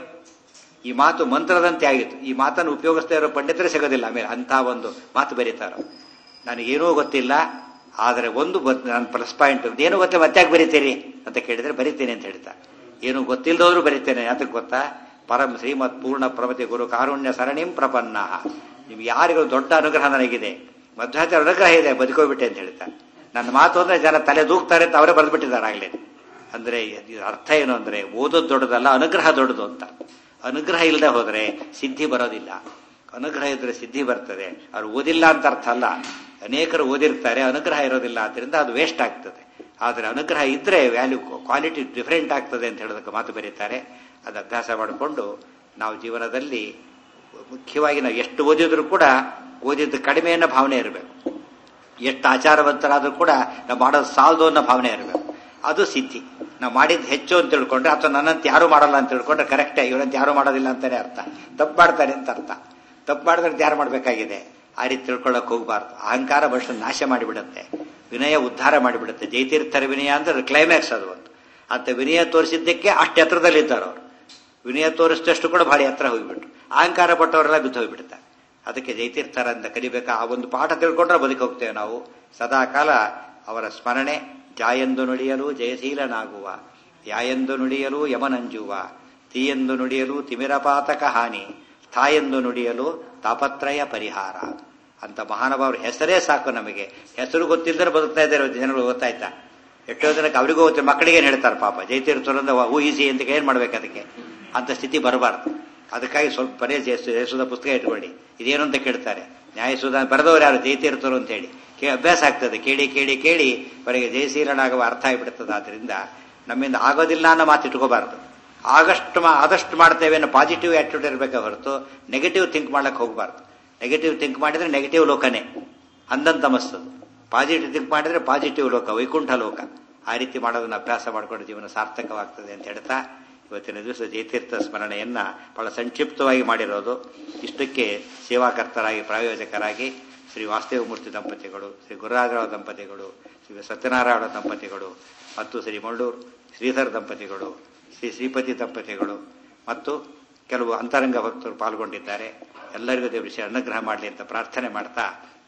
ಈ ಮಾತು ಮಂತ್ರದಂತೆ ಆಗಿತ್ತು ಈ ಮಾತನ್ನು ಉಪಯೋಗಿಸ್ತಾ ಇರೋ ಪಂಡಿತರೇ ಸಿಗೋದಿಲ್ಲ ಆಮೇಲೆ ಅಂತ ಒಂದು ಮಾತು ಬರೀತಾರ ನನಗೇನೂ ಗೊತ್ತಿಲ್ಲ ಆದರೆ ಒಂದು ನನ್ನ ಪ್ಲಸ್ ಪಾಯಿಂಟ್ ಏನೂ ಗೊತ್ತಿಲ್ಲ ಮತ್ತೆ ಯಾಕೆ ಬರೀತೀರಿ ಅಂತ ಕೇಳಿದ್ರೆ ಬರೀತೇನೆ ಅಂತ ಹೇಳ್ತಾರೆ ಏನು ಗೊತ್ತಿಲ್ಲದವ್ರು ಬರೀತೇನೆ ಅದಕ್ಕೆ ಗೊತ್ತಾ ಪರಂ ಶ್ರೀಮತ್ ಪೂರ್ಣ ಪ್ರಮತಿ ಗುರು ಕಾರುಣ್ಯ ಸರಣಿಂ ಪ್ರಪನ್ನ ನಿಮ್ಗೆ ಯಾರಿಗೂ ದೊಡ್ಡ ಅನುಗ್ರಹ ನನಗಿದೆ ಮಧ್ವಾಚಾರ ಅನುಗ್ರಹ ಇದೆ ಬದುಕೋಬಿಟ್ಟೆ ಅಂತ ಹೇಳ್ತಾರೆ ನನ್ನ ಮಾತು ಅಂದ್ರೆ ಜನ ತಲೆ ದೂಕ್ತಾರೆ ಅಂತ ಅವರೇ ಬರೆದ್ಬಿಟ್ಟಿದ್ದಾರೆ ಆಗ್ಲೇ ಅಂದ್ರೆ ಇದ್ರ ಅರ್ಥ ಏನು ಅಂದ್ರೆ ಓದೋದು ದೊಡ್ಡದಲ್ಲ ಅನುಗ್ರಹ ದೊಡ್ಡದು ಅಂತ ಅನುಗ್ರಹ ಇಲ್ಲದೆ ಹೋದ್ರೆ ಸಿದ್ಧಿ ಬರೋದಿಲ್ಲ ಅನುಗ್ರಹ ಇದ್ರೆ ಸಿದ್ಧಿ ಬರ್ತದೆ ಅವ್ರು ಓದಿಲ್ಲ ಅಂತ ಅರ್ಥ ಅಲ್ಲ ಅನೇಕರು ಓದಿರ್ತಾರೆ ಅನುಗ್ರಹ ಇರೋದಿಲ್ಲ ಆದ್ರಿಂದ ಅದು ವೇಸ್ಟ್ ಆಗ್ತದೆ ಆದರೆ ಅನುಗ್ರಹ ಇದ್ರೆ ವ್ಯಾಲ್ಯೂ ಕ್ವಾಲಿಟಿ ಡಿಫರೆಂಟ್ ಆಗ್ತದೆ ಅಂತ ಹೇಳೋದಕ್ಕೆ ಮಾತು ಬರೀತಾರೆ ಅದು ಅಭ್ಯಾಸ ಮಾಡಿಕೊಂಡು ನಾವು ಜೀವನದಲ್ಲಿ ಮುಖ್ಯವಾಗಿ ನಾವು ಎಷ್ಟು ಓದಿದ್ರು ಕೂಡ ಓದಿದ್ದು ಕಡಿಮೆ ಅನ್ನೋ ಭಾವನೆ ಇರಬೇಕು ಎಷ್ಟು ಆಚಾರವಂತರಾದ್ರೂ ಕೂಡ ನಾವು ಮಾಡೋದು ಸಾಲದು ಅನ್ನೋ ಭಾವನೆ ಇರಬೇಕು ಅದು ಸಿದ್ಧಿ ನಾವು ಮಾಡಿದ್ದು ಹೆಚ್ಚು ಅಂತ ತಿಳ್ಕೊಂಡ್ರೆ ಅಥವಾ ನನ್ನಂತ ಯಾರು ಮಾಡಲ್ಲ ಅಂತ ತಿಳ್ಕೊಂಡ್ರೆ ಕರೆಕ್ಟೇ ಇವರಂತ ಯಾರು ಮಾಡೋದಿಲ್ಲ ಅಂತಾನೆ ಅರ್ಥ ತಪ್ಪು ಮಾಡ್ತಾರೆ ಅಂತ ಅರ್ಥ ತಪ್ಪು ಮಾಡಿದ್ರೆ ಯಾರು ಮಾಡಬೇಕಾಗಿದೆ ಆ ರೀತಿ ತಿಳ್ಕೊಳ್ಳೋಕೆ ಹೋಗಬಾರ್ದು ಅಹಂಕಾರ ಮನುಷ್ಯನ ನಾಶ ಮಾಡಿಬಿಡುತ್ತೆ ವಿನಯ ಉದ್ಧಾರ ಮಾಡಿಬಿಡುತ್ತೆ ಜೈತೀರ್ಥರ ವಿನಯ ಅಂದ್ರೆ ಕ್ಲೈಮ್ಯಾಕ್ಸ್ ಅದು ಒಂದು ಅಂತ ವಿನಯ ತೋರಿಸಿದ್ದಕ್ಕೆ ಅಷ್ಟು ಎತ್ತರದಲ್ಲಿದ್ದಾರೆ ಅವರು ವಿನಯ ತೋರಿಸಿದಷ್ಟು ಕೂಡ ಭಾರಿ ಎತ್ತರ ಹೋಗಿಬಿಟ್ರು ಅಹಂಕಾರ ಪಟ್ಟವರೆಲ್ಲ ಬಿದ್ದು ಹೋಗ್ಬಿಡ್ತಾರೆ ಅದಕ್ಕೆ ಜೈತೀರ್ಥರಂತ ಕಲಿಬೇಕಾ ಆ ಒಂದು ಪಾಠ ತಿಳ್ಕೊಂಡ್ರೆ ಬದುಕಿ ಹೋಗ್ತೇವೆ ನಾವು ಸದಾ ಕಾಲ ಅವರ ಸ್ಮರಣೆ ಜಾಯೆಂದು ನುಡಿಯಲು ಜಯಶೀಲನಾಗುವ ಯಾಯೆಂದು ನುಡಿಯಲು ಯಮನಂಜುವ ತೀಯೆಂದು ನುಡಿಯಲು ತಿಮಿರಪಾತಕ ಹಾನಿ ತಾಯೆಂದು ನುಡಿಯಲು ತಾಪತ್ರಯ ಪರಿಹಾರ ಅಂತ ಮಹಾನುಭಾವರು ಹೆಸರೇ ಸಾಕು ನಮಗೆ ಹೆಸರು ಗೊತ್ತಿಲ್ಲದ್ರೆ ಬದುಕ್ತಾ ಇದ್ದಾರೆ ಜನಗಳು ಗೊತ್ತಾಯ್ತಾ ಎಷ್ಟೋ ಜನಕ್ಕೆ ಅವರಿಗೂ ಗೊತ್ತಿಲ್ಲ ಮಕ್ಕಳಿಗೆ ಏನ್ ಹೇಳ್ತಾರೆ ಪಾಪ ಜೈತೀರ್ಥರಿಂದ ಹೂ ಈಸಿ ಅಂತ ಏನ್ ಮಾಡ್ಬೇಕು ಅದಕ್ಕೆ ಅಂತ ಸ್ಥಿತಿ ಬರಬಾರ್ದು ಅದಕ್ಕಾಗಿ ಸ್ವಲ್ಪ ಬರೇ ಜಯಸುಧ ಪುಸ್ತಕ ಇಟ್ಕೊಳ್ಳಿ ಇದೇನು ಅಂತ ಕೇಳ್ತಾರೆ ನ್ಯಾಯಸುಧ ಬರೆದವರು ಯಾರು ಜೈತೀರ್ಥರು ಅಂತ ಹೇಳಿ ಕೇ ಅಭ್ಯಾಸ ಆಗ್ತದೆ ಕೇಳಿ ಕೇಳಿ ಕೇಳಿ ಬರೆಗೆ ಜಯಶೀಲನಾಗುವ ಅರ್ಥ ಆಗಿಬಿಡ್ತದೆ ಆದ್ರಿಂದ ನಮ್ಮಿಂದ ಆಗೋದಿಲ್ಲ ಅನ್ನೋ ಮಾತು ಇಟ್ಕೋಬಾರ್ದು ಆಗಷ್ಟು ಮಾ ಆದಷ್ಟು ಮಾಡ್ತೇವೆ ಅನ್ನೋ ಪಾಸಿಟಿವ್ ಆಟಿಟ್ಯೂಡ್ ಇರಬೇಕೆ ಹೊರತು ನೆಗೆಟಿವ್ ಥಿಂಕ್ ಮಾಡ್ಲಿಕ್ಕೆ ಹೋಗಬಾರ್ದು ನೆಗೆಟಿವ್ ಥಿಂಕ್ ಮಾಡಿದ್ರೆ ನೆಗೆಟಿವ್ ಲೋಕನೇ ಅಂದಂತ ಮಸ್ತದು ಪಾಸಿಟಿವ್ ಥಿಂಕ್ ಮಾಡಿದ್ರೆ ಪಾಸಿಟಿವ್ ಲೋಕ ವೈಕುಂಠ ಲೋಕ ಆ ರೀತಿ ಮಾಡೋದನ್ನ ಅಭ್ಯಾಸ ಮಾಡಿಕೊಂಡು ಜೀವನ ಸಾರ್ಥಕವಾಗ್ತದೆ ಅಂತ ಹೇಳ್ತಾ ಇವತ್ತಿನ ದಿವಸ ಜಯತೀರ್ಥ ಸ್ಮರಣೆಯನ್ನ ಬಹಳ ಸಂಕ್ಷಿಪ್ತವಾಗಿ ಮಾಡಿರೋದು ಇಷ್ಟಕ್ಕೆ ಸೇವಾಕರ್ತರಾಗಿ ಪ್ರಾಯೋಜಕರಾಗಿ ಶ್ರೀ ವಾಸ್ತವಮೂರ್ತಿ ದಂಪತಿಗಳು ಶ್ರೀ ಗುರುರಾಜರಾವ್ ದಂಪತಿಗಳು ಶ್ರೀ ಸತ್ಯನಾರಾಯಣ ದಂಪತಿಗಳು ಮತ್ತು ಶ್ರೀ ಮಳ್ಳೂರು ಶ್ರೀಧರ್ ದಂಪತಿಗಳು ಶ್ರೀ ಶ್ರೀಪತಿ ದಂಪತಿಗಳು ಮತ್ತು ಕೆಲವು ಅಂತರಂಗ ಭಕ್ತರು ಪಾಲ್ಗೊಂಡಿದ್ದಾರೆ ಎಲ್ಲರಿಗೂ ದೇವರು ಶ್ರೀ ಅನುಗ್ರಹ ಮಾಡಲಿ ಅಂತ ಪ್ರಾರ್ಥನೆ ಮಾಡ್ತಾ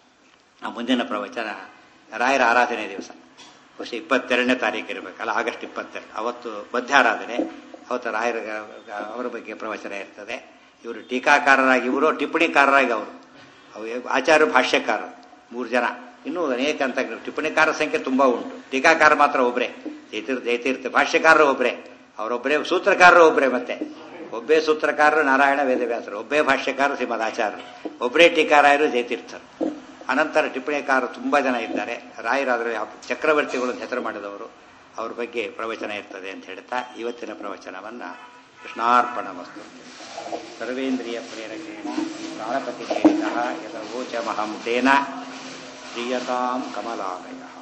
ಆ ಮುಂದಿನ ಪ್ರವಚನ ರಾಯರ ಆರಾಧನೆ ದಿವಸ ಬಹುಶಃ ಇಪ್ಪತ್ತೆರಡನೇ ತಾರೀಕು ಇರಬೇಕಲ್ಲ ಆಗಸ್ಟ್ ಇಪ್ಪತ್ತೆರಡು ಅವತ್ತು ಮಧ್ಯಾರಾಧನೆ ಅವತ್ತು ರಾಯರ ಅವರ ಬಗ್ಗೆ ಪ್ರವಚನ ಇರ್ತದೆ ಇವರು ಟೀಕಾಕಾರರಾಗಿ ಇವರು ಟಿಪ್ಪಣಿಕಾರರಾಗಿ ಅವರು ಅವು ಆಚಾರ್ಯ ಭಾಷ್ಯಕಾರರು ಮೂರು ಜನ ಇನ್ನೂ ಅನೇಕ ಅಂತ ಟಿಪ್ಪಣಿಕಾರ ಸಂಖ್ಯೆ ತುಂಬಾ ಉಂಟು ಟೀಕಾಕಾರ ಮಾತ್ರ ಒಬ್ಬರೇ ಜೈತೀರ್ಥ ಜೈತೀರ್ಥ ಭಾಷ್ಯಕಾರರು ಒಬ್ಬರೇ ಅವರೊಬ್ಬರೇ ಸೂತ್ರಕಾರರು ಒಬ್ಬರೇ ಮತ್ತೆ ಒಬ್ಬೇ ಸೂತ್ರಕಾರರು ನಾರಾಯಣ ವೇದವ್ಯಾಸರು ಒಬ್ಬೇ ಭಾಷ್ಯಕಾರರು ಶ್ರೀಮದ್ ಆಚಾರ್ಯರು ಒಬ್ಬರೇ ಟೀಕಾರಾಯರು ಜೈತೀರ್ಥರು ಅನಂತರ ಟಿಪ್ಪಣಿಕಾರರು ತುಂಬಾ ಜನ ಇದ್ದಾರೆ ರಾಯರಾದರೆ ಚಕ್ರವರ್ತಿಗಳು ಹೆಸರು ಮಾಡಿದವರು ಅವ್ರ ಬಗ್ಗೆ ಪ್ರವಚನ ಇರ್ತದೆ ಅಂತ ಹೇಳ್ತಾ ಇವತ್ತಿನ ಪ್ರವಚನವನ್ನ ಕೃಷ್ಣಾರ್ಪಣ ವಸ್ತು ಸರ್ವೇಂದ್ರಿಯ ಪ್ರೇರಕೇಣ ಪ್ರಾಣಪತಿ ಯದವೋಚಮಹಂ ತೇನ ಪ್ರಿಯತಾಂ ಕಮಲಾಲಯ